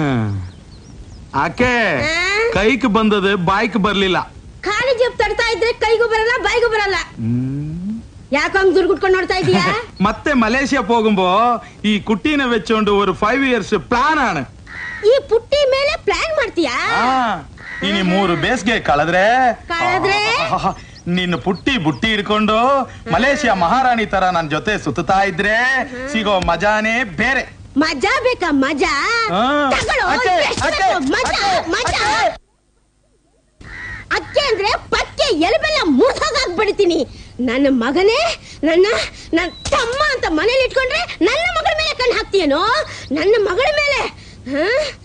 ಆಕೆ ಕೈಕ್ ಬಂದದೆ ಬಾಯ್ಕ್ ಬರ್ಲಿಲ್ಲ ಖಾಲಿ ಜೇಬ್ ತಡ್ತಾ ಇದ್ರೆ ಕೈಗೂ ಬರಲ್ಲ ಬಾಯಿಗೂ ಬರಲ್ಲ ಯಾಕೆ ಹಂಗ್ ದುರ್ಗುಟ್ಕೊಂಡು ನೋಡ್ತಾ ಇದೀಯಾ ಮತ್ತೆ ಮಲೇಷ್ಯಾ പോകുമ്പോ ಈ ಕುಟ್ಟಿನ വെച്ചോണ്ട് ഒരു ಫೈವ್ ಇಯರ್ಸ್ ಪ್ಲಾನ್ ആണ് ಈ ಪುಟ್ಟಿ ಮೇಲೆ ಪ್ಲಾನ್ ಮಾಡ್ತೀಯಾ ಇನಿ ಮೂರು ಬೇಸಿಗೆ ಕಳೆದ್ರೆ ಕಳೆದ್ರೆ? ಆಹಾಹಾ, ನಿನ್ನ ಪುಟ್ಟಿ ಬುಟ್ಟಿ ಹಿಡ್ಕೊಂಡು ಮಲೇಷ್ಯಾ ಮಹಾರಾಣಿ ತರ ನನ್ ಜೊತೆ ಸುತ್ತಾ ಇದ್ರೆ ಸಿಗೋ ಮಜಾನೇ ಬೇರೆ ಮಜಾ ಬೇಕಾ ಮಜಾ ಹಾ. ತಗೊಳ್ಳೋ, ಅಕ್ಕೆ, ಎಷ್ಟು ಅಕ್ಕೆ, ಬೇಕು? ಮಜಾ ಮಜಾ ಅಕ್ಕೆ ಅಂದ್ರೆ ಪಕ್ಕೆ ಎಲುಬೆಲ್ಲ ಮುರಿದೋಗಾಕ್ಬಿಡ್ತೀನಿ ನನ್ನ ಮಗನೇ ನನ್ನ ನನ್ನ ತಮ್ಮ ಅಂತ ಮನೇಲಿ ಇಟ್ಕೊಂಡ್ರೆ ನನ್ನ ಮಗಳ ಮೇಲೆ ಕಣ್ಣು ಹಾಕ್ತೀಯನೋ ನನ್ನ ಮಗಳ ಮೇಲೆ ಹಾ?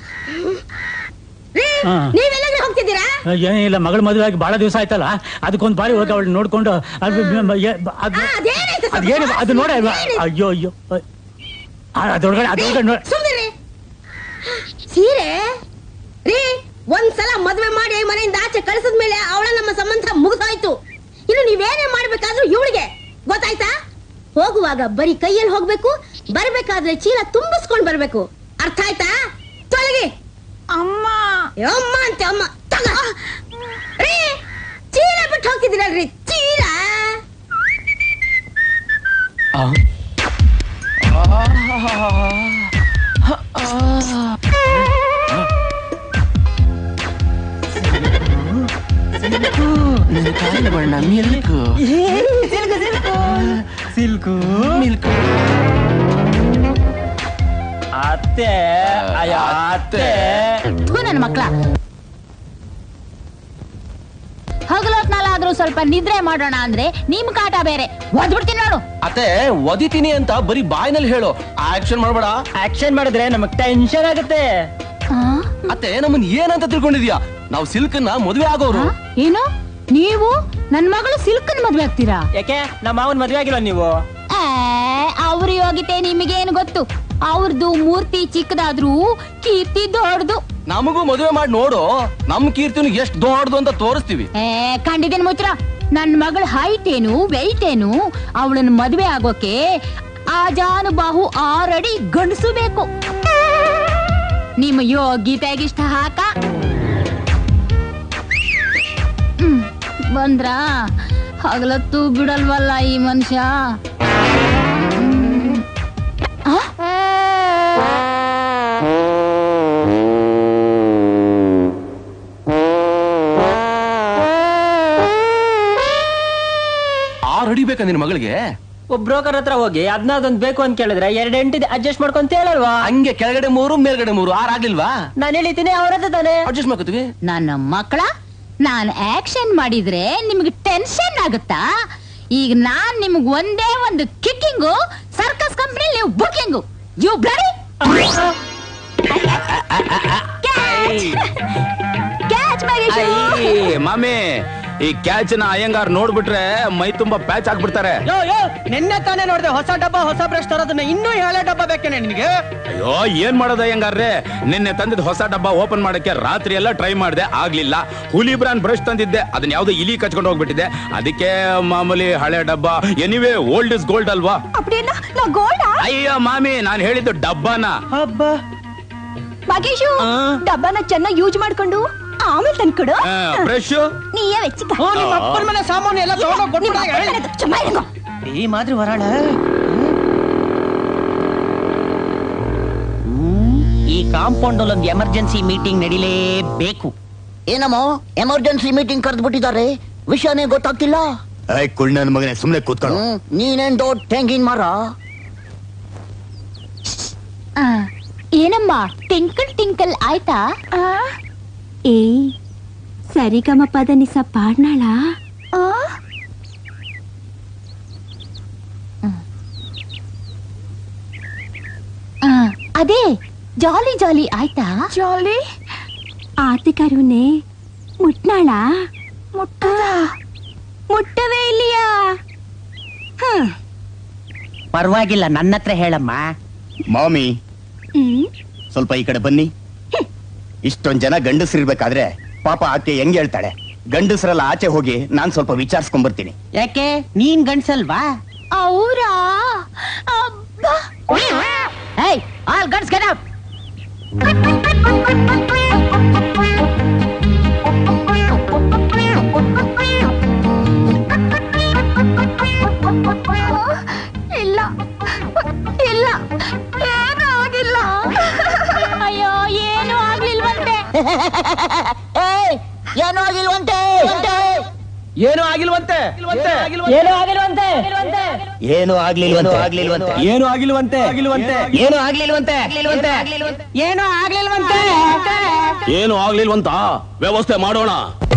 ರೀ, ಹಾ. ನೀವೆಲ್ಲಾದ್ರೂ ಹೋಗ್ತಿದ್ದೀರಾ ಏನಿಲ್ಲ ಮಗಳ ಮದುವೆ ಆಗಿ ಬಹಳ ದಿವಸ ಆಯ್ತಲ್ಲ ಅದಕ್ಕೊಂದು ಬಾರಿ ಹೋಗಿ ಅವಳು ನೋಡ್ಕೊಂಡು ಅದು ಏ- ಅದು ಅದೇನಾಯ್ತು ಸ್ವಲ್ಪ ಅದೇನು ಅದು ನೋಡ ಏನಾಯ್ತು? ಅಯ್ಯೋ ಅಯ್ಯೋ ಆ, ಅದ್ರೊಳಗಡೆ ಅದ್ರೊಳಗಡೆ ನೋಡಿ ಸುಮ್ನಿರಿ ಸೀರೆ ರೀ ಒಂದ್ಸಲ ಮದ್ವೆ ಮಾಡಿ ಮನೆಯಿಂದ ಆಚೆ ಕಳಿಸಿದ ಮೇಲೆ ಅವಳ ನಮ್ಮ ಸಂಬಂಧ ಮುಗಿದೋಯ್ತು ಇನ್ನು ನೀವೇನೇ ಮಾಡ್ಬೇಕಾದ್ರೂ ಇವಳಿಗೆ ಗೊತ್ತಾಯ್ತಾ ಹೋಗುವಾಗ ಬರೀ ಕೈಯಲ್ಲಿ ಹೋಗ್ಬೇಕು ಬರ್ಬೇಕಾದ್ರೆ ಚೀಲ ತುಂಬಿಸ್ಕೊಂಡ್ ಬರ್ಬೇಕು ಅರ್ಥ ಆಯ್ತಾ ತೊಲಗಿ ಅಮ್ಮ ಅಮ್ಮ ಅಂತ ಅಮ್ಮ ತಗ ರೀ ಚೀಲ ಬಿಟ್ಟು ಹೋಗ್ತಿದ್ದೀರಲ್ರಿ ಚೀಲ ನನ್ನ ಕಾಲಿನ ಬಣ್ಣ ಮಿಲ್ಕು ಸಿಲ್ಕು ಮಿಲ್ಕು ಅತ್ತೆ ಅಯ್ಯ ಅತ್ತೆ ಥು ನನ್ನ ಮಕ್ಳ ಹಗಲೊತ್ನಲ್ಲಾದ್ರೂ ಸ್ವಲ್ಪ ನಿದ್ರೆ ಮಾಡೋಣ ಅಂದ್ರೆ ನಿಮ್ ಕಾಟ ಬೇರೆ ಒದ್ಬಿಡ್ತೀನಿ ನೋಡು ಅತ್ತೆ ಒದಿತೀನಿ ಅಂತ ಬರೀ ಬಾಯ್ನಲ್ಲಿ ಹೇಳು ಆಕ್ಷನ್ ಮಾಡ್ಬೇಡ ಆಕ್ಷನ್ ಮಾಡಿದ್ರೆ ನಮಗ್ ಟೆನ್ಷನ್ ಆಗುತ್ತೆ ಅತ್ತೆ ನಮ್ಮನ್ ಏನಂತ ತಿಳ್ಕೊಂಡಿದ್ಯಾ ನಾವು ಸಿಲ್ಕನ್ನ ಮದುವೆ ಆಗೋರು ಏನು ನೀವು ನನ್ ಮಗಳು ಸಿಲ್ಕನ್ ಮದ್ವೆ ಆಗ್ತೀರಾ ಯಾಕೆ ನಮ್ಮ ಮಾವನ್ ಮದ್ವೆ ಆಗಿಲ್ಲ ನೀವು ಅವ್ರ ಯೋಗಿತೆ ನಿಮಗೇನು ಗೊತ್ತು ಅವ್ರದ್ದು ಮೂರ್ತಿ ಚಿಕ್ಕದಾದ್ರೂ ಕೀರ್ತಿ ದೊಡ್ಡದು ನಮಗೂ ಮದುವೆ ಮಾಡಿ ನೋಡು ನಮ್ ಕೀರ್ತಿನು ಎಷ್ಟ್ ದೊಡ್ಡದು ಅಂತ ತೋರಿಸ್ತೀವಿ ಏ ಕಂಡಿದ್ದೀನಿ ಮುಚ್ರ ನನ್ ಮಗಳ ಹೈಟ್ ಏನು ವೆಯ್ಟ್ ಏನು ಅವಳನ್ನ ಮದ್ವೆ ಆಗೋಕೆ ಆಜಾನುಬಾಹು ಆರಡಿ ಗಂಡಸು ಬೇಕು ನಿಮ್ಮ ಯೋಗ್ಯತೆಗಿಷ್ಟ ಹಾಕ ಹ್ಮ್, ಬಂದ್ರ ಹಗಲತ್ತು ಬಿಡಲ್ವಲ್ಲ ಈ ಮನುಷ್ಯ ಹ್ಮ್. ಆ? ಆರ್ ಹೊಡಿಬೇಕಾ ನಿನ್ ಮಗಳಿಗೆ ಒಬ್ಬ ಬ್ರೋಕರ್ ಹತ್ರ ಹೋಗಿ ಅದನ್ನದೊಂದ್ ಬೇಕು ಅಂತ ಕೇಳಿದ್ರೆ ಎರಡ್ ಎಂಟಿದೆ ಅಡ್ಜಸ್ಟ್ ಮಾಡ್ಕೊಂತ ಹೇಳಲ್ವಾ ಹಂಗೆ ಕೆಳಗಡೆ ಮೂರು ಮೇಲ್ಗಡೆ ಮೂರು ಆರ್ ಆಗ್ಲಿಲ್ವಾ ನಾನು ಹೇಳಿದ್ದೀನಿ ಅವ್ರ ಹತ್ರ ತಾನೆ ಅಡ್ಜಸ್ಟ್ ಮಾಡ್ಕೋತೀವಿ ನನ್ನ ಮಕ್ಕಳ ನಾನು ಆಕ್ಷನ್ ಮಾಡಿದ್ರೆ ನಿಮ್ಗೆ ಟೆನ್ಷನ್ ಆಗುತ್ತಾ ಈಗ ನಾನ್ ನಿಮ್ಗೆ ಒಂದೇ ಒಂದು ಕಿಕ್ಕಿಂಗು ಸರ್ಕಸ್ ಕಂಪ್ನಿ ನೀವು ಬುಕಿಂಗು ಯು ಬ್ಲಡಿ ಕ್ಯಾಚ್ ಏ, ಮಾಮಿ ಈ ಕ್ಯಾಚ್ ನ ಅಯ್ಯಂಗಾರ್ ನೋಡ್ಬಿಟ್ರೆ ಮೈ ತುಂಬಾ ಪ್ಯಾಚ್ ಹಾಕ್ಬಿಡ್ತಾರೆ ಯೋ ಯೋ ನಿನ್ನೆ ತಾನೇ ನೋಡಿದೆ ಹೊಸ ಡಬ್ಬ ಹೊಸ ಬ್ರಷ್ ತರೋದನ್ನ ಇನ್ನೂ ಹಳೆ ಡಬ್ಬ ಬೇಕೇನೆ ನಿನಗೆ ಅಯ್ಯೋ ಏನ್ ಮಾಡೋದು ಅಯ್ಯಂಗಾರ್ರೆ ನಿನ್ನೆ ತಂದಿದ್ ಹೊಸ ಡಬ್ಬ ಓಪನ್ ಮಾಡಕ್ಕೆ ರಾತ್ರಿ ಎಲ್ಲ ಟ್ರೈ ಮಾಡಿದೆ ಆಗ್ಲಿಲ್ಲ ಹುಲಿ ಬ್ರಾಂಡ್ ಬ್ರಷ್ ತಂದಿದ್ದೆ ಅದನ್ನ ಯಾವ್ದೋ ಇಲಿ ಕಚ್ಕೊಂಡು ಹೋಗ್ಬಿಟ್ಟಿದೆ ಅದಕ್ಕೆ ಮಾಮೂಲಿ ಹಳೆ ಡಬ್ಬ ಎನಿವೇ ಓಲ್ಡ್ ಇಸ್ ಗೋಲ್ಡ್ ಅಲ್ವಾ அப்படின்னா நான் கோல்டா ಅಯ್ಯೋ ಮಾಮಿ ನಾನ್ ಹೇಳಿದ್ದು ಡಬ್ಬನ ಹಬ್ಬ ಮಗೇಶು ಡಬ್ಬನ ಚೆನ್ನಾಗಿ ಯೂಸ್ ಮಾಡ್ಕೊಂಡು ಆಮೇಲೆ ತಂದ್ಕೊಡು ಬ್ರಷ್ ನೀಯೇ வெச்சுக்க ಓ ನಿಮ್ಮ ಅಪ್ಪನ ಮನೆ ಸಾಮಾನು ಎಲ್ಲ ತಗೊಂಡೋಗ್ ಕೊಟ್ಬಿಟ್ಟಾಗ சும்மா இருங்க ಈ ಮಾದ್ರಿ ವರಾಳ ಈ ಕಾಂಪೌಂಡ್ ಅಲ್ಲಿ ಒಂದು ಎಮರ್ಜೆನ್ಸಿ ಮೀಟಿಂಗ್ ನಡಿಲೇಬೇಕು ಏನಮ್ಮೋ ಎಮರ್ಜೆನ್ಸಿ ಮೀಟಿಂಗ್ ಕರೆದು ಬಿಟ್ಟಿದ್ದಾರೆ ವಿಷಯನೇ ಗೊತ್ತಾಗ್ತಿಲ್ಲ ಏಯ್ ಕುಳ್ ನನ್ ಮಗನೇ ಸುಮ್ನೆ ಕೂತ್ಕೊಳ್ಳೋ ಹ್ಮ್, ನೀನೇನ್ ದೊಡ್ಡ ತೆಂಗಿನ ಮರ ಆ, ಏನಮ್ಮ ಟಿಂಕಲ್ ಟಿಂಕಲ್ ಆಯ್ತಾ ಏ ಸರಿಗಮ ಪದ ನಿಸ ಪಾಡ್ನಾಳ ಆ, ಅದೇ ಜಾಲಿ ಜಾಲಿ ಆಯ್ತಾ ಜಾಲಿ ಆತಿಕರುನೆ ಮುಟ್ನಾಳ ಮುಟ್ಟ ಮುಟ್ಟವೇ ಇಲ್ಲಿಯಾ ಹ್ಮ್ ಪರವಾಗಿಲ್ಲ ನನ್ನ ಹತ್ರ ಹೇಳಮ್ಮ ಮಾಮಿ ಹ್ಮ್ ಸ್ವಲ್ಪ ಈ ಕಡೆ ಬನ್ನಿ ಇಷ್ಟೊಂದ್ ಜನ ಗಂಡಸರಿರ್ಬೇಕಾದ್ರೆ ಪಾಪ ಆಕೆ ಹೆಂಗ್ ಹೇಳ್ತಾಳೆ ಗಂಡಸರೆಲ್ಲ ಆಚೆ ಹೋಗಿ ನಾನ್ ಸ್ವಲ್ಪ ವಿಚಾರಿಸ್ಕೊಂಡ್ ಬರ್ತೀನಿ ಯಾಕೆ ನೀನ್ ಗಂಡ್ಸಲ್ವಾ ಅವರಾ ಅಬ್ಬಾ Hey, all guns get out! ಇಲ್ಲ ಇಲ್ಲ ಏನೂ ಆಗಿಲ್ಲ ಅಯ್ಯೋ ಏನೂ ಆಗ್ಲಿಲ್ವಂತೆ ಏಯ್ ಏನೂ ಆಗಿಲ್ವಂತೆ ಏನೂ ಆಗಿಲ್ವಂತೆ ಏನೂ ಆಗಿಲ್ವಂತೆ ಏನು ಆಗ್ಲಿಲ್ವಂತೆ ಆಗ್ಲಿಲ್ವಂತೆ ಏನು ಆಗಿಲ್ವಂತೆ ಆಗಿಲ್ವಂತೆ ಏನು ಆಗ್ಲಿಲ್ವಂತೆ ಏನೂ ಆಗ್ಲಿಲ್ವಂತೆ ಏನು ಆಗ್ಲಿಲ್ವಂತ ವ್ಯವಸ್ಥೆ ಮಾಡೋಣ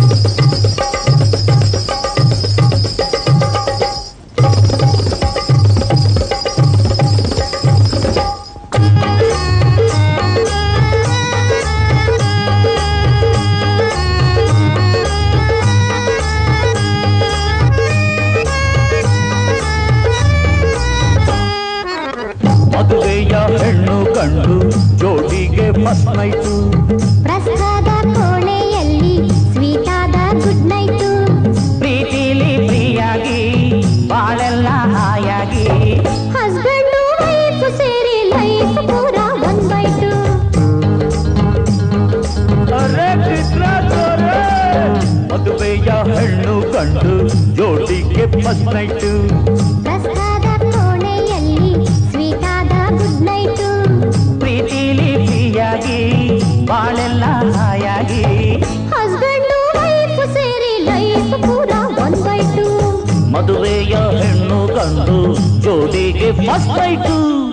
ಮದುವೆಯ ಹೆಣ್ಣು ಕಂಡು ಜೋಡಿಗೆ ಮಸ್ನೈತು ಪ್ರಸಾದ ಕೋಣೆಯಲ್ಲಿ ಸ್ವೀಟ್ ಆದ ಗುಡ್ ನೈಟು ಪ್ರೀತಿಲಿ ಪ್ರಿಯಾಗಿ ಬಾಳೆಲ್ಲ ಹಾಯಾಗಿ ಹಸ್ಬೆಂಡ್ ವೈಫ್ ಸೇರಿ ಲೈಫ್ ಪೂರ ಒನ್ ಬೈ ಟು ಅರೆ ಚಿತ್ರಾಚೋರೆ ಮದುವೆಯ ಹೆಣ್ಣು ಕಂಡು ಜೋಡಿಗೆ ಮಸ್ನೈತು ಪ್ರಸಾದ ಕೋಣೆಯಲ್ಲಿ ಸ್ವೀಟ್ ಆದ ಗುಡ್ ನೈಟು ಪ್ರೀತಿಲಿ ಪ್ರಿಯಾಗಿ ಬಾಳೆಲ್ಲ ಹಾಯಾಗಿ ಹಸ್ಬೆಂಡ್ ವೈಫ್ ಸೇರಿ ಲೈಫ್ ಪೂರ ಒನ್ ಬೈ ಟು ಮದುವೆಯ ಹೆಣ್ಣು ಕಂಡು ಜೋಡಿಗೆ ಮಸ್ನೈತು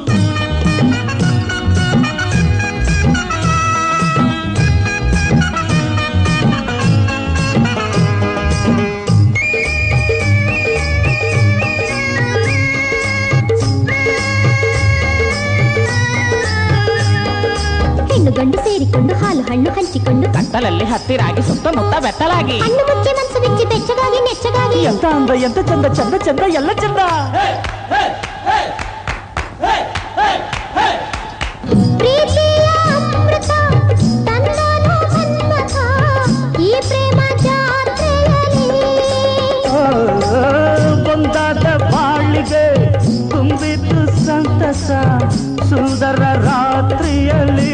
ಹೆಣ್ಣು ಗಂಡು ಸೇರಿಕೊಂಡು ಹಾಲು ಹಣ್ಣು ಹಂಚಿಕೊಂಡು ಕತ್ತಲಲ್ಲಿ ಹತ್ತಿರಾಗಿ ಸುತ್ತಮುತ್ತ ಬೆತ್ತಲಾಗಿ ಹಣ್ಣು ಮುಚ್ಚಿ ಮನಸ್ಸು ಬಿಚ್ಚಿ ಬೆಚ್ಚಗಾಗಿ ನೆಚ್ಚಗಾಗಿ ಎಂತ ಅಂದ ಎಂತ ಚಂದ ಚಂದ ಚಂದ ಎಲ್ಲ ಚಂದ ಪ್ರೀತಿಯ ಅಮೃತ ತಂದನು ಮನ್ಮಥ ಈ ಪ್ರೇಮ ಜಾತ್ರೆಯಲ್ಲಿ ಒಂದಾದ ಬಾಳಿಗೆ ತುಂಬಿತು ಸಂತಸ ಸುಂದರ ರಾತ್ರಿಯಲ್ಲಿ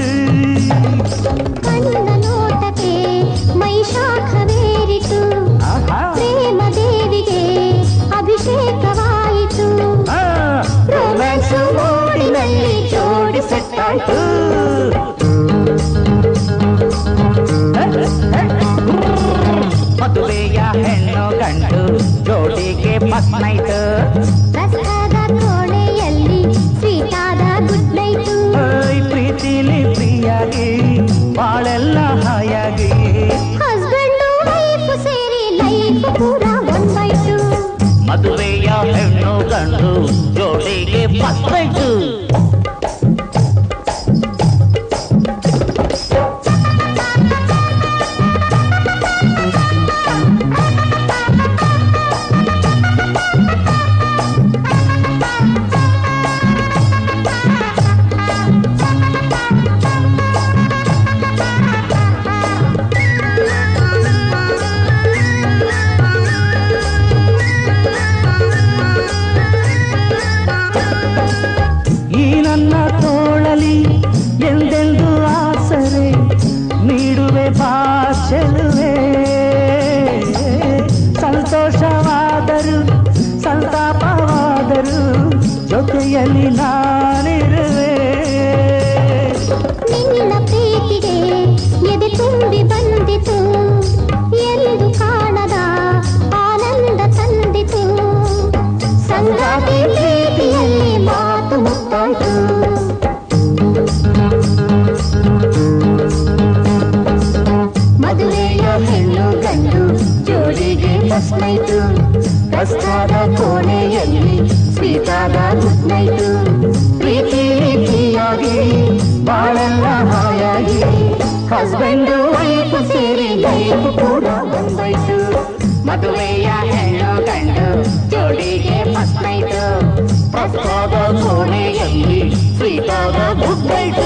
ಕಣ್ಣ ನೋಟಕ್ಕೆ ಮೈ ಶಾಖವೇರಿತು ಪ್ರೇಮ ದೇವಿಗೆ ಅಭಿಷೇಕವಾಯಿತು ರೊಮ್ಯಾನ್ಸ್ ಮೋಡಿನಲ್ಲಿ ಜೋಡಿ ಸೆಟ್ಟಾಯ್ತು ಮದುವೆಯ ಹೆಣ್ಣು ಗಂಡು ಜೋಡಿಗೆ ಮಸ್ನೈತು ಪ್ರಸಾದ ಕೋಣೆಯಲ್ಲಿ ಸ್ವೀಟ್ ಆದ ಗುಡ್ ನೈಟು ಓಯ್ ಪ್ರೀತಿಲಿ ಪ್ರಿಯಾಗಿ ಬಾಳೆಲ್ಲ ಹಾಯಾಗಿ ಹಸ್ಬೆಂಡ್ ವೈಫ್ ಸೇರಿ ಲೈಫ್ ಪೂರ ಒನ್ ಬೈ ಟು ಮದುವೆಯ ಹೆಣ್ಣು ಗಂಡು ಜೋಡಿಗೆ ಮಸ್ನೈತು ಈ ನನ್ನ ತೋಳಲಿ ಎಂದೆಂದು ಆಸರೆ ನೀಡುವೆ ಬಾಚಲುವೆ ಸಂತೋಷವಾದರು ಸಂತಾಪವಾದರು ಜೊತೆಯಲ್ಲಿ ನಾನಿರುವೆ ನಿನ್ನ ಪ್ರೀತಿಗೆ ಎದೆ ತುಂಬಿ ಬಂದಿತು ಎಂದು ಕಾಣದ ಆನಂದ ತಂದಿತು ಸಂಗಾತಿ ಪ್ರೀತಿಯಲ್ಲಿ ಮಾತು ಮುತ್ತಾಯ್ತು ಮದುವೆಯ ಹೆಣ್ಣು ಗಂಡು ಜೋಡಿಗೆ ಮಸ್ನೈತು ಪ್ರಸ್ತಾದ ಕೋಣೆಯಲ್ಲಿ ಸ್ವೀಟಾದ ಗುಡ್ ನೈಟು ಪ್ರೀತಿ ಪ್ರೀತಿಯಾಗಿ ಬಾಳೆಲ್ಲ ಹಾಯಾಗಿ ಹಸ್ಬೆಂಡ್ ವೈಫ್ ಸೇರಿ ಲೈಫ್ ಕೂಡ ಬಂದೈತು ಮದುವೆಯ ಹೆಣ್ಣು ಗಂಡು ಜೋಡಿಗೆ ಮಸ್ನೈತು ಪ್ರಸ್ತಾದ ಕೋಣೆಯಲ್ಲಿ ಸ್ವೀಟಾದ ಗುಡ್ ನೈಟು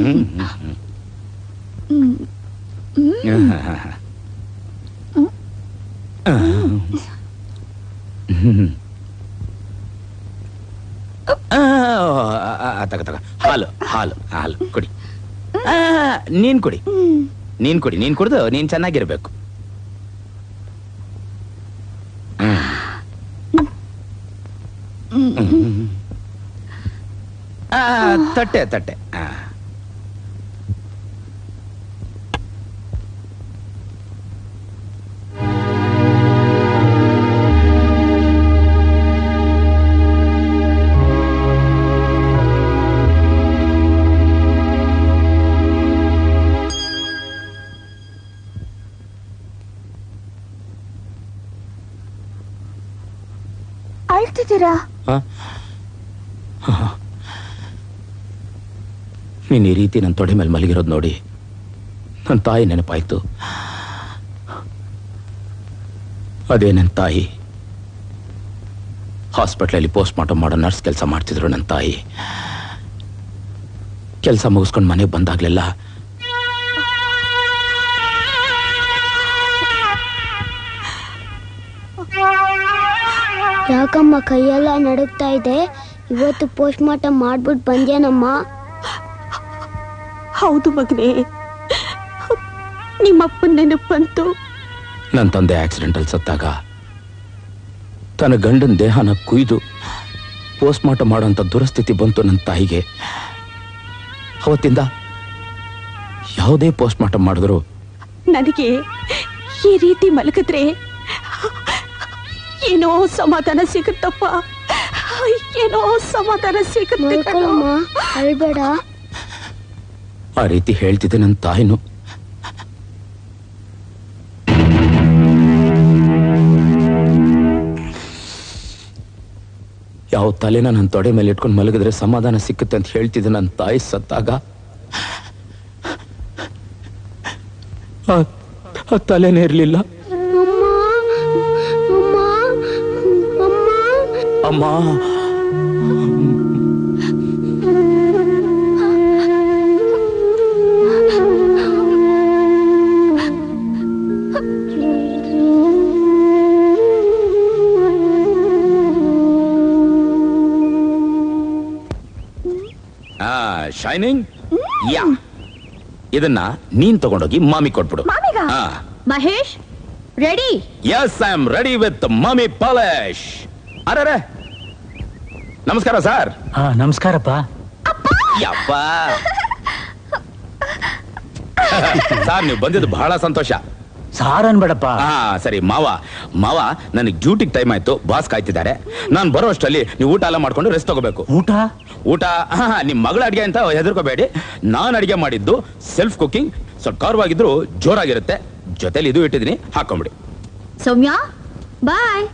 ಹ್ಮ್ ಹ್ಮ್. ಹ್ಮ್. ಹ್ಮ್. ಆ, ಆ, ಆ, ತಗ ತಗ ಹಾಲು ಹಾಲು ಹಾಲು ಕುಡಿ ಆ, ನೀನ್ ಕುಡಿ ನೀನ್ ಕುಡಿ ನೀನ್ ಕುಡ್ದು ನೀನ್ ಚೆನ್ನಾಗಿರ್ಬೇಕು ಹ್ಮ್. ಹ್ಮ್. ಆ, ತಟ್ಟೆ ತಟ್ಟೆ ಆ. ಅಳ್ತಿದ್ದೀರಾ ಆ? ನೀನ್ ಈ ರೀತಿ ನನ್ನ ತೊಡೆ ಮೇಲೆ ಮಲಗಿರೋದು ನೋಡಿ ನನ್ನ ತಾಯಿ ನೆನಪಾಯ್ತು ಅದೇ ನನ್ನ ತಾಯಿ ಹಾಸ್ಪಿಟ್ಲಲ್ಲಿ ಪೋಸ್ಟ್ ಮಾರ್ಟಮ್ ಮಾಡೋ ನರ್ಸ್ ಕೆಲಸ ಮಾಡ್ತಿದ್ರು ನನ್ನ ತಾಯಿ ಕೆಲಸ ಮುಗಿಸ್ಕೊಂಡು ಮನೆಗೆ ಬಂದಾಗ್ಲೆಲ್ಲ ಯಾಕಮ್ಮ ಕೈಯೆಲ್ಲ ನಡುಗ್ತಾ ಇದೆ ಇವತ್ತು ಪೋಸ್ಟ್ ಮಾರ್ಟಮ್ ಮಾಡ್ಬಿಟ್ಟು ಬಂದ್ಯಾನಮ್ಮ ಹೌದು ಮಗನೇ ನಿಮ್ಮಪ್ಪನ ನೆನಪು ಬಂತು ನನ್ನ ತಂದೆ ಆಕ್ಸಿಡೆಂಟಲ್ಲಿ ಸತ್ತಾಗ ತನ್ನ ಗಂಡನ ದೇಹನ ಕುಯ್ದು ಪೋಸ್ಟ್ ಮಾರ್ಟಮ್ ಮಾಡೋಂಥ ದುರಸ್ಥಿತಿ ಬಂತು ನನ್ನ ತಾಯಿಗೆ ಅವತ್ತಿಂದ ಯಾವುದೇ ಪೋಸ್ಟ್ ಮಾರ್ಟಮ್ ಮಾಡಿದ್ರು ನನಗೆ ಈ ರೀತಿ ಮಲಗಿದ್ರೆ ಏನೋ ಸಮಾಧಾನ ಸಿಗುತ್ತಪ್ಪ ಏನೋ ಸಮಾಧಾನ ಸಿಗುತ್ತೆ ಕಣೋ. ಅಳ್ಬೇಡ ಆ ರೀತಿ ಹೇಳ್ತಿದ್ದೆ ನನ್ನ ತಾಯಿನು ಯಾವ ತಲೆನ ನನ್ನ ತೊಡೆ ಮೇಲೆ ಇಟ್ಕೊಂಡು ಮಲಗಿದ್ರೆ ಸಮಾಧಾನ ಸಿಕ್ಕುತ್ತೆ ಅಂತ ಹೇಳ್ತಿದ್ದೆ ನನ್ನ ತಾಯಿ ಸತ್ತಾಗ ಆ- ಆ ತಲೆನೇ ಇರಲಿಲ್ಲ ಅಮ್ಮ ಆ ಶೈನಿಂಗ್ ಯಾ ಇದನ್ನ ನೀನ್ ತಗೊಂಡೋಗಿ ಮಾಮಿ ಕೊಟ್ಬಿಡು ಮಾಮಿಗ ಆ Mahesh ready yes I am ready with mummy polish ಅರೆ ನಮಸ್ಕಾರ ಸರ್ ಹಾ ನಮಸ್ಕಾರಪ್ಪ ಯಪ್ಪ ಸರ್ ನೀವು ಬಂದಿದ್ದು ಬಹಳ ಸಂತೋಷ ಸಾರ್ ಅನ್ಬೇಡಪ್ಪ ಹಾ ಸರಿ ಮಾವ ಮಾವ ನನಗೆ ಡ್ಯೂಟಿಗೆ ಟೈಮ್ ಆಯ್ತು ಬಾಸ್ ಕಾಯ್ತಿದ್ದಾರೆ ನಾನು ಬರೋ ಅಷ್ಟರಲ್ಲಿ ನೀವು ಊಟ ಎಲ್ಲ ಮಾಡ್ಕೊಂಡು ರೆಸ್ಟ್ ತಗೋಬೇಕು ಊಟ ಊಟ ಹಾ ನಿಮ್ ಮಗಳ ಅಡಿಗೆ ಅಂತ ಹೆದರ್ಕೋಬೇಡಿ ನಾನು ಅಡಿಗೆ ಮಾಡಿದ್ದು ಸೆಲ್ಫ್ ಕುಕಿಂಗ್ ಸ್ವಲ್ಪ ಖಾರವಾಗಿದ್ರು ಜೋರಾಗಿರುತ್ತೆ ಜೊತೆಲಿ ಇದು ಇಟ್ಟಿದ್ದೀನಿ ಹಾಕೊಂಬಿಡಿ ಸೌಮ್ಯ ಬಾಯ್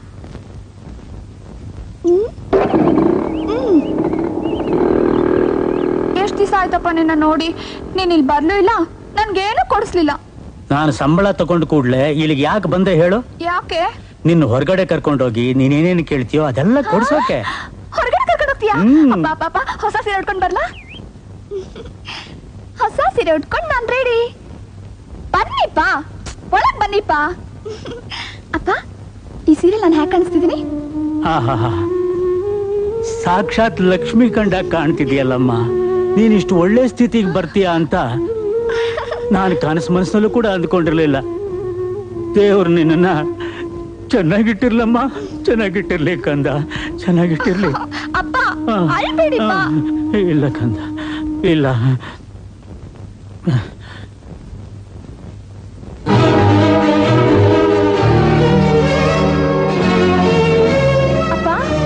ಎಷ್ಟ್ ದಿವಸ ಆಯ್ತಪ್ಪ ನಿನ್ನ ನೋಡಿ ನೀನ್ ಇಲ್ಲಿ ಬರ್ಲೂ ಇಲ್ಲ ನನ್ಗೇನು ಕೊಡಿಸ್ಲಿಲ್ಲ ನಾನು ಸಂಬಳ ತಗೊಂಡು ಕೂಡ್ಲೆ ಇಲ್ಲಿಗೆ ಯಾಕೆ ಬಂದೆ ಹೇಳು ಯಾಕೆ ನಿನ್ನ ಹೊರಗಡೆ ಕರ್ಕೊಂಡೋಗಿ ನೀನೇನೇನು ಕೇಳ್ತೀಯೋ ಅದೆಲ್ಲ ಕೊಡ್ಸೋಕೆ ಹೊರಗಡೆ ಕರ್ಕೊಂಡು ಹೋಗ್ತೀಯಾ ಹ್ಮ್. ಅಪ್ಪ ಪಾಪ ಹೊಸ ಸೀರೆ ಉಟ್ಕೊಂಡ್ ಬರ್ಲಾ ಹೊಸ ಸೀರೆ ಉಟ್ಕೊಂಡ್ ನಾನ್ ರೆಡಿ ಬನ್ನಿಪ್ಪ ಒಳಗ್ ಬನ್ನಿಪ್ಪ ಅಪ್ಪ ಈ ಸೀರೆ ನಾನು ಹ್ಯಾಕ್ ಕಾಣಿಸ್ತಿದ್ದೀನಿ ಆಹಾಹಾ. ಸಾಕ್ಷಾತ್ ಲಕ್ಷ್ಮಿ ಕಂಡ ಕಾಣ್ತಿದ್ಯಲ್ಲಮ್ಮ ನೀನಿಷ್ಟು ಒಳ್ಳೆ ಸ್ಥಿತಿಗೆ ಬರ್ತೀಯ ಅಂತ ನಾನು ಕನಸು ಮನಸ್ಸಲ್ಲೂ ಕೂಡ ಅಂದ್ಕೊಂಡಿರ್ಲಿಲ್ಲ ದೇವ್ರು ನಿನ್ನ ಚೆನ್ನಾಗಿಟ್ಟಿರ್ಲಮ್ಮ ಚೆನ್ನಾಗಿಟ್ಟಿರ್ಲಿ ಕಂದ ಚೆನ್ನಾಗಿಟ್ಟಿರ್ಲಿ ಅಪ್ಪ ಆ, ಅಳ್ಬೇಡಿಪ್ಪ ಆ, ಇಲ್ಲ ಕಂದ ಇಲ್ಲ ಅಪ್ಪ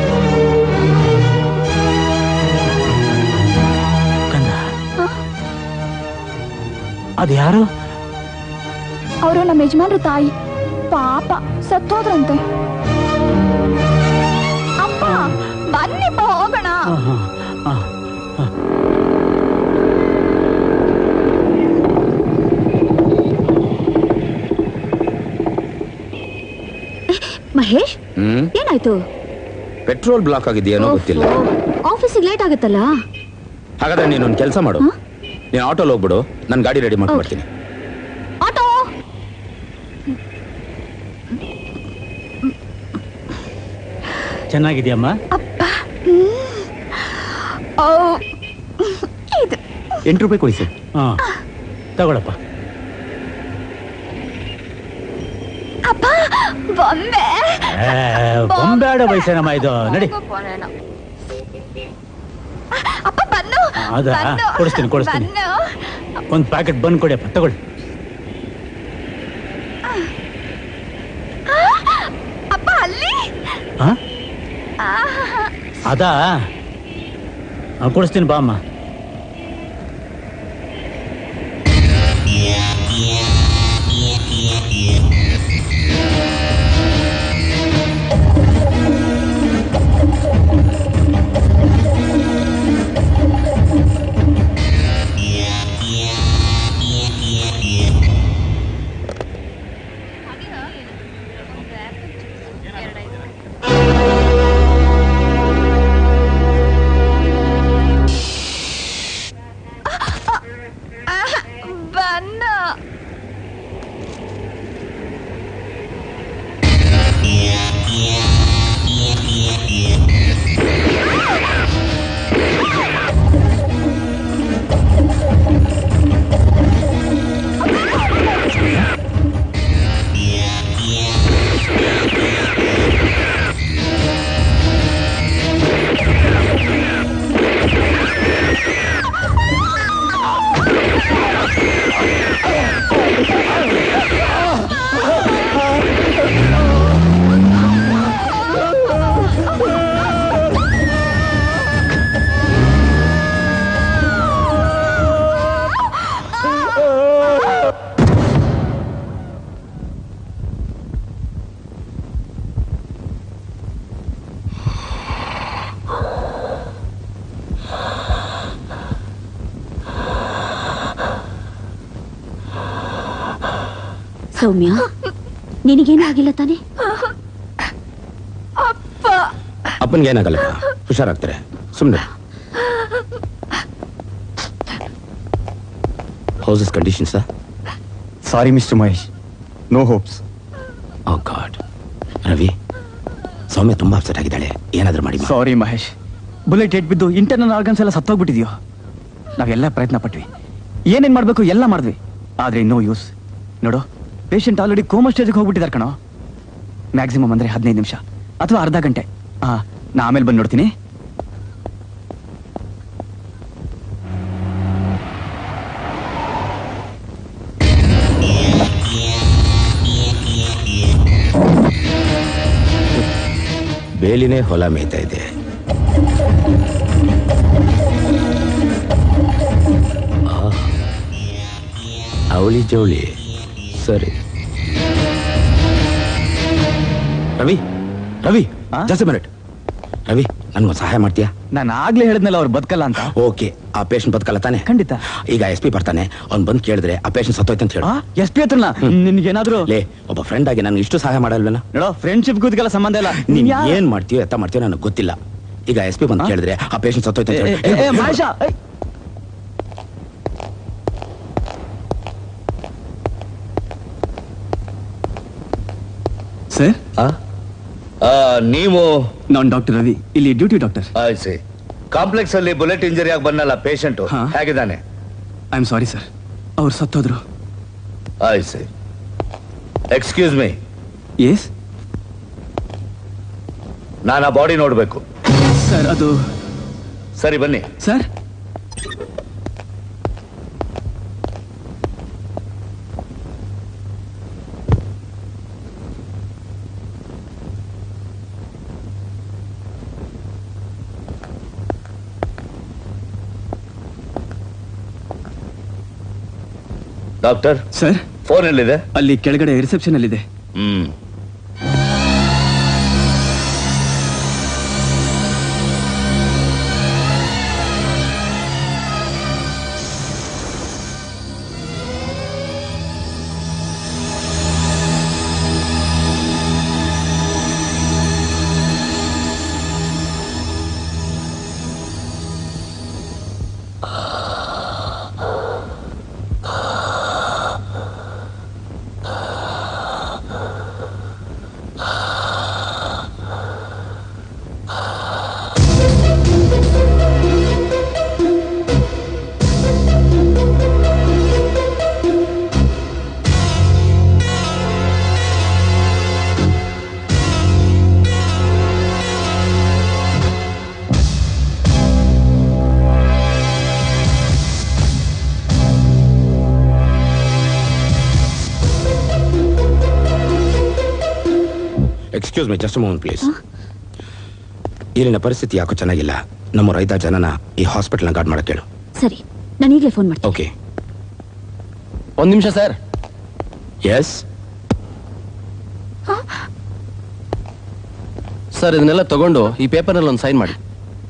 ಅದ್ಯಾರು ಅವರು ನಮ್ಮ ಯಜಮಾನ್ರ ತಾಯಿ ಪಾಪ ಸತ್ತೋದ್ರಂತೆ ಅಪ್ಪ ಬನ್ನಿಪ್ಪ ಹೋಗೋಣ ಮಹೇಶ್ ಹ್ಮ್ ಏನಾಯ್ತು ಪೆಟ್ರೋಲ್ ಬ್ಲಾಕ್ ಆಗಿದೆಯೇನೋ ಗೊತ್ತಿಲ್ಲ ಆಫೀಸಿಗೆ ಲೇಟ್ ಆಗುತ್ತಲ್ಲ ಹಾಗಾದ್ರೆ ನೀನೊಂದು ಕೆಲಸ ಮಾಡು ನೀನು ಆಟೋಲ್ ಹೋಗ್ಬಿಡು ನನ್ನ ಗಾಡಿ ರೆಡಿ ಮಾಡ್ಕೊಡ್ತೀನಿ ಆಟೋ ಚೆನ್ನಾಗಿದೆಯಮ್ಮ ಓ ಇದು ಎಂಟು ರೂಪಾಯಿ ಕೊಡಿ ಸರ್ ಹಾ ತಗೊಳಪ್ಪ ಅಪ್ಪ ಬೊಂಬೆ ಏ, ಬೊಂಬಾಡ ವಯಸ್ಸೇನಮ್ಮ ಇದು ನಡಿ ಅಪ್ಪ ಬನ್ನು ಹೌದಾ? ಬನ್ನು. ಕೊಡಿಸ್ತೀನಿ, ಕೊಡಿಸ್ತೀನಿ. ಬನ್ನು. ಒಂದು ಪ್ಯಾಕೆಟ್ ಬಂದ್ ಕೊಡಿಯಪ್ಪ ತಗೊಳ್ಳಿ ಆ, ಅಪ್ಪ ಅಲ್ಲಿ ಹಾ ಆ, ಅದಾ ಆ, ಕೊಡಿಸ್ತೀನಿ ಬಾ ಅಮ್ಮ ಆ, ಬನ್ನು ಸೌಮ್ಯ ನಿನಗೇನು ಆಗಿಲ್ಲ ತಾನೆ ಅಪ್ಪ ಅಪ್ಪನಿಗೆ ಏನಾಗಲ್ಲ ಹುಷಾರಾಗ್ತಾರೆ ಸುಮ್ಮನೆ house is condition sir sorry mister Mahesh no hopes oh god Ravi Soumya ತುಂಬಾ ಅಪ್ಸೆಟ್ ಆಗಿದ್ದಾಳೆ ಏನಾದ್ರೂ ಮಾಡಿ ಸಾರಿ ಮಹೇಶ್ ಬುಲೆಟ್ ಏಟ್ ಬಿದ್ದು ಇಂಟರ್ನಲ್ ಆರ್ಗನ್ಸ್ ಎಲ್ಲ ಸತ್ತೋಗ್ಬಿಟ್ಟಿದ್ಯೋ ನಾವೆಲ್ಲ ಪ್ರಯತ್ನ ಪಟ್ವಿ ಏನೇನ್ ಮಾಡ್ಬೇಕು ಎಲ್ಲ ಮಾಡಿದ್ವಿ ಆದ್ರೆ ನೋ ಯೂಸ್ ನೋಡು ಪೇಷಂಟ್ ಆಲ್ರೆಡಿ ಕೋಮಾ ಸ್ಟೇಜ್ಗೆ ಹೋಗ್ಬಿಟ್ಟಿದ್ದಾರೆ ಕಣೋ ಮ್ಯಾಕ್ಸಿಮಮ್ ಅಂದ್ರೆ ಹದಿನೈದು ನಿಮಿಷ ಅಥವಾ ಅರ್ಧ ಗಂಟೆ ಹಾ ನಾ ಆಮೇಲೆ ಬಂದು ನೋಡ್ತೀನಿ ಬೇಲಿನೇ ಹೊಲ ಮೇಯ್ತಾ ಇದೆ ಆ, ಅವಳಿ ಜವಳಿ ಸರಿ ರವಿ ರವಿ ಜಸ್ಟ್ ಮಿನಿಟ್ ರವಿ ನನ್ಗೊಂದು ಸಹಾಯ ಮಾಡ್ತೀಯಾ ನಾನು ಆಗ್ಲೇ ಹೇಳಿದ್ನಲ್ಲ ಅವ್ರು ಬದುಕಲ್ಲ ಅಂತ ಓಕೆ ಆ ಪೇಷಂಟ್ ಬದುಕಲ್ಲ ತಾನೆ ಖಂಡಿತ ಈಗ ಎಸ್ ಪಿ ಬರ್ತಾನೆ ಅವ್ನು ಬಂದು ಕೇಳಿದ್ರೆ ಆ ಪೇಷಂಟ್ ಸತ್ತೋಯ್ತು ಅಂತ ಹೇಳು ಎಸ್ ಪಿ ಹತ್ರನ ನಿನ್ಗೇನಾದ್ರೂ ಲೇ ಒಬ್ಬ ಫ್ರೆಂಡ್ ಆಗಿ ನಾನು ಇಷ್ಟು ಸಹಾಯ ಮಾಡಲ್ವೇನ ನೋಡೋ ಫ್ರೆಂಡ್ಶಿಪ್ ಇದಕ್ಕೆಲ್ಲ ಸಂಬಂಧ ಇಲ್ಲ ನೀನ್ ನೀನ್ ಯಾ- ಏನ್ ಮಾಡ್ತೀಯೋ ಎತ್ತ ಮಾಡ್ತೀಯೋ ನನಗೆ ಗೊತ್ತಿಲ್ಲ ಈಗ ಎಸ್ ಪಿ ಬಂದು ಕೇಳಿದ್ರೆ ಆ ಪೇಷಂಟ್ ಸತ್ತೋಯ್ತು ಅಂತ ಏ, ಹೇಳು. ಏ, ಏ, ಮಹೇಶ, ಏ. ಸರ್ ನೀವು ನಾನು ಡಾಕ್ಟರ್ ರವಿ ಇಲ್ಲಿ ಡ್ಯೂಟಿ ಡಾಕ್ಟರ್ ಆಯ್ಸಿ ಕಾಂಪ್ಲೆಕ್ಸ್ ಅಲ್ಲಿ ಬುಲೆಟ್ ಇಂಜರಿ ಆಗಿ ಬಂದಲ್ಲ ಪೇಷಂಟ್ ಹಾ. ಹೇಗಿದ್ದಾನೆ ಐ ಆಮ್ ಸಾರಿ ಸರ್ ಅವ್ರು ಸತ್ತೋದ್ರು ಆಯ್ಸಿ ಎಕ್ಸ್ಕ್ಯೂಸ್ ಮೀ ಎಸ್ ನಾನು ಆ ಬಾಡಿ ನೋಡ್ಬೇಕು ಸರ್ ಅದು ಸರಿ ಬನ್ನಿ ಸರ್ ಡಾಕ್ಟರ್ ಸರ್ ಫೋನ್ ಎಲ್ಲಿದೆ ಅಲ್ಲಿ ಕೆಳಗಡೆ ರಿಸೆಪ್ಷನ್ ಅಲ್ಲಿದೆ ಹ್ಮ್ excuse me just moment please ಇಲ್ಲಿನ ಪರಿಸ್ಥಿತಿ ಯಾಕೋ ಚೆನ್ನಾಗಿಲ್ಲ ನಮ್ಮ ರೈತ ಜನನ ಈ ಹಾಸ್ಪಿಟಲ್ನ ಗಾರ್ಡ್ ಮಾಡಕ್ಕೆ ಹೇಳು ಸರಿ ನಾನು ಈಗಲೇ ಫೋನ್ ಮಾಡ್ತೀನಿ ಓಕೆ ಒಂದ್ ನಿಮಿಷ ಸರ್ ಎಸ್ ಸರ್ ಇದನ್ನೆಲ್ಲ ತಗೊಂಡು ಈ ಪೇಪರ್ನಲ್ಲಿ ಒಂದು ಸೈನ್ ಮಾಡಿ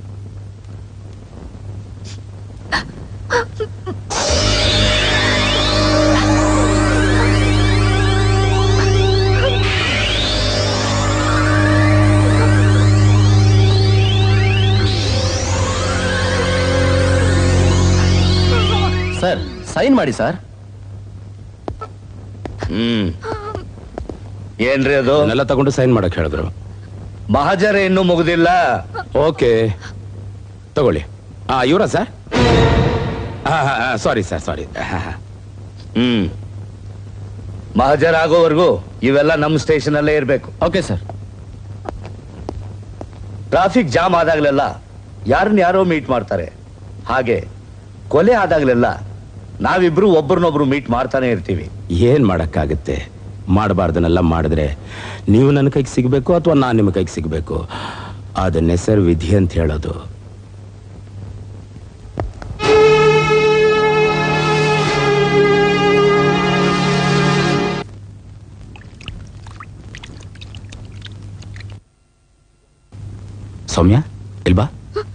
ಸರ್ ಸೈನ್ ಮಾಡಿ ಸರ್ ಹ್ಮ್ ಏನ್ರಿ ಅದು ಎಲ್ಲ ತಗೊಂಡು ಸೈನ್ ಮಾಡಕ್ ಹೇಳಿದ್ರು ಮಹಾಜರ ಇನ್ನೂ ಮುಗುದಿಲ್ಲ ಓಕೆ ತಗೊಳ್ಳಿ ಆ ಇವರ ಸರ್ ಸಾರಿ ಸರ್ ಸಾರಿ ಹ್ಮ್ ಮಹಾಜರ ಆಗೋವರೆಗೂ ಇವೆಲ್ಲ ನಮ್ಮ ಸ್ಟೇಷನ್ ಅಲ್ಲೇ ಇರ್ಬೇಕು ಓಕೆ ಸರ್ ಟ್ರಾಫಿಕ್ ಜಾಮ್ ಆದಾಗ್ಲೆಲ್ಲ ಯಾರನ್ನ ಯಾರೋ ಮೀಟ್ ಮಾಡ್ತಾರೆ ಹಾಗೆ ಕೊಲೆ ಆದಾಗ್ಲೆಲ್ಲ ನಾವಿಬ್ರು ಒಬ್ರನ್ನೊಬ್ರು ಮೀಟ್ ಮಾಡ್ತಾನೆ ಇರ್ತೀವಿ ಏನ್ ಮಾಡಕ್ಕಾಗುತ್ತೆ ಮಾಡಬಾರ್ದನ್ನೆಲ್ಲ ಮಾಡಿದ್ರೆ ನೀವು ನನ್ನ ಕೈಗೆ ಸಿಗ್ಬೇಕು ಅಥವಾ ನಾನು ನಿಮ್ಮ ಕೈಗೆ ಸಿಗ್ಬೇಕು ಅದನ್ನೇ ಸರ್ ವಿಧಿ ಅಂತ ಹೇಳೋದು ಸೌಮ್ಯ ಇಲ್ಬಾ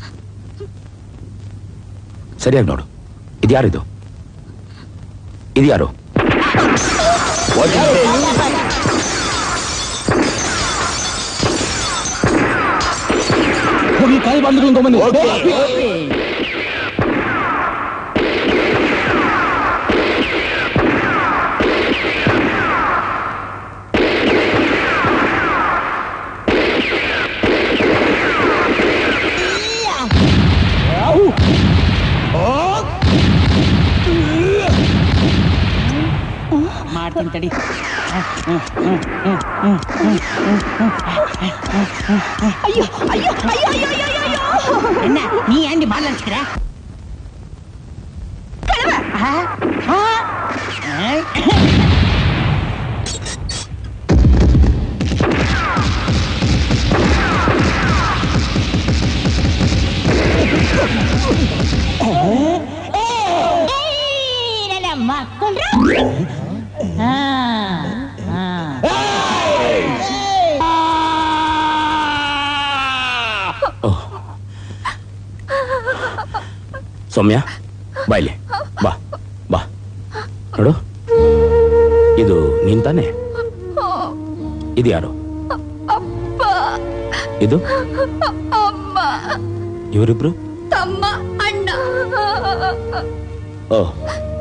ಸರಿಯಾಗಿ ನೋಡು ಇದ್ಯಾರಿದು ಇದ್ಯಾರು ಹೋಗಿ ಕಾಯಿ ಬಂದ್ರು ಬನ್ನಿ ಮಾಡ್ತೀನಿ ತಡಿ ಅಯ್ಯೋ ಅಯ್ಯೋ ಅಯ್ಯೋ ಅಯ್ಯೋ ಅಯ್ಯೋ ಅಯ್ಯೋ ಅಣ್ಣ ನೀ ಅಂಡಿ ಮಾಡ್ಲಂತೀರ ನನ್ನ ಮಕ್ಕಳ್ರ ಸೌಮ್ಯ ಬಾಯ್ಲಿ ಬಾ ಬಾ ನೋಡು ಇದು ನೀನ್ ತಾನೆ ಇದು ಯಾರು ಅಪ್ಪ ಇದು ಅಮ್ಮ ಇವರಿಬ್ರು ತಮ್ಮ ಅಣ್ಣ ಓ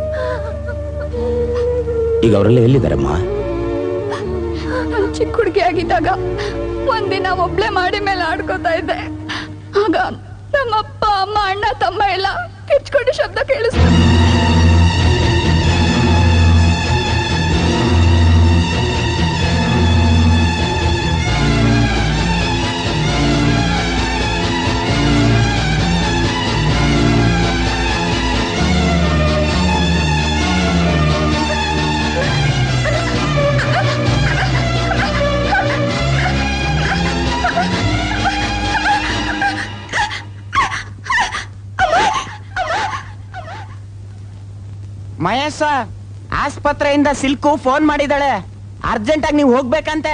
ಈಗ ಅವರೆಲ್ಲ ಎಲ್ಲಿದ್ದಾರಮ್ಮ ನಾನ್ ಚಿಕ್ಕ ಹುಡುಗಿ ಆಗಿದ್ದಾಗ ಒಂದಿನ ಒಬ್ಳೆ ಮಾಡಿ ಮೇಲೆ ಆಡ್ಕೋತಾ ಇದ್ದೆ ಆಗ ನಮ್ಮಪ್ಪ ಅಮ್ಮ ಅಣ್ಣ ತಮ್ಮ ಎಲ್ಲ ಕಿಚ್ಕೊಂಡು ಶಬ್ದ ಕೇಳಿಸ್ತು ಮಹೇಶ್ ಆಸ್ಪತ್ರೆಯಿಂದ ಸಿಲ್ಕು ಫೋನ್ ಮಾಡಿದಾಳೆ ಅರ್ಜೆಂಟ್ ಆಗಿ ನೀವು ಹೋಗ್ಬೇಕಂತೆ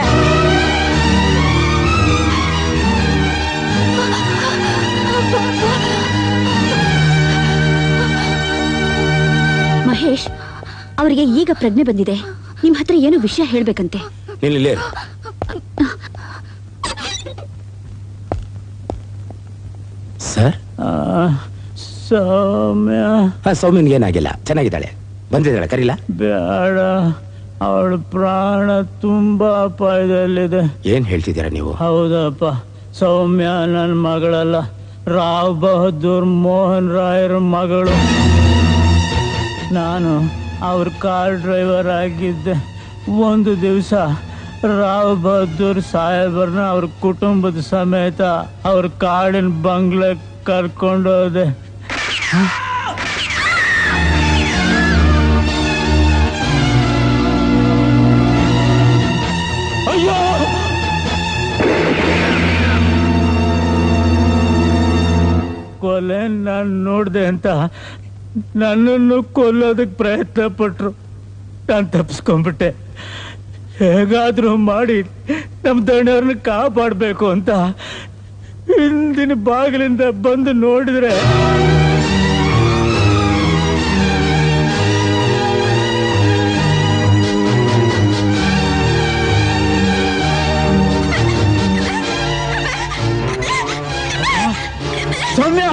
ಮಹೇಶ್ ಅವರಿಗೆ ಈಗ ಪ್ರಜ್ಞೆ ಬಂದಿದೆ ನಿಮ್ ಹತ್ರ ಏನೋ ವಿಷಯ ಹೇಳ್ಬೇಕಂತೆ ನೀನ್ ಇಲ್ಲೇ ಇರು. ಸರ್ ಸೌಮ್ಯ ಹಾ ಸೌಮ್ಯನ್ಗೆ ಏನಾಗಿಲ್ಲ ಚೆನ್ನಾಗಿದ್ದಾಳೆ ಬಂದಿದ್ದಾಳೆ ಕರೀಲಾ ಬೇಡ ಅವಳ ಪ್ರಾಣ ತುಂಬಾ ಅಪಾಯದಲ್ಲಿದೆ ಏನ್ ಹೇಳ್ತಿದ್ದೀರಾ ನೀವು ಹೌದಪ್ಪ ಸೌಮ್ಯ ನನ್ನ ಮಗಳಲ್ಲ ರಾವ್ ಬಹದ್ದೂರ್ ಮೋಹನ್ ರಾಯರ ಮಗಳು ನಾನು ಅವ್ರ ಕಾರ್ ಡ್ರೈವರ್ ಆಗಿದ್ದೆ ಒಂದು ದಿವಸ ರಾವ್ ಬಹದ್ದೂರ್ ಸಾಹೇಬರ್ನ ಅವ್ರ ಕುಟುಂಬದ ಸಮೇತ ಅವ್ರ ಕಾಡಿನ ಬಂಗ್ಲೆ ಕರ್ಕೊಂಡೋದೆ ಅಯ್ಯೋ ಹೋದೆ ಅಂತ ನನ್ನನ್ನು ಕೊಲ್ಲೋದಕ್ಕೆ ಪ್ರಯತ್ನ ಪಟ್ರು ನಾನು ತಪ್ಪಿಸ್ಕೊಂಡ್ಬಿಟ್ಟೆ ಹೇಗಾದ್ರೂ ಮಾಡಿ ನಮ್ಮ ದಣಿಯವ್ರನ್ನ ಕಾಪಾಡಬೇಕು ಅಂತ ಹಿಂದಿನ ಬಾಗಿಲಿಂದ ಬಂದು ನೋಡಿದ್ರೆ ಸೌಮ್ಯ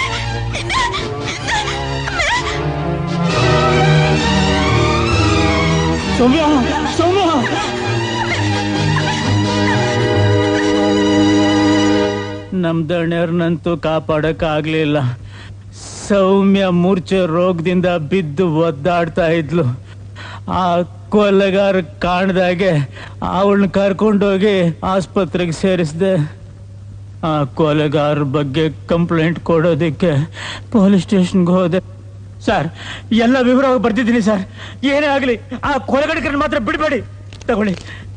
ಸೌಮ್ಯ ಸೌಮ್ಯ ನಮ್ ದಣ್ಯರ್ನಂತೂ ಕಾಪಾಡಕ್ ಆಗ್ಲಿಲ್ಲ ಸೌಮ್ಯ ಮೂರ್ಛೆ ರೋಗದಿಂದ ಬಿದ್ದು ಒದ್ದಾಡ್ತಾ ಇದ್ಲು ಆ ಕೊಲೆಗಾರ ಕಾಣ್ದಾಗೆ ಅವಳನ್ನ ಕರ್ಕೊಂಡೋಗಿ ಆಸ್ಪತ್ರೆಗೆ ಸೇರಿಸ್ದೆ ಆ ಕೊಲೆಗಾರ ಬಗ್ಗೆ ಕಂಪ್ಲೇಂಟ್ ಕೊಡೋದಕ್ಕೆ ಪೊಲೀಸ್ ಸ್ಟೇಷನ್ಗೆ ಹೋದೆ ಸರ್ ಎಲ್ಲ ವಿವರವಾಗಿ ಬರ್ತಿದ್ದೀನಿ ಸರ್ ಏನೇ ಆಗಲಿ ಆ ಕೊಲೆಗಡಿಕರನ್ನ ಮಾತ್ರ ಬಿಡಬೇಡಿ ತಗೊಳ್ಳಿ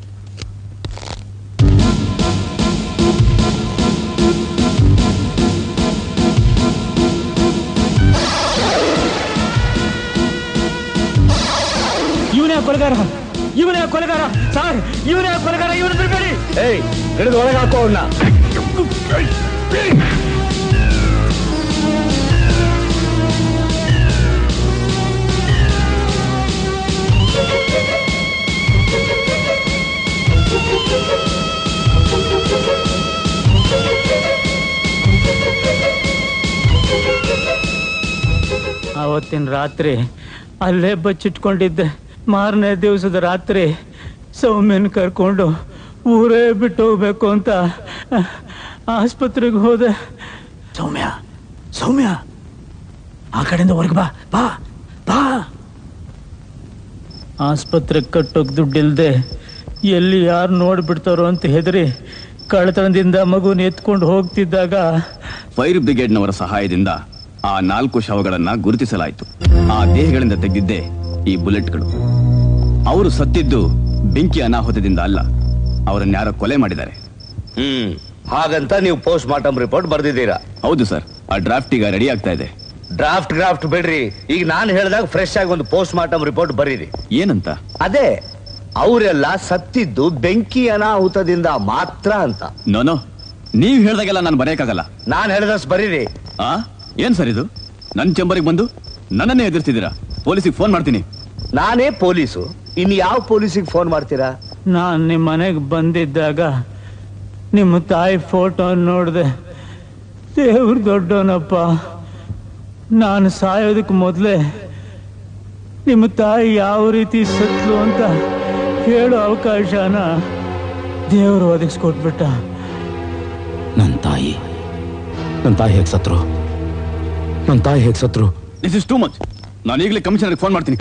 ಇವನೇ ಕೊಲೆಗಾರ ಇವನೇ ಕೊಲೆಗಾರ ಸರ್ ಇವನೇ ಕೊಲೆಗಾರ ಇವನು ಬಿಡಬೇಡಿ ಏಯ್ ಹಿಡಿದು ಒಳಗೆ ಹಾಕೋ ಅವನ್ನ ಅವತ್ತಿನ ರಾತ್ರಿ ಅಲ್ಲೇ ಬಚ್ಚಿಟ್ಕೊಂಡಿದ್ದೆ ಮಾರನೇ ದಿವಸದ ರಾತ್ರಿ ಸೌಮ್ಯನ ಕರ್ಕೊಂಡು ಊರೇ ಬಿಟ್ಟು ಹೋಗ್ಬೇಕು ಅಂತ ಆಸ್ಪತ್ರೆಗೆ ಹೋದೆ ಸೌಮ್ಯ ಸೌಮ್ಯ ಆ ಕಡೆಯಿಂದ ಹೊರಗೆ ಬಾ ಬಾ ಬಾ ಆಸ್ಪತ್ರೆಗೆ ಕಟ್ಟೋಕ್ ದುಡ್ಡಿಲ್ದೆ ಎಲ್ಲಿ ಯಾರು ನೋಡ್ಬಿಡ್ತಾರೋ ಅಂತ ಹೆದರಿ ಕಳ್ಳತನದಿಂದ ಮಗುನ ಎತ್ಕೊಂಡು ಹೋಗ್ತಿದ್ದಾಗ ಫೈರ್ ಬ್ರಿಗೇಡ್ನವರ ಸಹಾಯದಿಂದ ಆ ನಾಲ್ಕು ಶವಗಳನ್ನ ಗುರುತಿಸಲಾಯಿತು ಆ ದೇಹಗಳಿಂದ ತೆಗೆದಿದ್ದೇ ಈ ಬುಲೆಟ್ಗಳು ಅವರು ಸತ್ತಿದ್ದು ಬೆಂಕಿ ಅನಾಹುತದಿಂದ ಅಲ್ಲ ಅವರನ್ಯಾರೋ ಕೊಲೆ ಮಾಡಿದ್ದಾರೆ ಹ್ಮ್ ಹಾಗಂತ ನೀವು ಪೋಸ್ಟ್ ಮಾರ್ಟಮ್ ರಿಪೋರ್ಟ್ ಬರ್ದಿದ್ದೀರಾ ಹೌದು ಸರ್ ಆ ಡ್ರಾಫ್ಟ್ ಈಗ ರೆಡಿ ಆಗ್ತಾ ಇದೆ ಡ್ರಾಫ್ಟ್ ಗ್ರಾಫ್ಟ್ ಬಿಡ್ರಿ ಈಗ ನಾನು ಹೇಳಿದಾಗ ಫ್ರೆಶ್ ಆಗಿ ಒಂದು ಪೋಸ್ಟ್ ಮಾರ್ಟಮ್ ರಿಪೋರ್ಟ್ ಬರೀರಿ ಏನಂತ ಅದೇ ಅವರೆಲ್ಲ ಸತ್ತಿದ್ದು ಬೆಂಕಿ ಅನಾಹುತದಿಂದ ಮಾತ್ರ ಅಂತ ನೋನೋ ನೀವ್ ಹೇಳ್ದಾಗೆಲ್ಲ ನಾನು ಬರೆಯಕ್ಕಾಗಲ್ಲ ನಾನ್ ಹೇಳಿದಷ್ಟು ಬರೀರಿ ಆ ಏನ್ ಸರ್ ಇದು ನನ್ನ ಚೆಂಬರಿಗೆ ಬಂದು ನನ್ನನ್ನೇ ಎದುರಿಸ್ತಿದ್ದೀರಾ ಪೊಲೀಸಿಗೆ ಫೋನ್ ಮಾಡ್ತೀನಿ ನಾನೇ ಪೊಲೀಸು ಇನ್ ಯಾವ ಪೊಲೀಸಿಗೆ ಫೋನ್ ಮಾಡ್ತೀರಾ ನಾನು ನಿಮ್ಮ ಮನೆಗೆ ಬಂದಿದ್ದಾಗ ನಿಮ್ಮ ತಾಯಿ ಫೋಟೋ ನೋಡಿದೆ ದೇವ್ರು ದೊಡ್ಡವನಪ್ಪ ನಾನು ಸಾಯೋದಕ್ಕೆ ಮೊದಲೇ ನಿಮ್ಮ ತಾಯಿ ಯಾವ ರೀತಿ ಸತ್ಲು ಅಂತ ಹೇಳೋ ಅವಕಾಶನ ದೇವರು ಒದಗಿಸ್ಕೊಟ್ಬಿಟ್ಟ ನನ್ನ ತಾಯಿ ನನ್ನ ತಾಯಿ ಹೇಗೆ ಸತ್ರು ನನ್ನ ತಾಯಿ ಹೇಗೆ ಸತ್ರು ದಿಸ್ ಇಸ್ ಟೂ ಮಚ್ ನಾನು ಈಗಲೇ ಕಮಿಷನರ್ಗೆ ಫೋನ್ ಮಾಡ್ತೀನಿ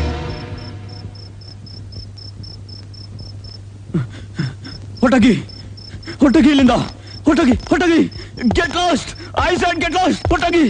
ಹೊಟ್ಟಗಿ ಹೊಟ್ಟಗಿ ಇಲ್ಲಿಂದ ಹೊಟ್ಟಗಿ ಹೊಟ್ಟಗಿ get lost I said get lost ಹೊಟ್ಟಗಿ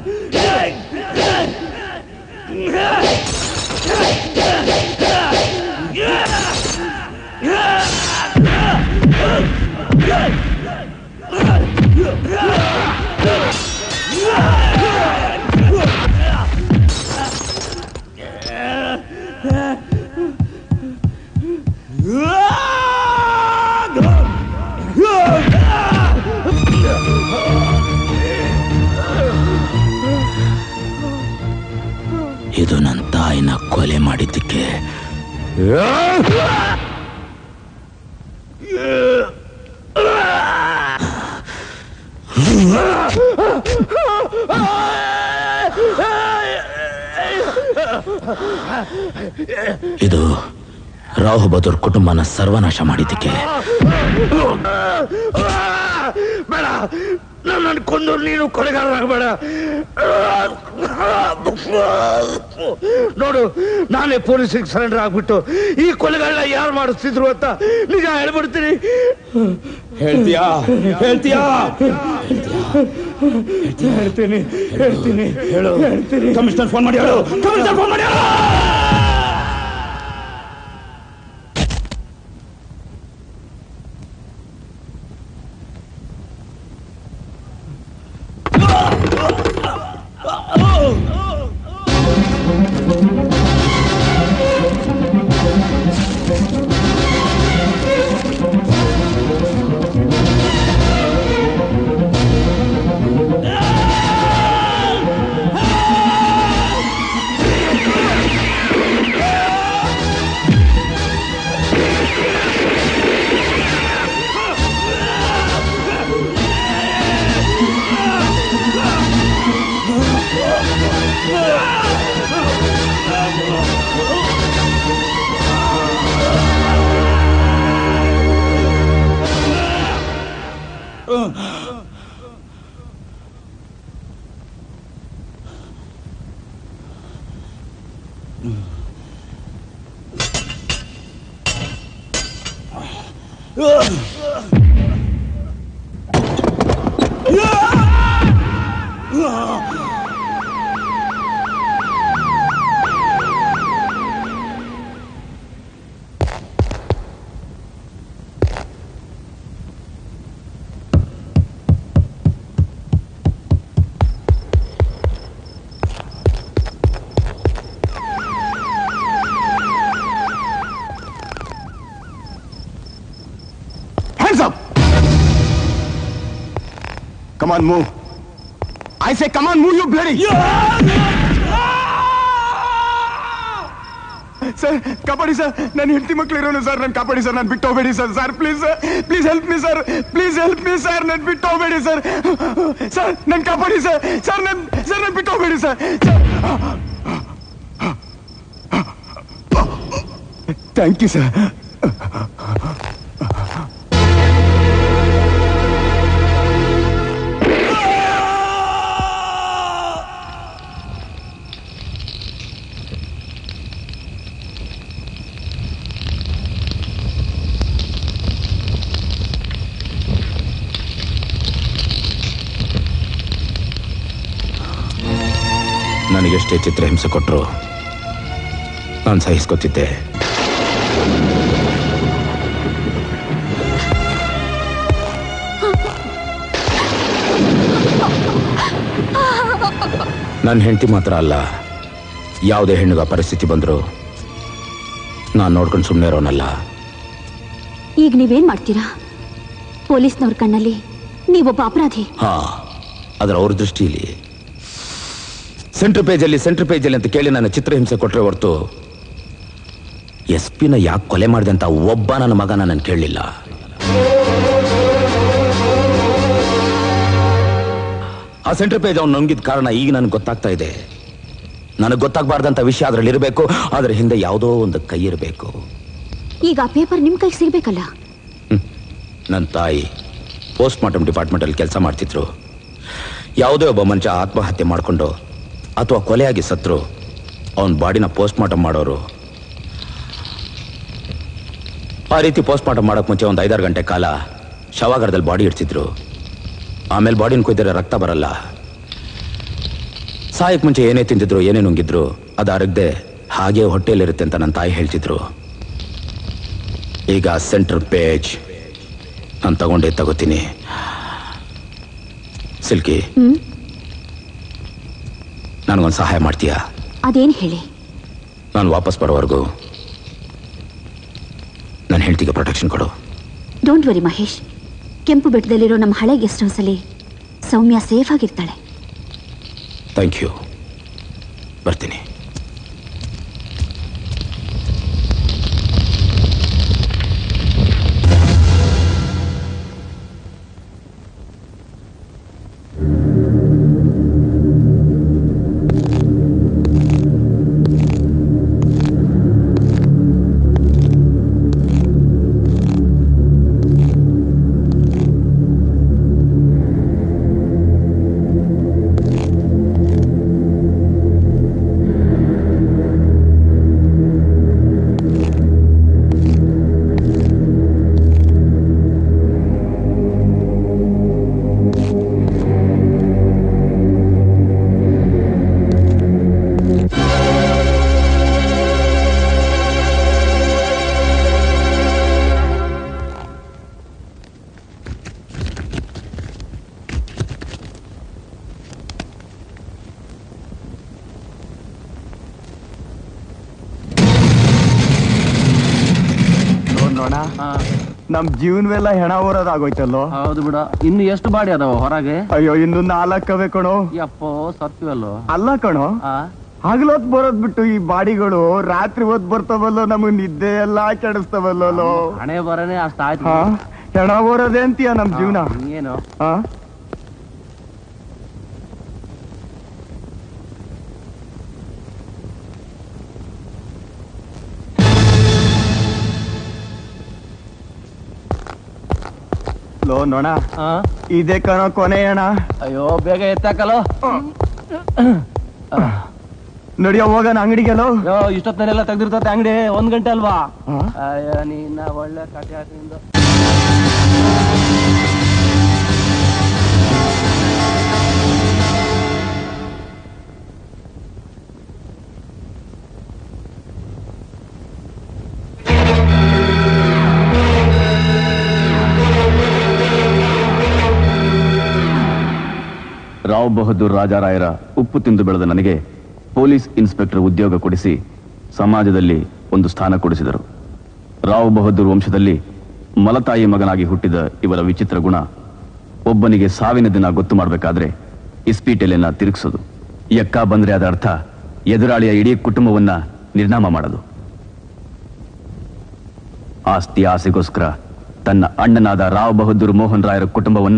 ಇದು ನನ್ನ ತಾಯಿನ ಕೊಲೆ ಮಾಡಿದ್ದಕ್ಕೆ ಇದು ರಾಹು ಬದೂರ್ ಕುಟುಂಬನ ಸರ್ವನಾಶ ಮಾಡಿದ್ದಕ್ಕೆ ಬೇಡ ನನ್ನ ಕೊಂದು ನೀನು ಕೊಲೆಗಾರರಾಗಬೇಡ ನೋಡು ನಾನೇ ಪೊಲೀಸಿಗೆ ಸರೆಂಡರ್ ಆಗ್ಬಿಟ್ಟು ಈ ಕೊಲೆಗಳನ್ನ ಯಾರು ಮಾಡಿಸ್ತಿದ್ರು ಅಂತ ನಿಜ ಹೇಳ್ಬಿಡ್ತೀನಿ ಹೇಳ್ತೀಯಾ ಹೇಳ್ತೀಯಾ ಹೇಳ್ತೀನಿ ಹೇಳ್ತೀನಿ ಹೇಳು ಹೇಳ್ತೀನಿ ಕಮಿಷನರ್ ಫೋನ್ ಮಾಡಿ ಹೇಳು ಕಮಿಷನರ್ ಫೋನ್ ಮಾಡಿ ಹೇಳು Hands up! Come on, move. I say, come on, move, you bloody! Sir ಕಾಪಾಡಿ ಸರ್ ನನ್ನ ಹೆಂಡತಿ ಮಕ್ಳು ಇರೋನು ಸರ್ ನಾನು ಕಾಪಾಡಿ ಸರ್ ನಾನು ಬಿಟ್ಟು ಹೋಗಬೇಡಿ sir sir please sir please help me sir please help me sir ನಾನು ಬಿಟ್ಟು ಹೋಗಬೇಡಿ ಸರ್ ಸರ್ ನನ್ನ ಕಾಪಾಡಿ ಸರ್ ಸರ್ ನನ್ ಸರ್ ನಾನು ಬಿಟ್ಟು ಹೋಗಬೇಡಿ ಸರ್ ಥ್ಯಾಂಕ್ ಯು ಸರ್ ನನಗೆಷ್ಟೇ ಚಿತ್ರಹಿಂಸೆ ಕೊಟ್ಟರು ನಾನು ಸಹಿಸ್ಕೊತಿದ್ದೆ ನನ್ನ ಹೆಂಡತಿ ಮಾತ್ರ ಅಲ್ಲ ಯಾವುದೇ ಹೆಣ್ಣಿಗ ಪರಿಸ್ಥಿತಿ ಬಂದರೂ ನಾನು ನೋಡ್ಕೊಂಡು ಸುಮ್ಮನೆ ಇರೋನಲ್ಲ ಈಗ ನೀವೇನ್ ಮಾಡ್ತೀರಾ ಪೊಲೀಸ್ನವ್ರ ಕಣ್ಣಲ್ಲಿ ನೀವೊಬ್ಬ ಅಪರಾಧಿ ಹಾ ಅದರ ಅವ್ರ ದೃಷ್ಟಿಯಲ್ಲಿ ಸೆಂಟ್ರ್ ಪೇಜಲ್ಲಿ ಸೆಂಟ್ರ್ ಪೇಜಲ್ಲಿ ಅಂತ ಕೇಳಿ ನನ್ನ ಚಿತ್ರಹಿಂಸೆ ಕೊಟ್ಟರೆ ಹೊರತು ಎಸ್ ಪಿನ ಯಾಕೆ ಕೊಲೆ ಮಾಡಿದೆ ಅಂತ ಒಬ್ಬ ನನ್ನ ಮಗ ನನ್ನ ಕೇಳಲಿಲ್ಲ ಆ ಸೆಂಟ್ರ್ ಪೇಜ್ ಅವ್ನು ನುಂಗಿದ ಕಾರಣ ಈಗ ನನಗೆ ಗೊತ್ತಾಗ್ತಾ ಇದೆ ನನಗೆ ಗೊತ್ತಾಗಬಾರ್ದಂತ ವಿಷಯ ಅದರಲ್ಲಿ ಇರಬೇಕು ಅದರ ಹಿಂದೆ ಯಾವುದೋ ಒಂದು ಕೈ ಇರಬೇಕು ಈಗ ಆ ಪೇಪರ್ ನಿಮ್ ಕೈಗೆ ಸಿಗ್ಬೇಕಲ್ಲ ನನ್ನ ತಾಯಿ ಪೋಸ್ಟ್ ಮಾರ್ಟಮ್ ಡಿಪಾರ್ಟ್ಮೆಂಟಲ್ಲಿ ಕೆಲಸ ಮಾಡ್ತಿದ್ರು ಯಾವುದೇ ಒಬ್ಬ ಮನುಷ್ಯ ಆತ್ಮಹತ್ಯೆ ಮಾಡಿಕೊಂಡು ಅಥವಾ ಕೊಲೆಯಾಗಿ ಸತ್ರು ಅವನ ಬಾಡಿನ ಪೋಸ್ಟ್ ಮಾರ್ಟಮ್ ಮಾಡೋರು ಆ ರೀತಿ ಪೋಸ್ಟ್ ಮಾರ್ಟಮ್ ಮಾಡೋಕೆ ಮುಂಚೆ ಒಂದು ಐದಾರು ಗಂಟೆ ಕಾಲ ಶವಾಗಾರದಲ್ಲಿ ಬಾಡಿ ಇಡ್ತಿದ್ರು ಆಮೇಲೆ ಬಾಡಿನ ಕುಯ್ದರೆ ರಕ್ತ ಬರಲ್ಲ ಸಾಯಕ್ ಮುಂಚೆ ಏನೇ ತಿಂದಿದ್ರು ಏನೇ ನುಂಗಿದ್ರು ಅದು ಅರಗದೆ ಹಾಗೆ ಹೊಟ್ಟೆಯಲ್ಲಿರುತ್ತೆ ಅಂತ ನನ್ನ ತಾಯಿ ಹೇಳ್ತಿದ್ರು ಈಗ ಸೆಂಟರ್ ಪೇಜ್ ನಾನು ತಗೊಂಡೇ ತಗೋತೀನಿ ಸಿಲ್ಕಿ ಹ್ಮ್ ನನಗೊಂದು ಸಹಾಯ ಮಾಡ್ತೀಯಾ ಅದೇನ್ ಹೇಳಿ ನಾನು ವಾಪಸ್ ಬರೋವರೆಗೂ ನನ್ನ ಹೆಂಡತಿಗೆ ಪ್ರೊಟೆಕ್ಷನ್ ಕೊಡು ಡೋಂಟ್ ವರಿ ಮಹೇಶ್ ಕೆಂಪು ಬೆಟ್ಟದಲ್ಲಿರೋ ನಮ್ಮ ಹಳೆ ಗೆಸ್ಟ್ ಹೌಸಲ್ಲಿ ಸೌಮ್ಯ ಸೇಫ್ ಆಗಿರ್ತಾಳೆ ಥ್ಯಾಂಕ್ ಯು ಬರ್ತೀನಿ ನೋಡ ನಮ್ ಜೀವನವೆಲ್ಲ ಹೆಣ ಊರೋದಾಗೋಯ್ತಲ್ಲೋ ಹೌದು ಬಿಡ ಇನ್ನು ಎಷ್ಟು ಬಾಡಿ ಅದಾವ ಹೊರಗೆ ಅಯ್ಯೋ ಇನ್ನು ನಾಲ್ಕವೆ ಕಣೋ ಯಪ್ಪೋ ಸತ್ಯವಲ್ಲೋ ಅಲ್ಲ ಕಣೋ ಹಗಲೊತ್ ಬರೋದ್ ಬಿಟ್ಟು ಈ ಬಾಡಿಗಳು ರಾತ್ರಿ ಹೊತ್ ಬರ್ತಾವಲ್ಲೋ ನಮಗ್ ನಿದ್ದೆ ಎಲ್ಲಾ ಕೆಡಿಸ್ತಾವಲ್ಲೋ ಹಣೆ ಬರನೆ ಅಷ್ಟಾಯ್ತು ಹಾ ಹೆಣ ಊರೋದೇ ಅಂತೀಯ ನಮ್ ಜೀವನ ಏನು ಹಾ ಲೋ ನೋಣ ಇದೇ ಕಣೋ ಕೊನೆ ಅಣ್ಣ ಅಯ್ಯೋ ಬೇಗ ಎತ್ತಾಕಲೋ ನಡಿಯೋ ಹೋಗೋಣ ಅಂಗಡಿಗೆಲ್ಲೋ ಅಯ್ಯೋ ಇಷ್ಟೊತ್ತನೆಲ್ಲ ತೆಗ್ದಿರ್ತತೆ ಅಂಗಡಿ ಒಂದ್ ಗಂಟೆ ಅಲ್ವಾ ಅಯ್ಯೋ ನೀನ ಒಳ್ಳೆ ಕತೆ ಹಾಕಿಂದು ರಾವ್ ಬಹದ್ದೂರ್ ರಾಜಾರಾಯರ ಉಪ್ಪು ತಿಂದು ಬೆಳೆದ ನನಗೆ ಪೊಲೀಸ್ ಇನ್ಸ್ಪೆಕ್ಟರ್ ಉದ್ಯೋಗ ಕೊಡಿಸಿ ಸಮಾಜದಲ್ಲಿ ಒಂದು ಸ್ಥಾನ ಕೊಡಿಸಿದರು ರಾವ್ ಬಹದ್ದೂರ್ ವಂಶದಲ್ಲಿ ಮಲತಾಯಿ ಮಗನಾಗಿ ಹುಟ್ಟಿದ ಇವರ ವಿಚಿತ್ರ ಗುಣ ಒಬ್ಬನಿಗೆ ಸಾವಿನ ದಿನ ಗೊತ್ತು ಮಾಡಬೇಕಾದ್ರೆ ಇಸ್ಪೀಟೆಲೆನ ತಿರುಗಿಸೋದು ಎಕ್ಕ ಬಂದ್ರೆ ಅದರ ಅರ್ಥ ಎದುರಾಳಿಯ ಇಡೀ ಕುಟುಂಬವನ್ನ ನಿರ್ನಾಮ ಮಾಡೋದು ಆಸ್ತಿ ಆಸೆಗೋಸ್ಕರ ತನ್ನ ಅಣ್ಣನಾದ ರಾವ್ ಬಹದ್ದೂರ್ ಮೋಹನ್ ರಾಯರ ಕುಟುಂಬವನ್ನ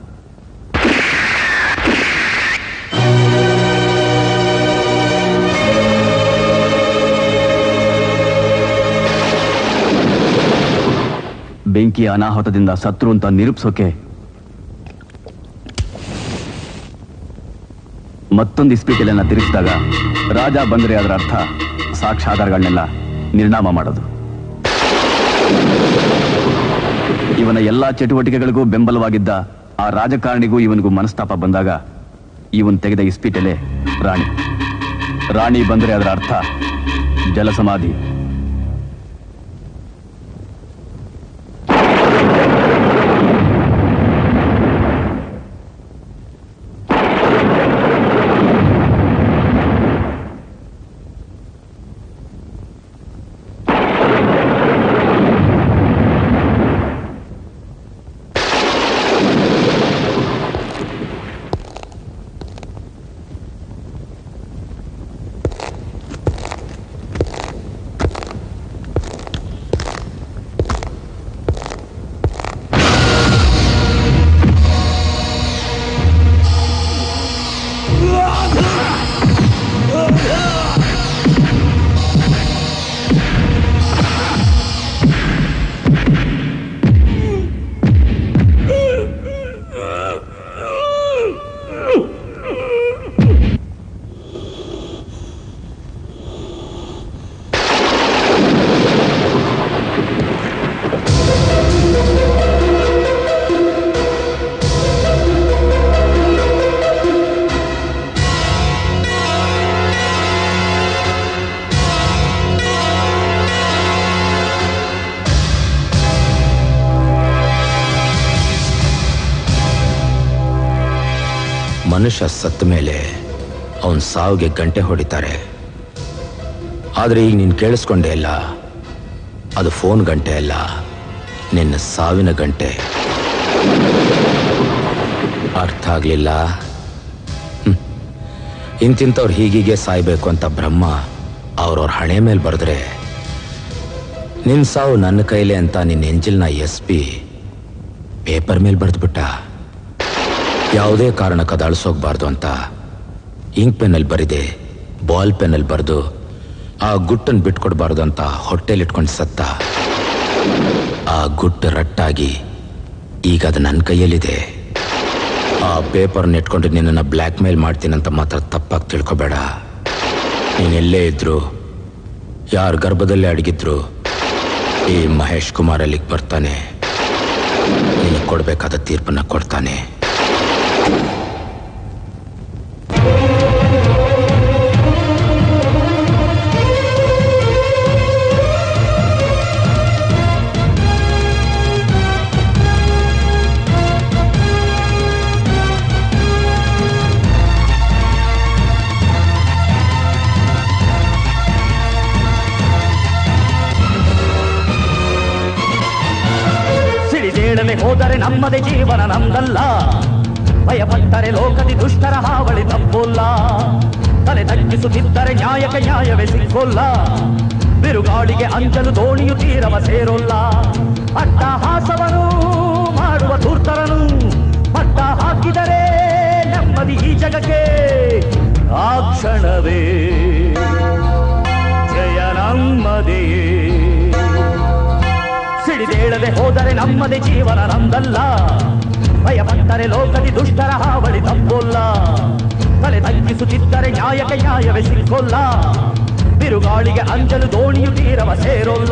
ಬೆಂಕಿಯ ಅನಾಹುತದಿಂದ ಸತ್ರು ಅಂತ ನಿರೂಪಿಸೋಕೆ ಮತ್ತೊಂದು ಇಸ್ಪೀಟೆಲನ್ನ ತಿರುಗಿಸಿದಾಗ ರಾಜ ಬಂದರೆ ಅದರ ಅರ್ಥ ಸಾಕ್ಷ್ಯಾಧಾರಗಳನ್ನೆಲ್ಲ ನಿರ್ನಾಮ ಮಾಡೋದು ಇವನ ಎಲ್ಲಾ ಚಟುವಟಿಕೆಗಳಿಗೂ ಬೆಂಬಲವಾಗಿದ್ದ ಆ ರಾಜಕಾರಣಿಗೂ ಇವನಿಗೂ ಮನಸ್ತಾಪ ಬಂದಾಗ ಇವನ್ ತೆಗೆದ ಇಸ್ಪೀಟೆಲೆ ರಾಣಿ ರಾಣಿ ಬಂದರೆ ಅದರ ಅರ್ಥ ಜಲಸಮಾಧಿ ಮನುಷ್ಯ ಸತ್ತ ಮೇಲೆ ಅವನ್ ಸಾವಿಗೆ ಗಂಟೆ ಹೊಡಿತಾರೆ ಆದ್ರೆ ಈಗ ನೀನು ಕೇಳಿಸ್ಕೊಂಡೆ ಇಲ್ಲ ಅದು ಫೋನ್ ಗಂಟೆ ಅಲ್ಲ ನಿನ್ನ ಸಾವಿನ ಗಂಟೆ ಅರ್ಥ ಆಗ್ಲಿಲ್ಲ ಹ್ಮ್. ಇಂತಿಂಥವ್ರು ಹೀಗೀಗೆ ಸಾಯ್ಬೇಕು ಅಂತ ಬ್ರಹ್ಮ ಅವ್ರವ್ರ ಹಣೆ ಮೇಲೆ ಬರೆದ್ರೆ ನಿನ್ ಸಾವು ನನ್ನ ಕೈಲೇ ಅಂತ ನಿನ್ನ ಎಂಜಿಲ್ನ ಎಸ್ ಪಿ ಪೇಪರ್ ಮೇಲೆ ಬರೆದ್ಬಿಟ್ಟ ಯಾವುದೇ ಕಾರಣಕ್ಕೆ ಅದು ಅಳಿಸೋಗ್ಬಾರ್ದು ಅಂತ ಇಂಕ್ ಪೆನ್ನಲ್ಲಿ ಬರಿದೆ ಬಾಲ್ ಪೆನ್ನಲ್ಲಿ ಬರೆದು ಆ ಗುಟ್ಟನ್ನು ಬಿಟ್ಕೊಡ್ಬಾರ್ದು ಅಂತ ಹೊಟ್ಟೆಲಿಟ್ಕೊಂಡು ಸತ್ತ ಆ ಗುಟ್ಟು ರಟ್ಟಾಗಿ ಈಗ ಅದು ನನ್ನ ಕೈಯಲ್ಲಿದೆ ಆ ಪೇಪರ್ನ ಇಟ್ಕೊಂಡು ನಿನ್ನನ್ನು ಬ್ಲ್ಯಾಕ್ ಮೇಲ್ ಮಾಡ್ತೀನಂತ ಮಾತ್ರ ತಪ್ಪಾಗಿ ತಿಳ್ಕೊಬೇಡ ನೀನೆಲ್ಲೇ ಇದ್ರು ಯಾರ ಗರ್ಭದಲ್ಲೇ ಅಡಗಿದ್ರು ಈ ಮಹೇಶ್ ಕುಮಾರ್ ಅಲ್ಲಿಗೆ ಬರ್ತಾನೆ ನಿನಗೆ ಕೊಡ್ಬೇಕಾದ ತೀರ್ಪನ್ನ ಕೊಡ್ತಾನೆ ಸಿಡಿದೇಳಲೆ ಹೋದರೆ ನಮ್ಮದೇ ಜೀವನ ನಮ್ದಲ್ಲ ಭಯಪಟ್ಟರೆ ಲೋಕದಿ ದುಷ್ಟರ ಹಾವಳಿ ತಪ್ಪೋಲ್ಲ ತಲೆ ತಗ್ಗಿಸುತ್ತಿದ್ದರೆ ನ್ಯಾಯಕ್ಕೆ ನ್ಯಾಯವೇ ಸಿಕ್ಕೋಲ್ಲ ಬಿರುಗಾಳಿಗೆ ಅಂಜಲು ದೋಣಿಯು ತೀರವ ಸೇರೋಲ್ಲ ಅಟ್ಟಹಾಸವನು ಮಾಡುವ ಧೂರ್ತರನು ಪಟ್ಟ ಹಾಕಿದರೆ ನೆಮ್ಮದಿ ಈ ಜಗಕ್ಕೆ ಆ ಕ್ಷಣವೇ ಜಯ ನಮ್ಮದೇ ಸಿಡಿದೇಳದೆ ಹೋದರೆ ನಮ್ಮದೇ ಜೀವನ ನಮ್ದಲ್ಲ ಭಯಪಟ್ಟರೆ ಲೋಕದಿ ದುಷ್ಟರ ಹಾವಳಿ ತಪ್ಪೋಲ್ಲ ತಲೆ ತಗ್ಗಿಸುತ್ತಿದ್ದರೆ ನ್ಯಾಯಕ್ಕೆ ನ್ಯಾಯವೇ ಸಿಕ್ಕೋಲ್ಲ ಬಿರುಗಾಳಿಗೆ ಅಂಜಲು ದೋಣಿಯು ತೀರವ ಸೇರೋಲ್ಲ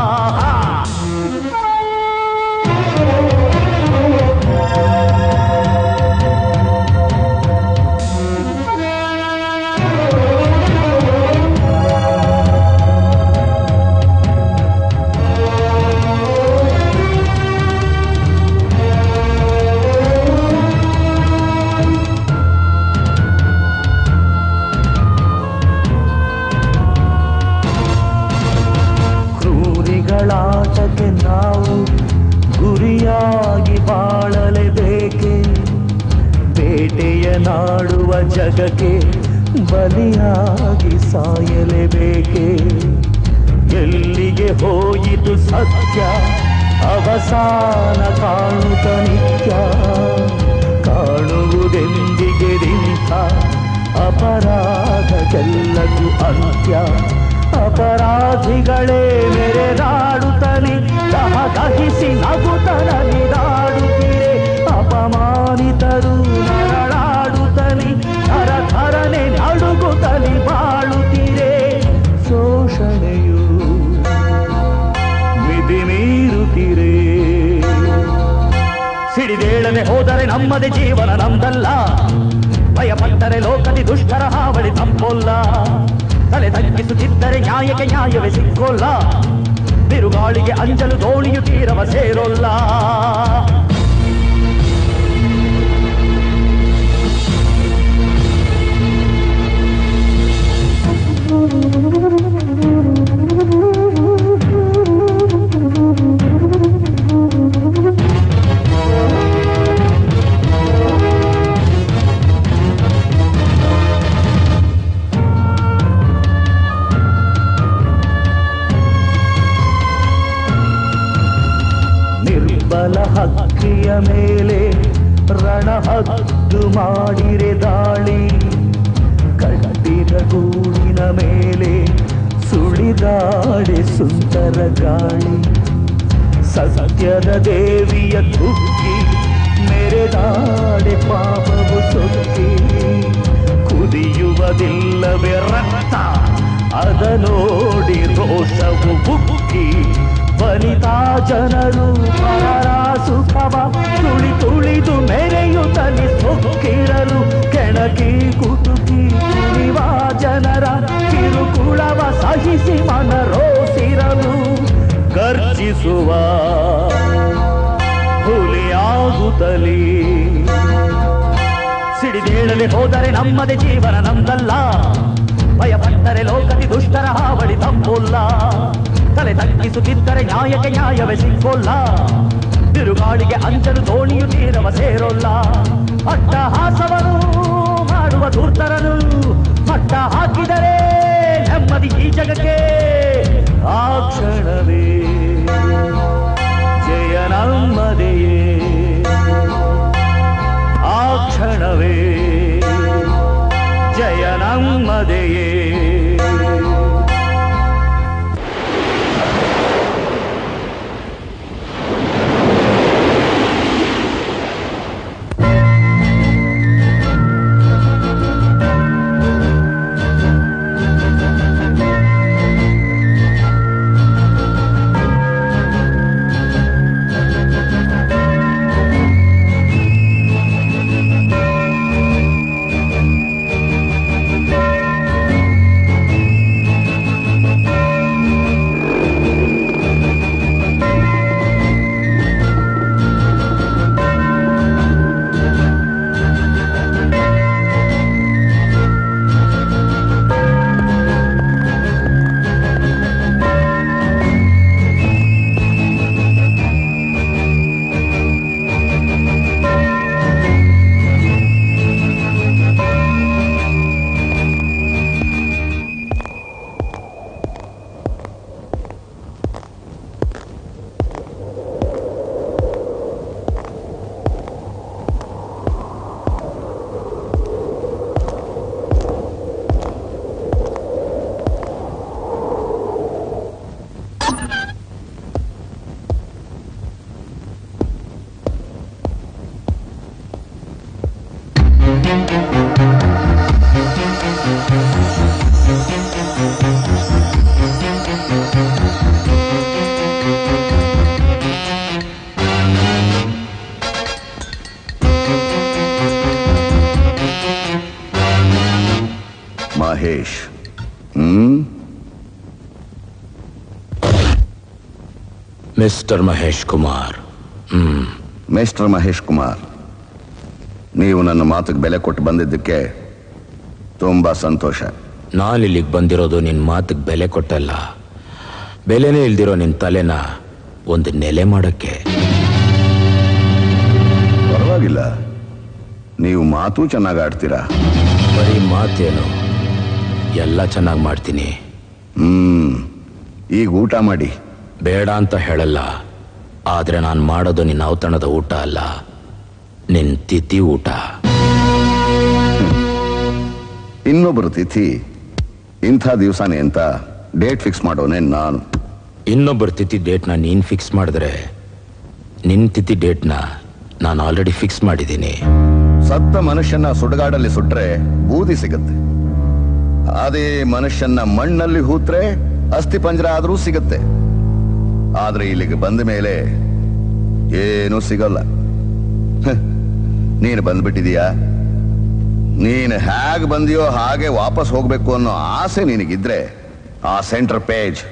ಕ್ರೂರಿಗಳಾಟಕ್ಕೆ ನಾವು ಗುರಿಯಾಗಿ ಬಾಳಲೇಬೇಕೆ ಬೇಟೆಯ ನಾಡುವ ಜಗಕ್ಕೆ ಬಲಿಯಾಗಿ ಸಾಯಲೇಬೇಕೆ ಎಲ್ಲಿಗೆ ಹೋಯಿತು ಸತ್ಯ ಅವಸಾನ ಕಾಣುತ್ತ ನಿತ್ಯ ಕಾಣುವುದೆಂದಿಗೆ ನಿಂತ ಅಪರಾಧಕ್ಕೆಲ್ಲಕ್ಕೂ ಅಂತ್ಯ ಅಪರಾಧಿಗಳೇ ಮೆರೆದಾಡುತ್ತಲೇ ದಹ ದಹಿಸಿ ನಗುತ್ತಲಿದಾಡುತ್ತೀರೆ ಅಪಮಾನಿತರು ನರಳಾಡುತ್ತಲಿ ಥರ ಥರನೆ ನಡುಗುತ್ತಲಿ ಬಾಳುತ್ತೀರೆ ಶೋಷಣೆಯು ಮಿತಿ ಮೀರುತ್ತೀರೆ ಸಿಡಿದೇಳದೆ ಹೋದರೆ ನಮ್ಮದೇ ಜೀವನ ನಮ್ದಲ್ಲ ಭಯಪಟ್ಟರೆ ಲೋಕದಿ ದುಷ್ಟರ ಹಾವಳಿ ತಪ್ಪೋಲ್ಲ ತಲೆ ತಗ್ಗಿಸುತ್ತಿದ್ದರೆ ನ್ಯಾಯಕ್ಕೆ ನ್ಯಾಯವೇ ಸಿಕ್ಕೋಲ್ಲ ಬಿರುಗಾಳಿಗೆ ಅಂಜಲು ದೋಣಿಯು ತೀರವ ಸೇರೋಲ್ಲ ನಿರ್ಬಲ ಹಕ್ಕಿಯ ಮೇಲೆ ರಣಹದ್ದು ಮಾಡಿರೆ ದಾಳಿ ಕಟ್ಟಿದ ಗೂಡಿನ ಮೇಲೆ ಸುಳಿದಾಡೆ ಸುಂದರ ಗಾಳಿ ಸತ್ಯದ ದೇವಿಯ ಕುಕ್ಕಿ ಮೆರೆದಾಡೆ ಪಾಪವು ಸೊಕ್ಕಿ ಕುದಿಯುವುದಿಲ್ಲವೇ ರಕ್ತ ಅದ ನೋಡಿ ರೋಷವು ಬುಕ್ಕಿ ಬಲಿತಾ ಜನರು ಪರರ ಸುಖವ ತುಳಿ ತುಳಿದು ಮೆರೆಯುತ್ತಲಿ ಸೊಕ್ಕಿರಲು ಕೆಣಕಿ ಕುಟುಕಿ ಕುಣಿವ ಜನರ ಕಿರುಕುಳವ ಸಹಿಸಿ ಮನರೋಸಿರಲು ಗರ್ಜಿಸುವ ಹುಲಿಯಾಗುತ್ತಲೇ ಸಿಡಿದೇಳದೆ ಹೋದರೆ ನಮ್ಮದೇ ಜೀವನ ನಮ್ದಲ್ಲ ಭಯಪಟ್ಟರೆ ಲೋಕದಿ ದುಷ್ಟರ ಹಾವಳಿ ತಪ್ಪೋಲ್ಲ ತಲೆ ತಗ್ಗಿಸುತ್ತಿದ್ದರೆ ನ್ಯಾಯಕ್ಕೆ ನ್ಯಾಯವೇ ಸಿಕ್ಕೋಲ್ಲ ತಿರುಗಾಳಿಗೆ ಅಂಜಲು ದೋಣಿಯು ತೀರವ ಸೇರೋಲ್ಲ ಅಟ್ಟಹಾಸವನು ಮಾಡುವ ಧೂರ್ತರನು ಮಟ್ಟ ಹಾಕಿದರೆ ನೆಮ್ಮದಿ ಈ ಜಗಕ್ಕೆ ಆ ಕ್ಷಣವೇ ಜಯ ನಮ್ಮದೆಯೇ ಆ ಕ್ಷಣವೇ ಜಯ ನಮ್ಮದೆಯೇ ಮಹೇಶ್ ಹ್ಮ್ ಮಿಸ್ಟರ್ ಮಹೇಶ್ ಕುಮಾರ್ ಹ್ಮ್ ಮಿಸ್ಟರ್ ಮಹೇಶ್ ಕುಮಾರ್ ನೀವು ನನ್ನ ಮಾತಿಗೆ ಬೆಲೆ ಕೊಟ್ಟು ಬಂದಿದ್ದಕ್ಕೆ ತುಂಬಾ ಸಂತೋಷ ನಾನು ಇಲ್ಲಿಗೆ ಬಂದಿರೋದು ನಿನ್ನ ಮಾತಿಗೆ ಬೆಲೆ ಕೊಟ್ಟಲ್ಲ ಬೆಲೆನೇ ಇಲ್ದಿರೋ ನಿನ್ನ ತಲೆನ ಒಂದು ನೆಲೆ ಮಾಡಕ್ಕೆ ಪರವಾಗಿಲ್ಲ ನೀವು ಮಾತು ಚೆನ್ನಾಗಿ ಆಡ್ತೀರಾ ಬರೀ ಮಾತೇನು ಎಲ್ಲ ಚೆನ್ನಾಗಿ ಮಾಡ್ತೀನಿ ಹ್ಮ್ ಈಗ ಊಟ ಮಾಡಿ ಬೇಡ ಅಂತ ಹೇಳಲ್ಲ ಆದ್ರೆ ನಾನು ಮಾಡೋದು ನಿನ್ನ ಔತಣದ ಊಟ ಅಲ್ಲ ನಿನ್ ತಿಥಿ ಊಟ ಇನ್ನೊಬ್ಬರು ತಿಥಿ ಇಂಥ ದಿವಸನೇ ಅಂತ ಡೇಟ್ ಫಿಕ್ಸ್ ಮಾಡೋನೆ ನಾನು ಇನ್ನೊಬ್ಬರ ತಿಥಿ ಡೇಟ್ನ ನೀನ್ ಫಿಕ್ಸ್ ಮಾಡಿದ್ರೆ ನಿನ್ ತಿಥಿ ಡೇಟ್ನ ನಾನು ಆಲ್ರೆಡಿ ಫಿಕ್ಸ್ ಮಾಡಿದ್ದೀನಿ ಸತ್ತ ಮನುಷ್ಯನ ಸುಡುಗಾಡಲ್ಲಿ ಸುಟ್ರೆ ಬೂದಿ ಸಿಗುತ್ತೆ ಅದೇ ಮನುಷ್ಯನ ಮಣ್ಣಲ್ಲಿ ಹೂತ್ರೆ ಅಸ್ಥಿ ಪಂಜರ ಆದ್ರೂ ಸಿಗುತ್ತೆ ಆದ್ರೆ ಇಲ್ಲಿಗೆ ಬಂದ ಮೇಲೆ ಏನೂ ಸಿಗಲ್ಲ ಹ, ನೀನು ಬಂದ್ಬಿಟ್ಟಿದೀಯಾ ನೀನು ಹೇಗೆ ಬಂದಿಯೋ ಹಾಗೆ ವಾಪಸ್ ಹೋಗ್ಬೇಕು ಅನ್ನೋ ಆಸೆ ನಿನಗಿದ್ರೆ ಆ ಸೆಂಟರ್ ಪೇಜ್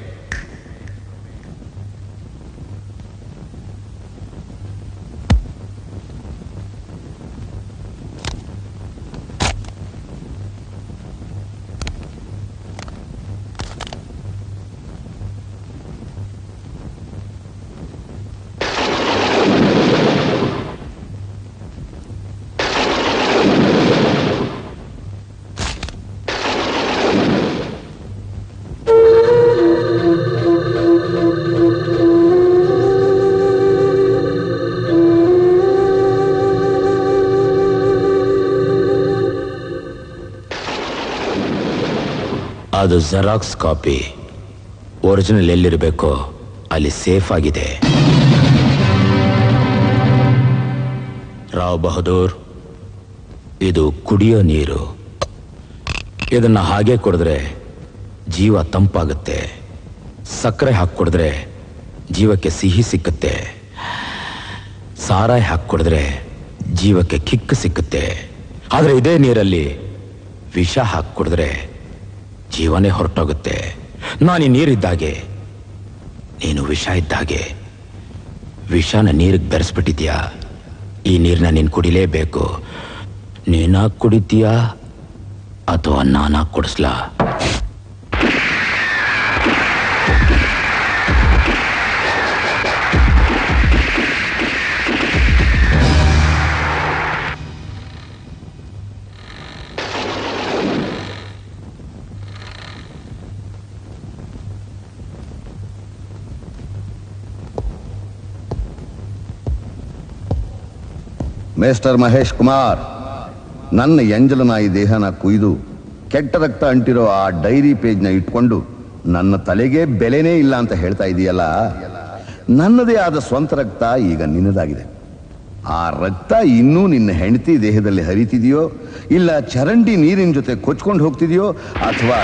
ಅದು ಜೆರಾಕ್ಸ್ ಕಾಪಿ ಒರಿಜಿನಲ್ ಎಲ್ಲಿರಬೇಕೋ ಅಲ್ಲಿ ಸೇಫ್ ಆಗಿದೆ ರಾವ್ ಬಹದ್ದೂರ್ ಇದು ಕುಡಿಯೋ ನೀರು ಇದನ್ನ ಹಾಗೆ ಕುಡಿದ್ರೆ ಜೀವ ತಂಪಾಗುತ್ತೆ ಸಕ್ಕರೆ ಹಾಕಿ ಕುಡಿದ್ರೆ ಜೀವಕ್ಕೆ ಸಿಹಿ ಸಿಕ್ಕುತ್ತೆ ಸಾರಾಯಿ ಹಾಕಿ ಕುಡಿದ್ರೆ ಜೀವಕ್ಕೆ ಕಿಕ್ಕು ಸಿಕ್ಕುತ್ತೆ ಆದ್ರೆ ಇದೇ ನೀರಲ್ಲಿ ವಿಷ ಹಾಕಿ ಕುಡಿದ್ರೆ ಜೀವನೇ ಹೊರಟೋಗುತ್ತೆ ನಾನು ಈ ನೀರಿದ್ದಾಗೆ ನೀನು ವಿಷ ಇದ್ದಾಗೆ ವಿಷನ ನೀರಿಗೆ ಬೆರೆಸ್ಬಿಟ್ಟಿದ್ಯಾ ಈ ನೀರನ್ನ ನೀನು ಕುಡಿಲೇಬೇಕು ನೀನಾಗ್ ಕುಡಿತೀಯಾ ಅಥವಾ ನಾನಾಗ್ ಕುಡಿಸ್ಲಾ ಮಿಸ್ಟರ್ ಮಹೇಶ್ ಕುಮಾರ್ ನನ್ನ ಎಂಜಲನಾಯಿ ದೇಹನ ಕುಯ್ದು ಕೆಟ್ಟ ರಕ್ತ ಅಂಟಿರೋ ಆ ಡೈರಿ ಪೇಜ್ನ ಇಟ್ಕೊಂಡು ನನ್ನ ತಲೆಗೆ ಬೆಲೆನೇ ಇಲ್ಲ ಅಂತ ಹೇಳ್ತಾ ಇದೆಯಲ್ಲ ನನ್ನದೇ ಆದ ಸ್ವಂತ ರಕ್ತ ಈಗ ನಿನ್ನದಾಗಿದೆ ಆ ರಕ್ತ ಇನ್ನೂ ನಿನ್ನ ಹೆಂಡತಿ ದೇಹದಲ್ಲಿ ಹರಿತಿದೆಯೋ ಇಲ್ಲ ಚರಂಡಿ ನೀರಿನ ಜೊತೆ ಕೊಚ್ಕೊಂಡು ಹೋಗ್ತಿದೆಯೋ ಅಥವಾ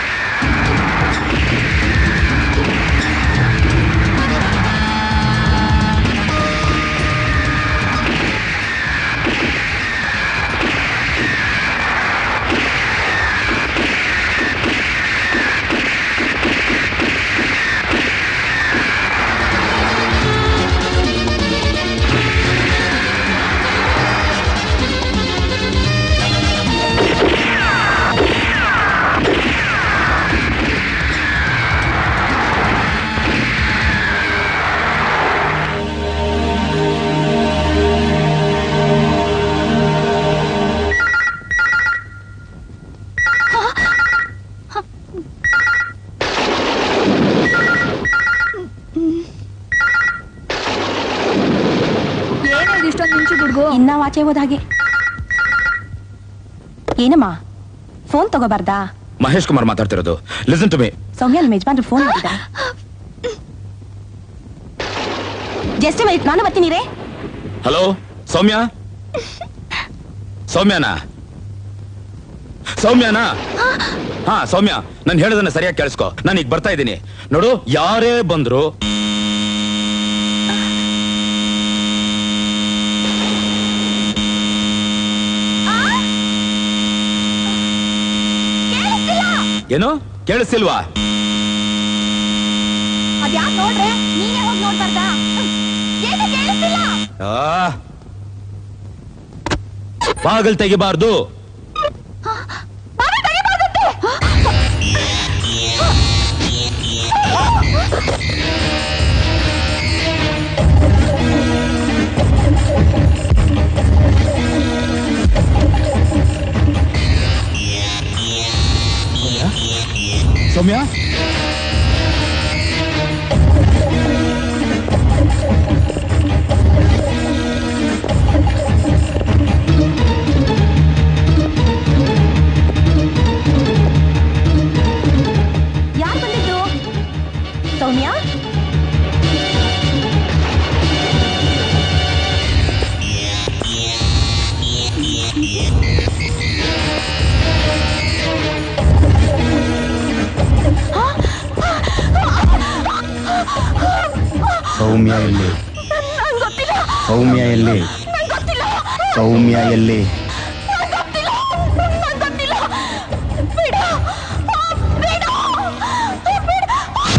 ಏನೋ ಇಷ್ಟೊಂದು ನಿಂಚು ಗುಡ್ಗು ಇನ್ನ ಆಚೆ ಹೋದ ಹಾಗೆ ಏನಮ್ಮ ಫೋನ್ ತಗೋಬಾರ್ದಾ ಮಹೇಶ್ ಕುಮಾರ್ ಮಾತಾಡ್ತಿರೋದು ಲಿಸನ್ ಟು ಮೀ ಸೌಮ್ಯ ನಿಮ್ಮ ಯಜಮಾನ್ರು ಫೋನ್ ಮಾಡಿದ ಜಸ್ಟ್ ಮಿನಿಟ್ ನಾನು ಬರ್ತೀನಿ ರೇ ಹಲೋ ಸೌಮ್ಯ ಸೌಮ್ಯನಾ ಸೌಮ್ಯನಾ ಹಾ ಸೌಮ್ಯ ನಾನು ಹೇಳೋದನ್ನ ಸರಿಯಾಗಿ ಕೇಳಿಸ್ಕೊ ನಾನು ಈಗ ಬರ್ತಾ ಇದ್ದೀನಿ ನೋಡು ಯಾರೇ ಬಂದ್ರು ಏನು ಕೇಳಿಸ್ತಿಲ್ವಾ ಅದ್ಯಾಕ್ ನೋಡ್ರೆ ನೀನೇ ಹೋಗಿ ನೋಡ್ಬಾರ್ದಾ ಏನು ಕೇಳಿಸ್ತಿಲ್ಲ ಆ ಬಾಗಲ್ ತೆಗಿಬಾರ್ದು ಬಾಗಿಲು ತೆಗಿಬಾರ್ದಂತೆ. ಸೌಮ್ಯ ಯಾರು ಬಂದಿದ್ರು ಸೌಮ್ಯ ಸೌಮ್ಯ ಎಲ್ಲಿ ನಂಗ್ ಗೊತ್ತಿಲ್ಲ ಸೌಮ್ಯ ಎಲ್ಲಿ ನಂಗ್ ಗೊತ್ತಿಲ್ಲ ಸೌಮ್ಯ ಎಲ್ಲಿ ನಂಗ್ ಗೊತ್ತಿಲ್ಲ ನಂಗ್ ಗೊತ್ತಿಲ್ಲ ಬಿಡು ಬಿಡು ಬಿಡು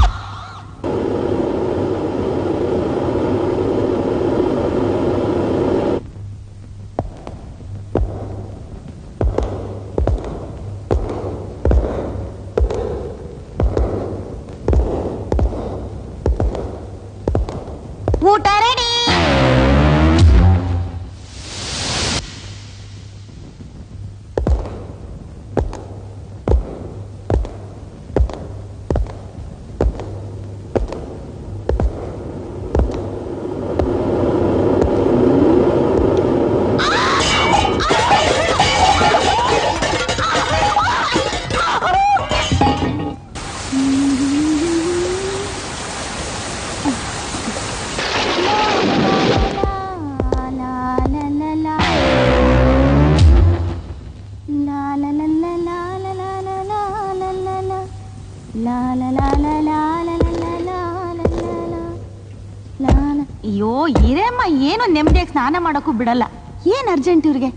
ಊಟ ರೆಡಿ ಅಯ್ಯೋ ಇರೇಮ್ಮ ಏನು ನೆಮ್ಮದಿಯಾಗಿ ಸ್ನಾನ ಮಾಡೋಕ್ಕೂ ಬಿಡಲ್ಲ ಏನ್ ಅರ್ಜೆಂಟ್ ಇವ್ರಿಗೆ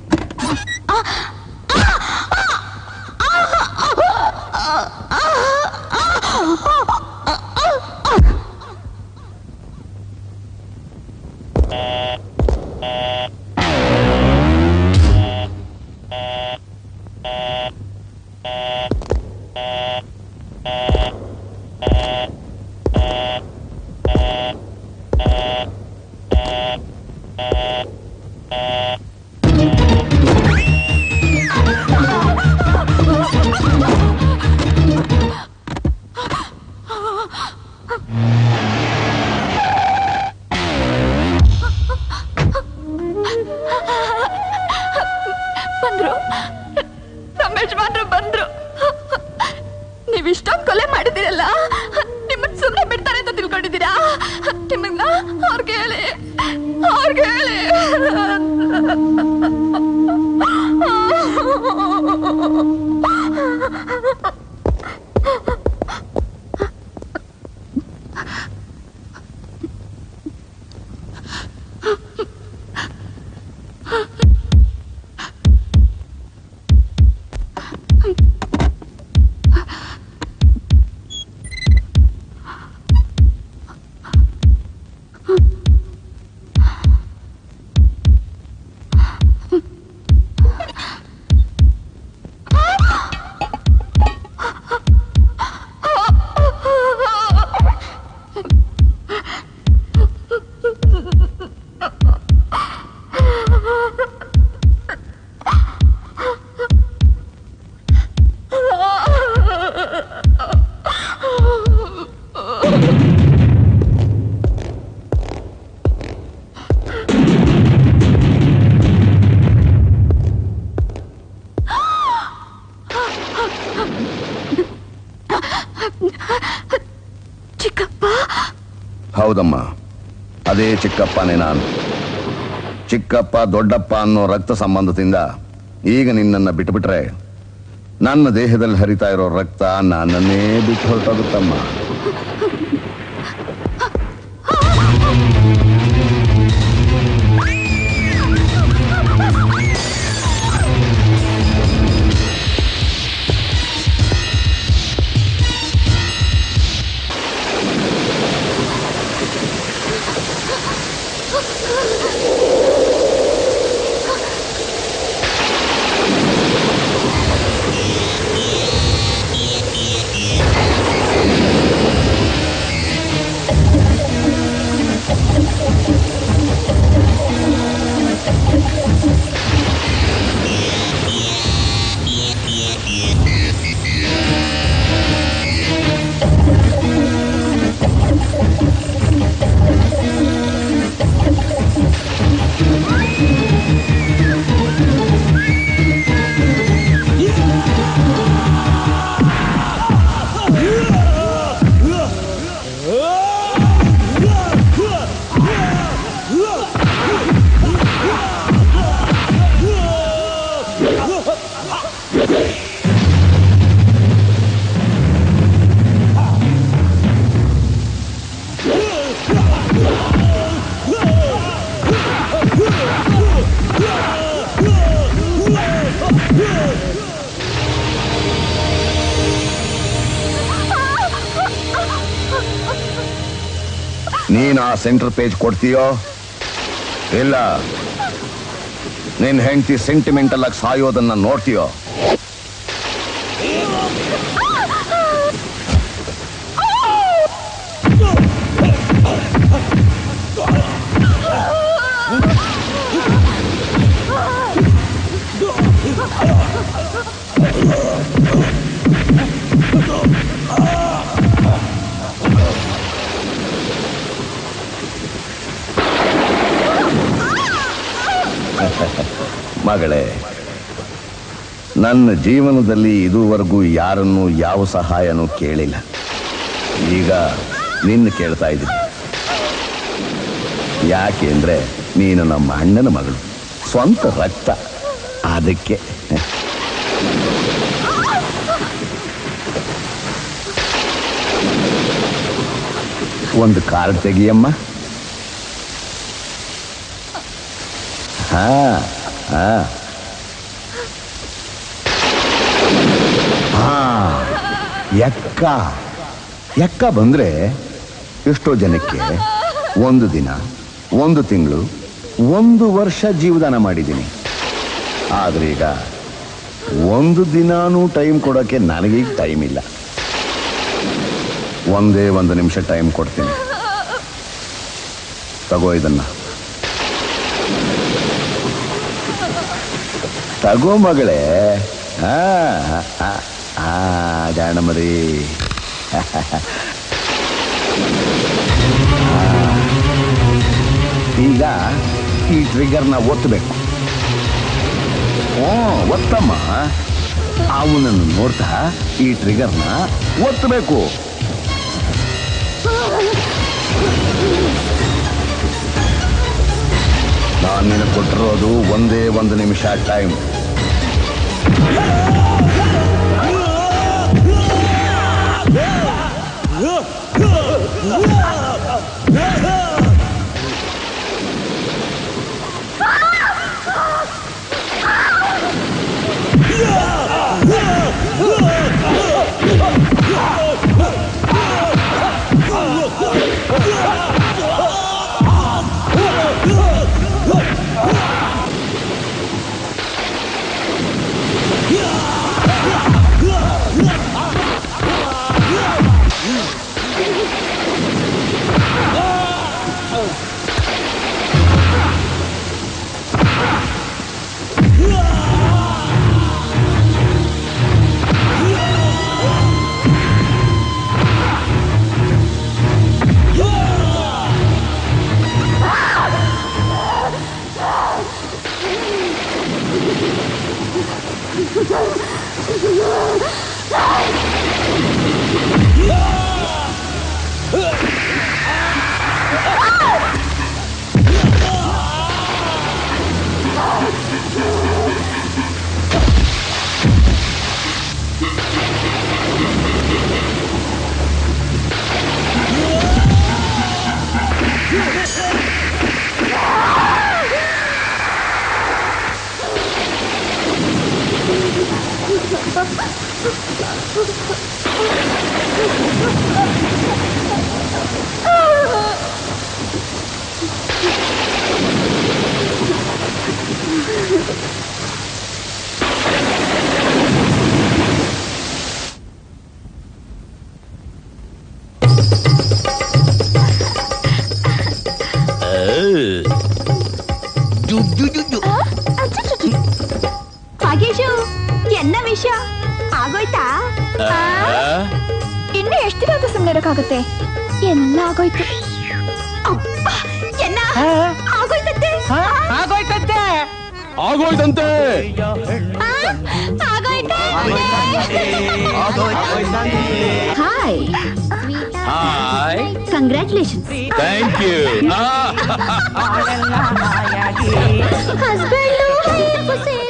ಬಂದ್ರು ನಮ್ಮ ಯಜಮಾನ್ರು ಬಂದ್ರು ನೀವ್ ಇಷ್ಟೊಂದು ಕೊಲೆ ಮಾಡಿದಿರಲ್ಲ ನಿಮ್ಮನ್ ಸುಮ್ನೆ ಬಿಡ್ತಾರೆ ಅಂತ ತಿಳ್ಕೊಂಡಿದ್ದೀರಾ ನಿಮ್ಮನ್ನ ಅವ್ರಿಗೆ ಹೇಳಿ ಅವ್ರಿಗೆ ಹೇಳಿ ಚಿಕ್ಕಪ್ಪ ಹೌದಮ್ಮ ಅದೇ ಚಿಕ್ಕಪ್ಪನೇ ನಾನು ಚಿಕ್ಕಪ್ಪ ದೊಡ್ಡಪ್ಪ ಅನ್ನೋ ರಕ್ತ ಸಂಬಂಧದಿಂದ ಈಗ ನಿನ್ನನ್ನ ಬಿಟ್ಟುಬಿಟ್ರೆ ನನ್ನ ದೇಹದಲ್ಲಿ ಹರಿತಾ ಇರೋ ರಕ್ತ ನನ್ನನ್ನೇ ಬಿಟ್ಟು ಹೊರಟೋಗುತ್ತಮ್ಮ ನೀನ್ ಆ ಸೆಂಟರ್ ಪೇಜ್ ಕೊಡ್ತೀಯೋ ಇಲ್ಲ ನಿನ್ ಹೆಂಡತಿ ಸೆಂಟಿಮೆಂಟಲ್ ಆಗಿ ಸಾಯೋದನ್ನ ನೋಡ್ತೀಯೋ ಮಗಳೇ ನನ್ನ ಜೀವನದಲ್ಲಿ ಇದುವರೆಗೂ ಯಾರನ್ನೂ ಯಾವ ಸಹಾಯನೂ ಕೇಳಿಲ್ಲ ಈಗ ನಿನ್ನ ಕೇಳ್ತಾ ಇದ್ದೀನಿ ಯಾಕೆ ಅಂದ್ರೆ ನೀನು ನಮ್ಮ ಅಣ್ಣನ ಮಗಳು ಸ್ವಂತ ರಕ್ತ ಅದಕ್ಕೆ ಒಂದು ಕಾರ್ಡ್ ತೆಗಿಯಮ್ಮ ಹಾ ಹಾ ಹಾ ಎಕ್ಕ ಎಕ್ಕ ಬಂದ್ರೆ ಎಷ್ಟೋ ಜನಕ್ಕೆ ಒಂದು ದಿನ ಒಂದು ತಿಂಗಳು ಒಂದು ವರ್ಷ ಜೀವದಾನ ಮಾಡಿದ್ದೀನಿ ಆದ್ರೆ ಈಗ ಒಂದು ದಿನಾನೂ ಟೈಮ್ ಕೊಡೋಕೆ ನನಗೀಗ ಟೈಮ್ ಇಲ್ಲ ಒಂದೇ ಒಂದು ನಿಮಿಷ ಟೈಮ್ ಕೊಡ್ತೀನಿ ತಗೋ ಇದನ್ನ ತಗೋ ಮಗಳೇ ಆ ಆ, ಆ ಜಾಣ ಮರಿ ಈಗ ಈ ಟ್ರಿಗರ್ನ ಒತ್ತಬೇಕು ಹ್ಞೂ ಒತ್ತಮ್ಮ ಅವನನ್ನು ನೋಡ್ತಾ ಈ ಟ್ರಿಗರ್ನ ಒತ್ತಬೇಕು ನಾನು ನಿನಗೆ ಕೊಟ್ಟಿರೋದು ಒಂದೇ ಒಂದು ನಿಮಿಷ ಟೈಮ್ ಹಾಗೇಶು ಎನ್ನ ವಿಷಯ ಆಗೋಯ್ತಾ ಇನ್ನು ಎಷ್ಟು ದಿನ ಅಂತ ಸುಮ್ಮನೆ ಇರಕ್ಕಾಗುತ್ತೆ ಎಲ್ಲ ಆಗೋಯ್ತು ಅಬ್ಬ, ಎನ್ನ ಆಗೋಯ್ತಂತೆ ಆಗೋಯ್ತಂತೆ ಆಗೋಯ್ತಂತೆ hi hi congratulations thank you husband